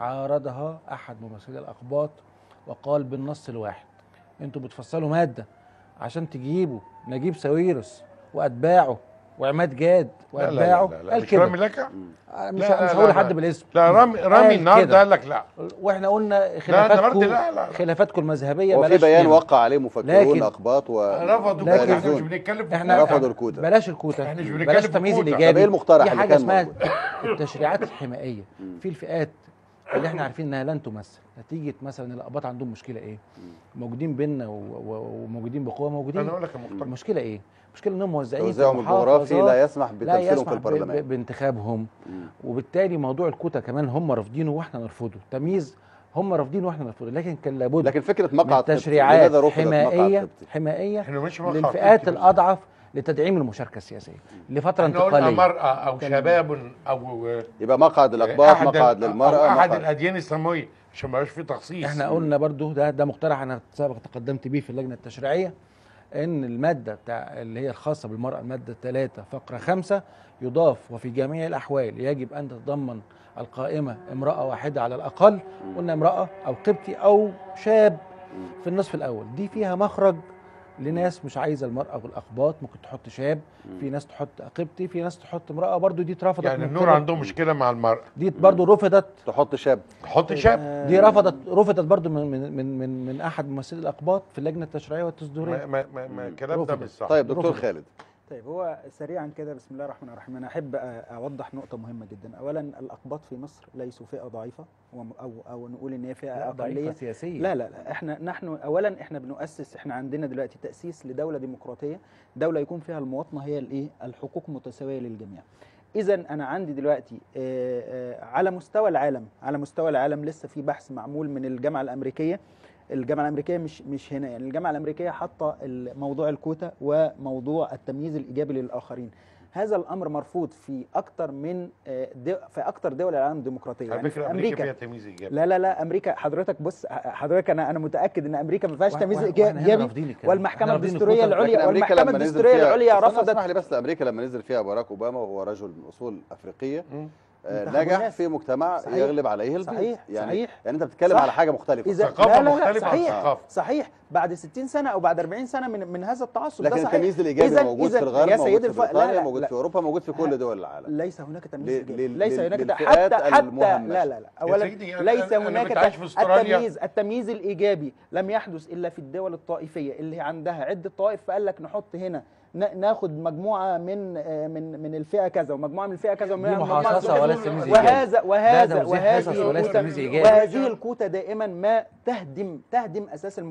Speaker 4: عارضها احد ممثلي الاقباط وقال بالنص الواحد انتوا بتفصلوا ماده عشان تجيبوا نجيب ساويرس واتباعه وعماد جاد
Speaker 17: لا لا
Speaker 4: واتباعه
Speaker 17: لا لا, لا
Speaker 4: قال
Speaker 17: مش
Speaker 4: كده
Speaker 17: رامي لك
Speaker 4: مش
Speaker 17: لا
Speaker 4: مش
Speaker 17: لا
Speaker 4: هقول
Speaker 17: لا
Speaker 4: حد
Speaker 17: لا.
Speaker 4: بالاسم
Speaker 17: لا رامي رامي
Speaker 4: قال
Speaker 17: النهارده
Speaker 4: كده.
Speaker 17: قال لك لا
Speaker 4: واحنا قلنا
Speaker 17: لا،
Speaker 4: خلافاتكم
Speaker 17: النهاردة لا، لا، لا.
Speaker 4: خلافاتكم المذهبيه
Speaker 1: هو في
Speaker 4: بلاش
Speaker 1: بيان
Speaker 4: فينا.
Speaker 1: وقع عليه مفكرون
Speaker 4: لكن-
Speaker 1: أقباط و
Speaker 17: رفضوا
Speaker 4: لكن-
Speaker 17: الكوتا احنا مش بنتكلم في
Speaker 4: احنا
Speaker 1: رفضوا الكوتا.
Speaker 4: بلاش الكوتا
Speaker 17: احنا مش بنتكلم
Speaker 4: بلاش
Speaker 17: في
Speaker 4: التمييز
Speaker 17: الكوتا.
Speaker 4: الايجابي
Speaker 1: طب إيه المقترح
Speaker 4: في
Speaker 1: اللي
Speaker 4: حاجه
Speaker 1: كان
Speaker 4: اسمها
Speaker 1: موجود؟
Speaker 4: التشريعات الحمائيه في الفئات اللي احنا عارفين انها لن تمثل نتيجه مثلا الاقباط عندهم مشكله ايه موجودين بيننا و- و- وموجودين بقوه موجودين
Speaker 17: أنا أقول لك المقترح.
Speaker 4: المشكله ايه المشكله انهم موزعين في
Speaker 1: توزيعهم الجغرافي لا
Speaker 4: محافظات
Speaker 1: يسمح
Speaker 4: لا
Speaker 1: بتمثيلهم
Speaker 4: يسمح
Speaker 1: في
Speaker 4: ب-
Speaker 1: البرلمان
Speaker 4: ب- بانتخابهم وبالتالي موضوع الكوتا كمان هم رافضينه واحنا نرفضه تمييز هم رافضينه واحنا نرفضه لكن كان لابد
Speaker 1: لكن فكرة
Speaker 4: من
Speaker 1: مقعد قبطي،
Speaker 4: تشريعات
Speaker 1: لماذا رفضت مقعد
Speaker 4: حمائيه
Speaker 1: قبطي؟
Speaker 4: حمائيه
Speaker 17: احنا مش مقعد
Speaker 4: للفئات
Speaker 17: قبطي بس.
Speaker 4: الاضعف لتدعيم المشاركه السياسيه لفتره
Speaker 17: احنا قلنا
Speaker 4: انتقاليه
Speaker 17: مرأة او
Speaker 4: كان-
Speaker 17: شباب او
Speaker 1: يبقى مقعد الأقباط
Speaker 17: أحد ال-
Speaker 1: مقعد
Speaker 17: أو
Speaker 1: للمرأة
Speaker 17: احد
Speaker 1: مقعد
Speaker 17: الاديان السماويه عشان ما يبقاش في تخصيص
Speaker 4: احنا قلنا برضو ده ده مقترح انا سابق تقدمت بيه في اللجنه التشريعيه ان الماده بتاع اللي هي الخاصه بالمراه الماده 3 فقره 5 يضاف وفي جميع الاحوال يجب ان تتضمن القائمه امراه واحده على الاقل قلنا امراه او قبطي او شاب في النصف الاول دي فيها مخرج لناس مش عايزه المراه والاقباط ممكن تحط شاب في ناس تحط قبطي في ناس تحط امراه برضو دي اترفضت
Speaker 17: يعني
Speaker 4: من
Speaker 17: النور
Speaker 4: قبل-
Speaker 17: عندهم مشكله مع المرأة
Speaker 4: دي برضو رفضت
Speaker 1: تحط شاب
Speaker 17: حط شاب
Speaker 4: دي رفضت رفضت برضو من من من من, من احد ممثلي الاقباط في اللجنه التشريعيه والتصديريه
Speaker 17: ما ما ما, ما الكلام ده
Speaker 4: رفضت.
Speaker 17: مش صح
Speaker 1: طيب دكتور
Speaker 4: رفضت.
Speaker 1: خالد
Speaker 18: طيب هو سريعا كده بسم الله الرحمن الرحيم انا احب أ- اوضح نقطه مهمه جدا اولا الاقباط في مصر ليسوا فئه ضعيفه وم- او او نقول ان هي فئه
Speaker 4: لا، ضعيفة
Speaker 18: اقليه
Speaker 4: سياسيا.
Speaker 18: لا لا لا احنا نحن اولا احنا بنؤسس احنا عندنا دلوقتي تاسيس لدوله ديمقراطيه دوله يكون فيها المواطنه هي الايه الحقوق متساويه للجميع اذا انا عندي دلوقتي آه، آه، على مستوى العالم على مستوى العالم لسه في بحث معمول من الجامعه الامريكيه الجامعه الامريكيه مش مش هنا يعني الجامعه الامريكيه حاطه ال- موضوع الكوتا وموضوع التمييز الايجابي للاخرين هذا الامر مرفوض في اكتر من آه، دو في اكتر دول العالم الديمقراطيه
Speaker 17: على فكره
Speaker 18: في
Speaker 17: امريكا فيها تمييز ايجابي
Speaker 18: لا لا لا امريكا حضرتك بص حضرتك انا انا متاكد ان امريكا ما فيهاش
Speaker 4: وإحنا-
Speaker 18: تمييز
Speaker 4: وإحنا- وإحنا هنا
Speaker 18: ايجابي
Speaker 4: رافضين الكلام.
Speaker 18: والمحكمه
Speaker 4: إحنا رافضين
Speaker 18: الدستوريه
Speaker 4: الكوتا.
Speaker 18: العليا
Speaker 1: لكن أمريكا
Speaker 18: والمحكمه
Speaker 1: لما نزل
Speaker 18: الدستوريه
Speaker 1: فيها-
Speaker 18: العليا
Speaker 1: استنى
Speaker 18: رفضت
Speaker 1: اسمح لي بس امريكا لما نزل فيها باراك اوباما وهو رجل من اصول افريقيه آه،
Speaker 18: انتخبوا
Speaker 1: نجح
Speaker 18: ناس.
Speaker 1: في مجتمع
Speaker 18: صحيح.
Speaker 1: يغلب عليه البيض
Speaker 18: صحيح
Speaker 1: يعني
Speaker 18: صحيح
Speaker 1: يعني انت بتتكلم
Speaker 18: صح.
Speaker 1: على حاجه مختلفه
Speaker 18: إذا
Speaker 17: ثقافة
Speaker 18: لا لا لا
Speaker 17: مختلفة عن
Speaker 18: صحيح
Speaker 17: ثقافة.
Speaker 18: صحيح بعد 60 سنه او بعد 40 سنه من من هذا التعصب
Speaker 1: لكن
Speaker 18: ده صحيح
Speaker 1: التمييز الايجابي
Speaker 18: إذن-
Speaker 1: موجود
Speaker 18: إذن
Speaker 1: في الغرب
Speaker 18: يا
Speaker 1: موجود
Speaker 18: سيدي
Speaker 1: في
Speaker 18: الف... لا
Speaker 1: بريطانيا
Speaker 18: لا
Speaker 1: موجود
Speaker 18: لا
Speaker 1: في اوروبا موجود في كل دول العالم
Speaker 18: ليس هناك تمييز
Speaker 1: ل-
Speaker 18: ايجابي
Speaker 1: لل-
Speaker 18: ليس
Speaker 1: لل-
Speaker 18: هناك ت-
Speaker 1: للفئات
Speaker 18: حتى حتى
Speaker 1: المهمشة.
Speaker 18: لا لا لا
Speaker 17: يا
Speaker 18: اولا
Speaker 17: سيدي، أنا-
Speaker 18: ليس
Speaker 17: أنا- أنا
Speaker 18: هناك
Speaker 17: كنت عايش
Speaker 18: ت-
Speaker 17: في أستراليا.
Speaker 18: التمييز التمييز الايجابي لم يحدث الا في الدول الطائفيه اللي عندها عده طوائف فقال لك نحط هنا ن- ناخد مجموعه من آه، من من الفئه كذا ومجموعه من الفئه كذا
Speaker 4: دي
Speaker 18: ومجموعه
Speaker 4: محاصصة ولا تمييز إيجابي.
Speaker 18: وهذا
Speaker 4: ده
Speaker 18: وهذا
Speaker 4: توزيع حصص
Speaker 18: وهذه
Speaker 4: وليس
Speaker 18: الكوتا-
Speaker 4: تمييز إيجابي.
Speaker 18: وهذه الكوتا دائما ما تهدم تهدم اساس المجتمع
Speaker 4: محدش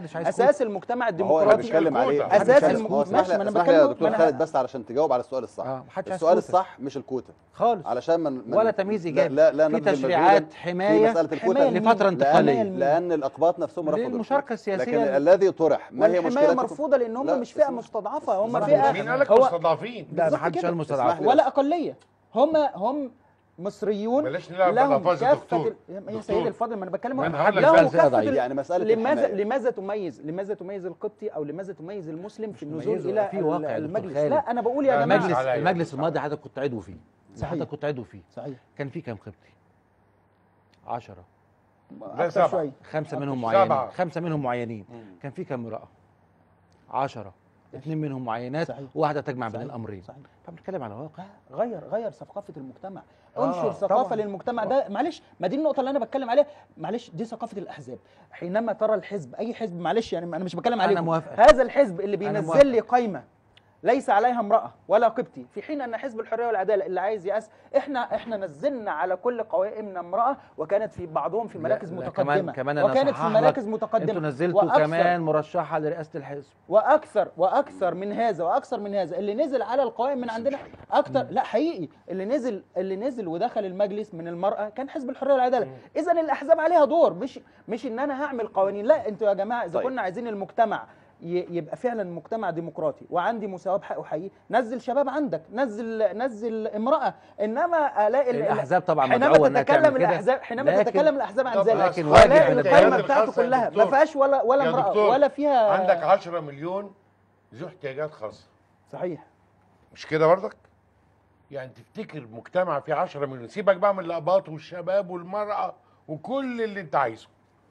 Speaker 4: محدش عايز
Speaker 18: اساس
Speaker 4: كوتا.
Speaker 18: المجتمع
Speaker 1: ما هو اللي
Speaker 18: الديمقراطي
Speaker 1: بيتكلم عليه
Speaker 18: اساس
Speaker 1: اسمح
Speaker 18: المجتمع
Speaker 1: لي
Speaker 18: ماشي ما انا
Speaker 1: اسمح لي يا
Speaker 18: بكلم
Speaker 1: دكتور
Speaker 18: ما أنا-
Speaker 1: خالد بس علشان تجاوب على السؤال الصح
Speaker 4: اه محدش عايز
Speaker 1: السؤال
Speaker 4: كوتا.
Speaker 1: الصح مش الكوتا
Speaker 4: خالص
Speaker 1: علشان من, من
Speaker 4: ولا تمييز ايجابي
Speaker 1: لا لا
Speaker 4: في
Speaker 1: نبذل
Speaker 4: تشريعات
Speaker 1: مجهوداً
Speaker 4: حمايه
Speaker 1: في مساله الكوتا
Speaker 4: حماية لفتره انتقاليه
Speaker 1: لان, لأن الاقباط نفسهم رفضوا
Speaker 4: للمشاركة
Speaker 1: الكوتا.
Speaker 4: السياسية
Speaker 1: لكن
Speaker 4: ال-
Speaker 1: الذي طرح ما هي
Speaker 18: والحمايه
Speaker 1: مشكلتكم
Speaker 18: مرفوضه لان هم
Speaker 1: لا،
Speaker 18: مش فئه مستضعفه هم
Speaker 4: اسمح
Speaker 18: فئه
Speaker 4: لي.
Speaker 17: مين قال لك
Speaker 18: هو
Speaker 17: مستضعفين؟
Speaker 4: لا
Speaker 18: بالظبط
Speaker 4: محدش
Speaker 18: كده.
Speaker 4: قال مستضعف
Speaker 18: ولا اقليه هم هم مصريون
Speaker 17: بلاش نلعب
Speaker 18: لهم
Speaker 17: بالألفاظ يا
Speaker 18: كافه
Speaker 17: دكتور.
Speaker 18: ال- يا
Speaker 17: دكتور.
Speaker 18: سيدي الفاضل ما انا بتكلم
Speaker 17: من
Speaker 18: لهم
Speaker 17: هلك
Speaker 18: كافه
Speaker 4: فئة ضعيفة.
Speaker 18: ال-
Speaker 1: يعني مسألة
Speaker 18: لماذا
Speaker 1: الحماية.
Speaker 18: لماذا تميز لماذا تميز القبطي او لماذا تميز المسلم في النزول
Speaker 4: تميزه.
Speaker 18: الى
Speaker 4: في واقع يا دكتور
Speaker 18: المجلس
Speaker 4: خالد.
Speaker 18: لا انا بقول يا
Speaker 17: لا،
Speaker 18: جماعه
Speaker 17: مجلس
Speaker 4: المجلس
Speaker 17: عليا.
Speaker 4: المجلس الماضي حضرتك كنت عضو فيه
Speaker 18: صحيح.
Speaker 4: حضرتك كنت عضو فيه
Speaker 18: صحيح
Speaker 4: كان في كام قبطي 10
Speaker 17: لا
Speaker 18: اكثر
Speaker 17: سبعة.
Speaker 18: شويه
Speaker 4: خمسة منهم
Speaker 17: سبعة.
Speaker 4: معينين خمسة منهم معينين كان في كام امرأة؟ عشرة اثنين منهم معينات
Speaker 18: صحيح.
Speaker 4: وواحدة تجمع بين
Speaker 18: صحيح.
Speaker 4: الأمرين
Speaker 18: صحيح.
Speaker 4: فبنتكلم على واقع
Speaker 18: غير غير ثقافه المجتمع
Speaker 4: آه،
Speaker 18: انشر ثقافه
Speaker 4: طبعاً.
Speaker 18: للمجتمع ده معلش ما دي النقطه اللي انا بتكلم عليها معلش دي ثقافه الاحزاب حينما ترى الحزب اي حزب معلش يعني انا مش بتكلم
Speaker 4: أنا
Speaker 18: عليكم
Speaker 4: موافقك.
Speaker 18: هذا الحزب اللي
Speaker 4: أنا
Speaker 18: بينزل
Speaker 4: موافق.
Speaker 18: لي قايمه ليس عليها امراه ولا قبطي في حين ان حزب الحريه والعداله اللي عايز يأس احنا احنا نزلنا على كل قوائمنا امراه وكانت في بعضهم في مراكز
Speaker 4: لا، لا،
Speaker 18: متقدمه
Speaker 4: كمان كمان أنا
Speaker 18: وكانت في
Speaker 4: أصحح
Speaker 18: مراكز
Speaker 4: لك،
Speaker 18: متقدمه
Speaker 4: انتوا نزلتوا
Speaker 18: وأكثر-
Speaker 4: كمان مرشحة لرئاسة الحزب
Speaker 18: واكثر واكثر من هذا واكثر من هذا اللي نزل على القوائم من عندنا اكثر لا حقيقي اللي نزل اللي نزل ودخل المجلس من المراه كان حزب الحريه والعداله اذا الاحزاب عليها دور مش مش ان انا هعمل قوانين لا انتوا يا جماعه اذا
Speaker 1: طيب.
Speaker 18: كنا عايزين المجتمع ي- يبقى فعلا مجتمع ديمقراطي وعندي مساواه بحق وحقيقي نزل شباب عندك نزل نزل امراه انما الاقي ال-
Speaker 4: الأحزاب طبعا
Speaker 18: حينما
Speaker 4: مدعوة إنها
Speaker 18: تتكلم
Speaker 4: تعمل كده،
Speaker 18: الاحزاب حينما
Speaker 4: لكن-
Speaker 18: تتكلم الاحزاب عن
Speaker 17: طب
Speaker 18: ذلك
Speaker 17: لكن
Speaker 4: واجب
Speaker 18: ولاقي
Speaker 4: من
Speaker 18: القائمه
Speaker 17: القيادة
Speaker 18: بتاعته
Speaker 17: الخاصة يا
Speaker 18: كلها ما
Speaker 17: دكتور.
Speaker 18: فيهاش ولا ولا
Speaker 17: يا
Speaker 18: امراه
Speaker 17: دكتور،
Speaker 18: ولا فيها
Speaker 17: عندك 10 مليون ذو احتياجات خاصه
Speaker 18: صحيح
Speaker 17: مش كده برضك؟ يعني تفتكر مجتمع فيه 10 مليون سيبك بقى من الاباط والشباب والمراه وكل اللي انت عايزه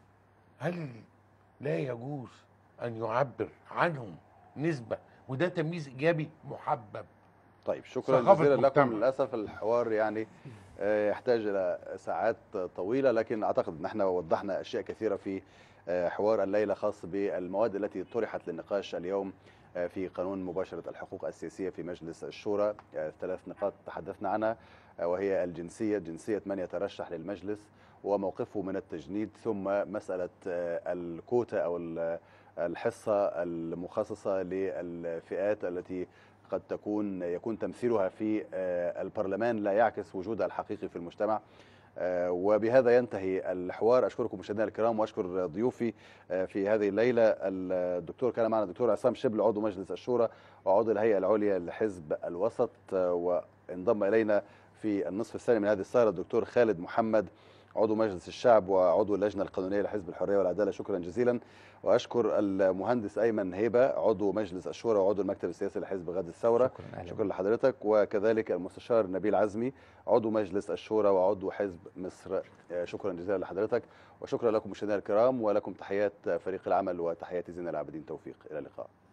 Speaker 17: هل لا يجوز ان يعبر عنهم نسبه وده تمييز ايجابي محبب
Speaker 1: طيب شكرا
Speaker 17: ثقافة
Speaker 1: جزيلا لكم
Speaker 17: مجتمع.
Speaker 1: للاسف الحوار يعني آه، يحتاج الى ساعات طويله لكن اعتقد ان احنا وضحنا اشياء كثيره في آه، حوار الليله خاص بالمواد التي طرحت للنقاش اليوم آه، في قانون مباشره الحقوق السياسيه في مجلس الشورى آه، ثلاث نقاط تحدثنا عنها آه، وهي الجنسيه جنسيه من يترشح للمجلس وموقفه من التجنيد ثم مساله آه، الكوتا او ال- الحصه المخصصه للفئات التي قد تكون يكون تمثيلها في آه، البرلمان لا يعكس وجودها الحقيقي في المجتمع آه، وبهذا ينتهي الحوار اشكركم مشاهدينا الكرام واشكر ضيوفي آه، في هذه الليله الدكتور كان معنا الدكتور عصام شبل عضو مجلس الشورى وعضو الهيئه العليا لحزب الوسط آه، وانضم الينا في النصف الثاني من هذه السهره الدكتور خالد محمد عضو مجلس الشعب وعضو اللجنه القانونيه لحزب الحريه والعداله شكرا جزيلا واشكر المهندس ايمن هيبه عضو مجلس الشورى وعضو المكتب السياسي لحزب غد الثوره
Speaker 4: شكرا أهلا
Speaker 1: شكرا لحضرتك وكذلك المستشار نبيل عزمي عضو مجلس الشورى وعضو حزب مصر آه، شكرا جزيلا لحضرتك وشكرا لكم مشاهدينا الكرام ولكم تحيات فريق العمل وتحياتي زين العابدين توفيق الى اللقاء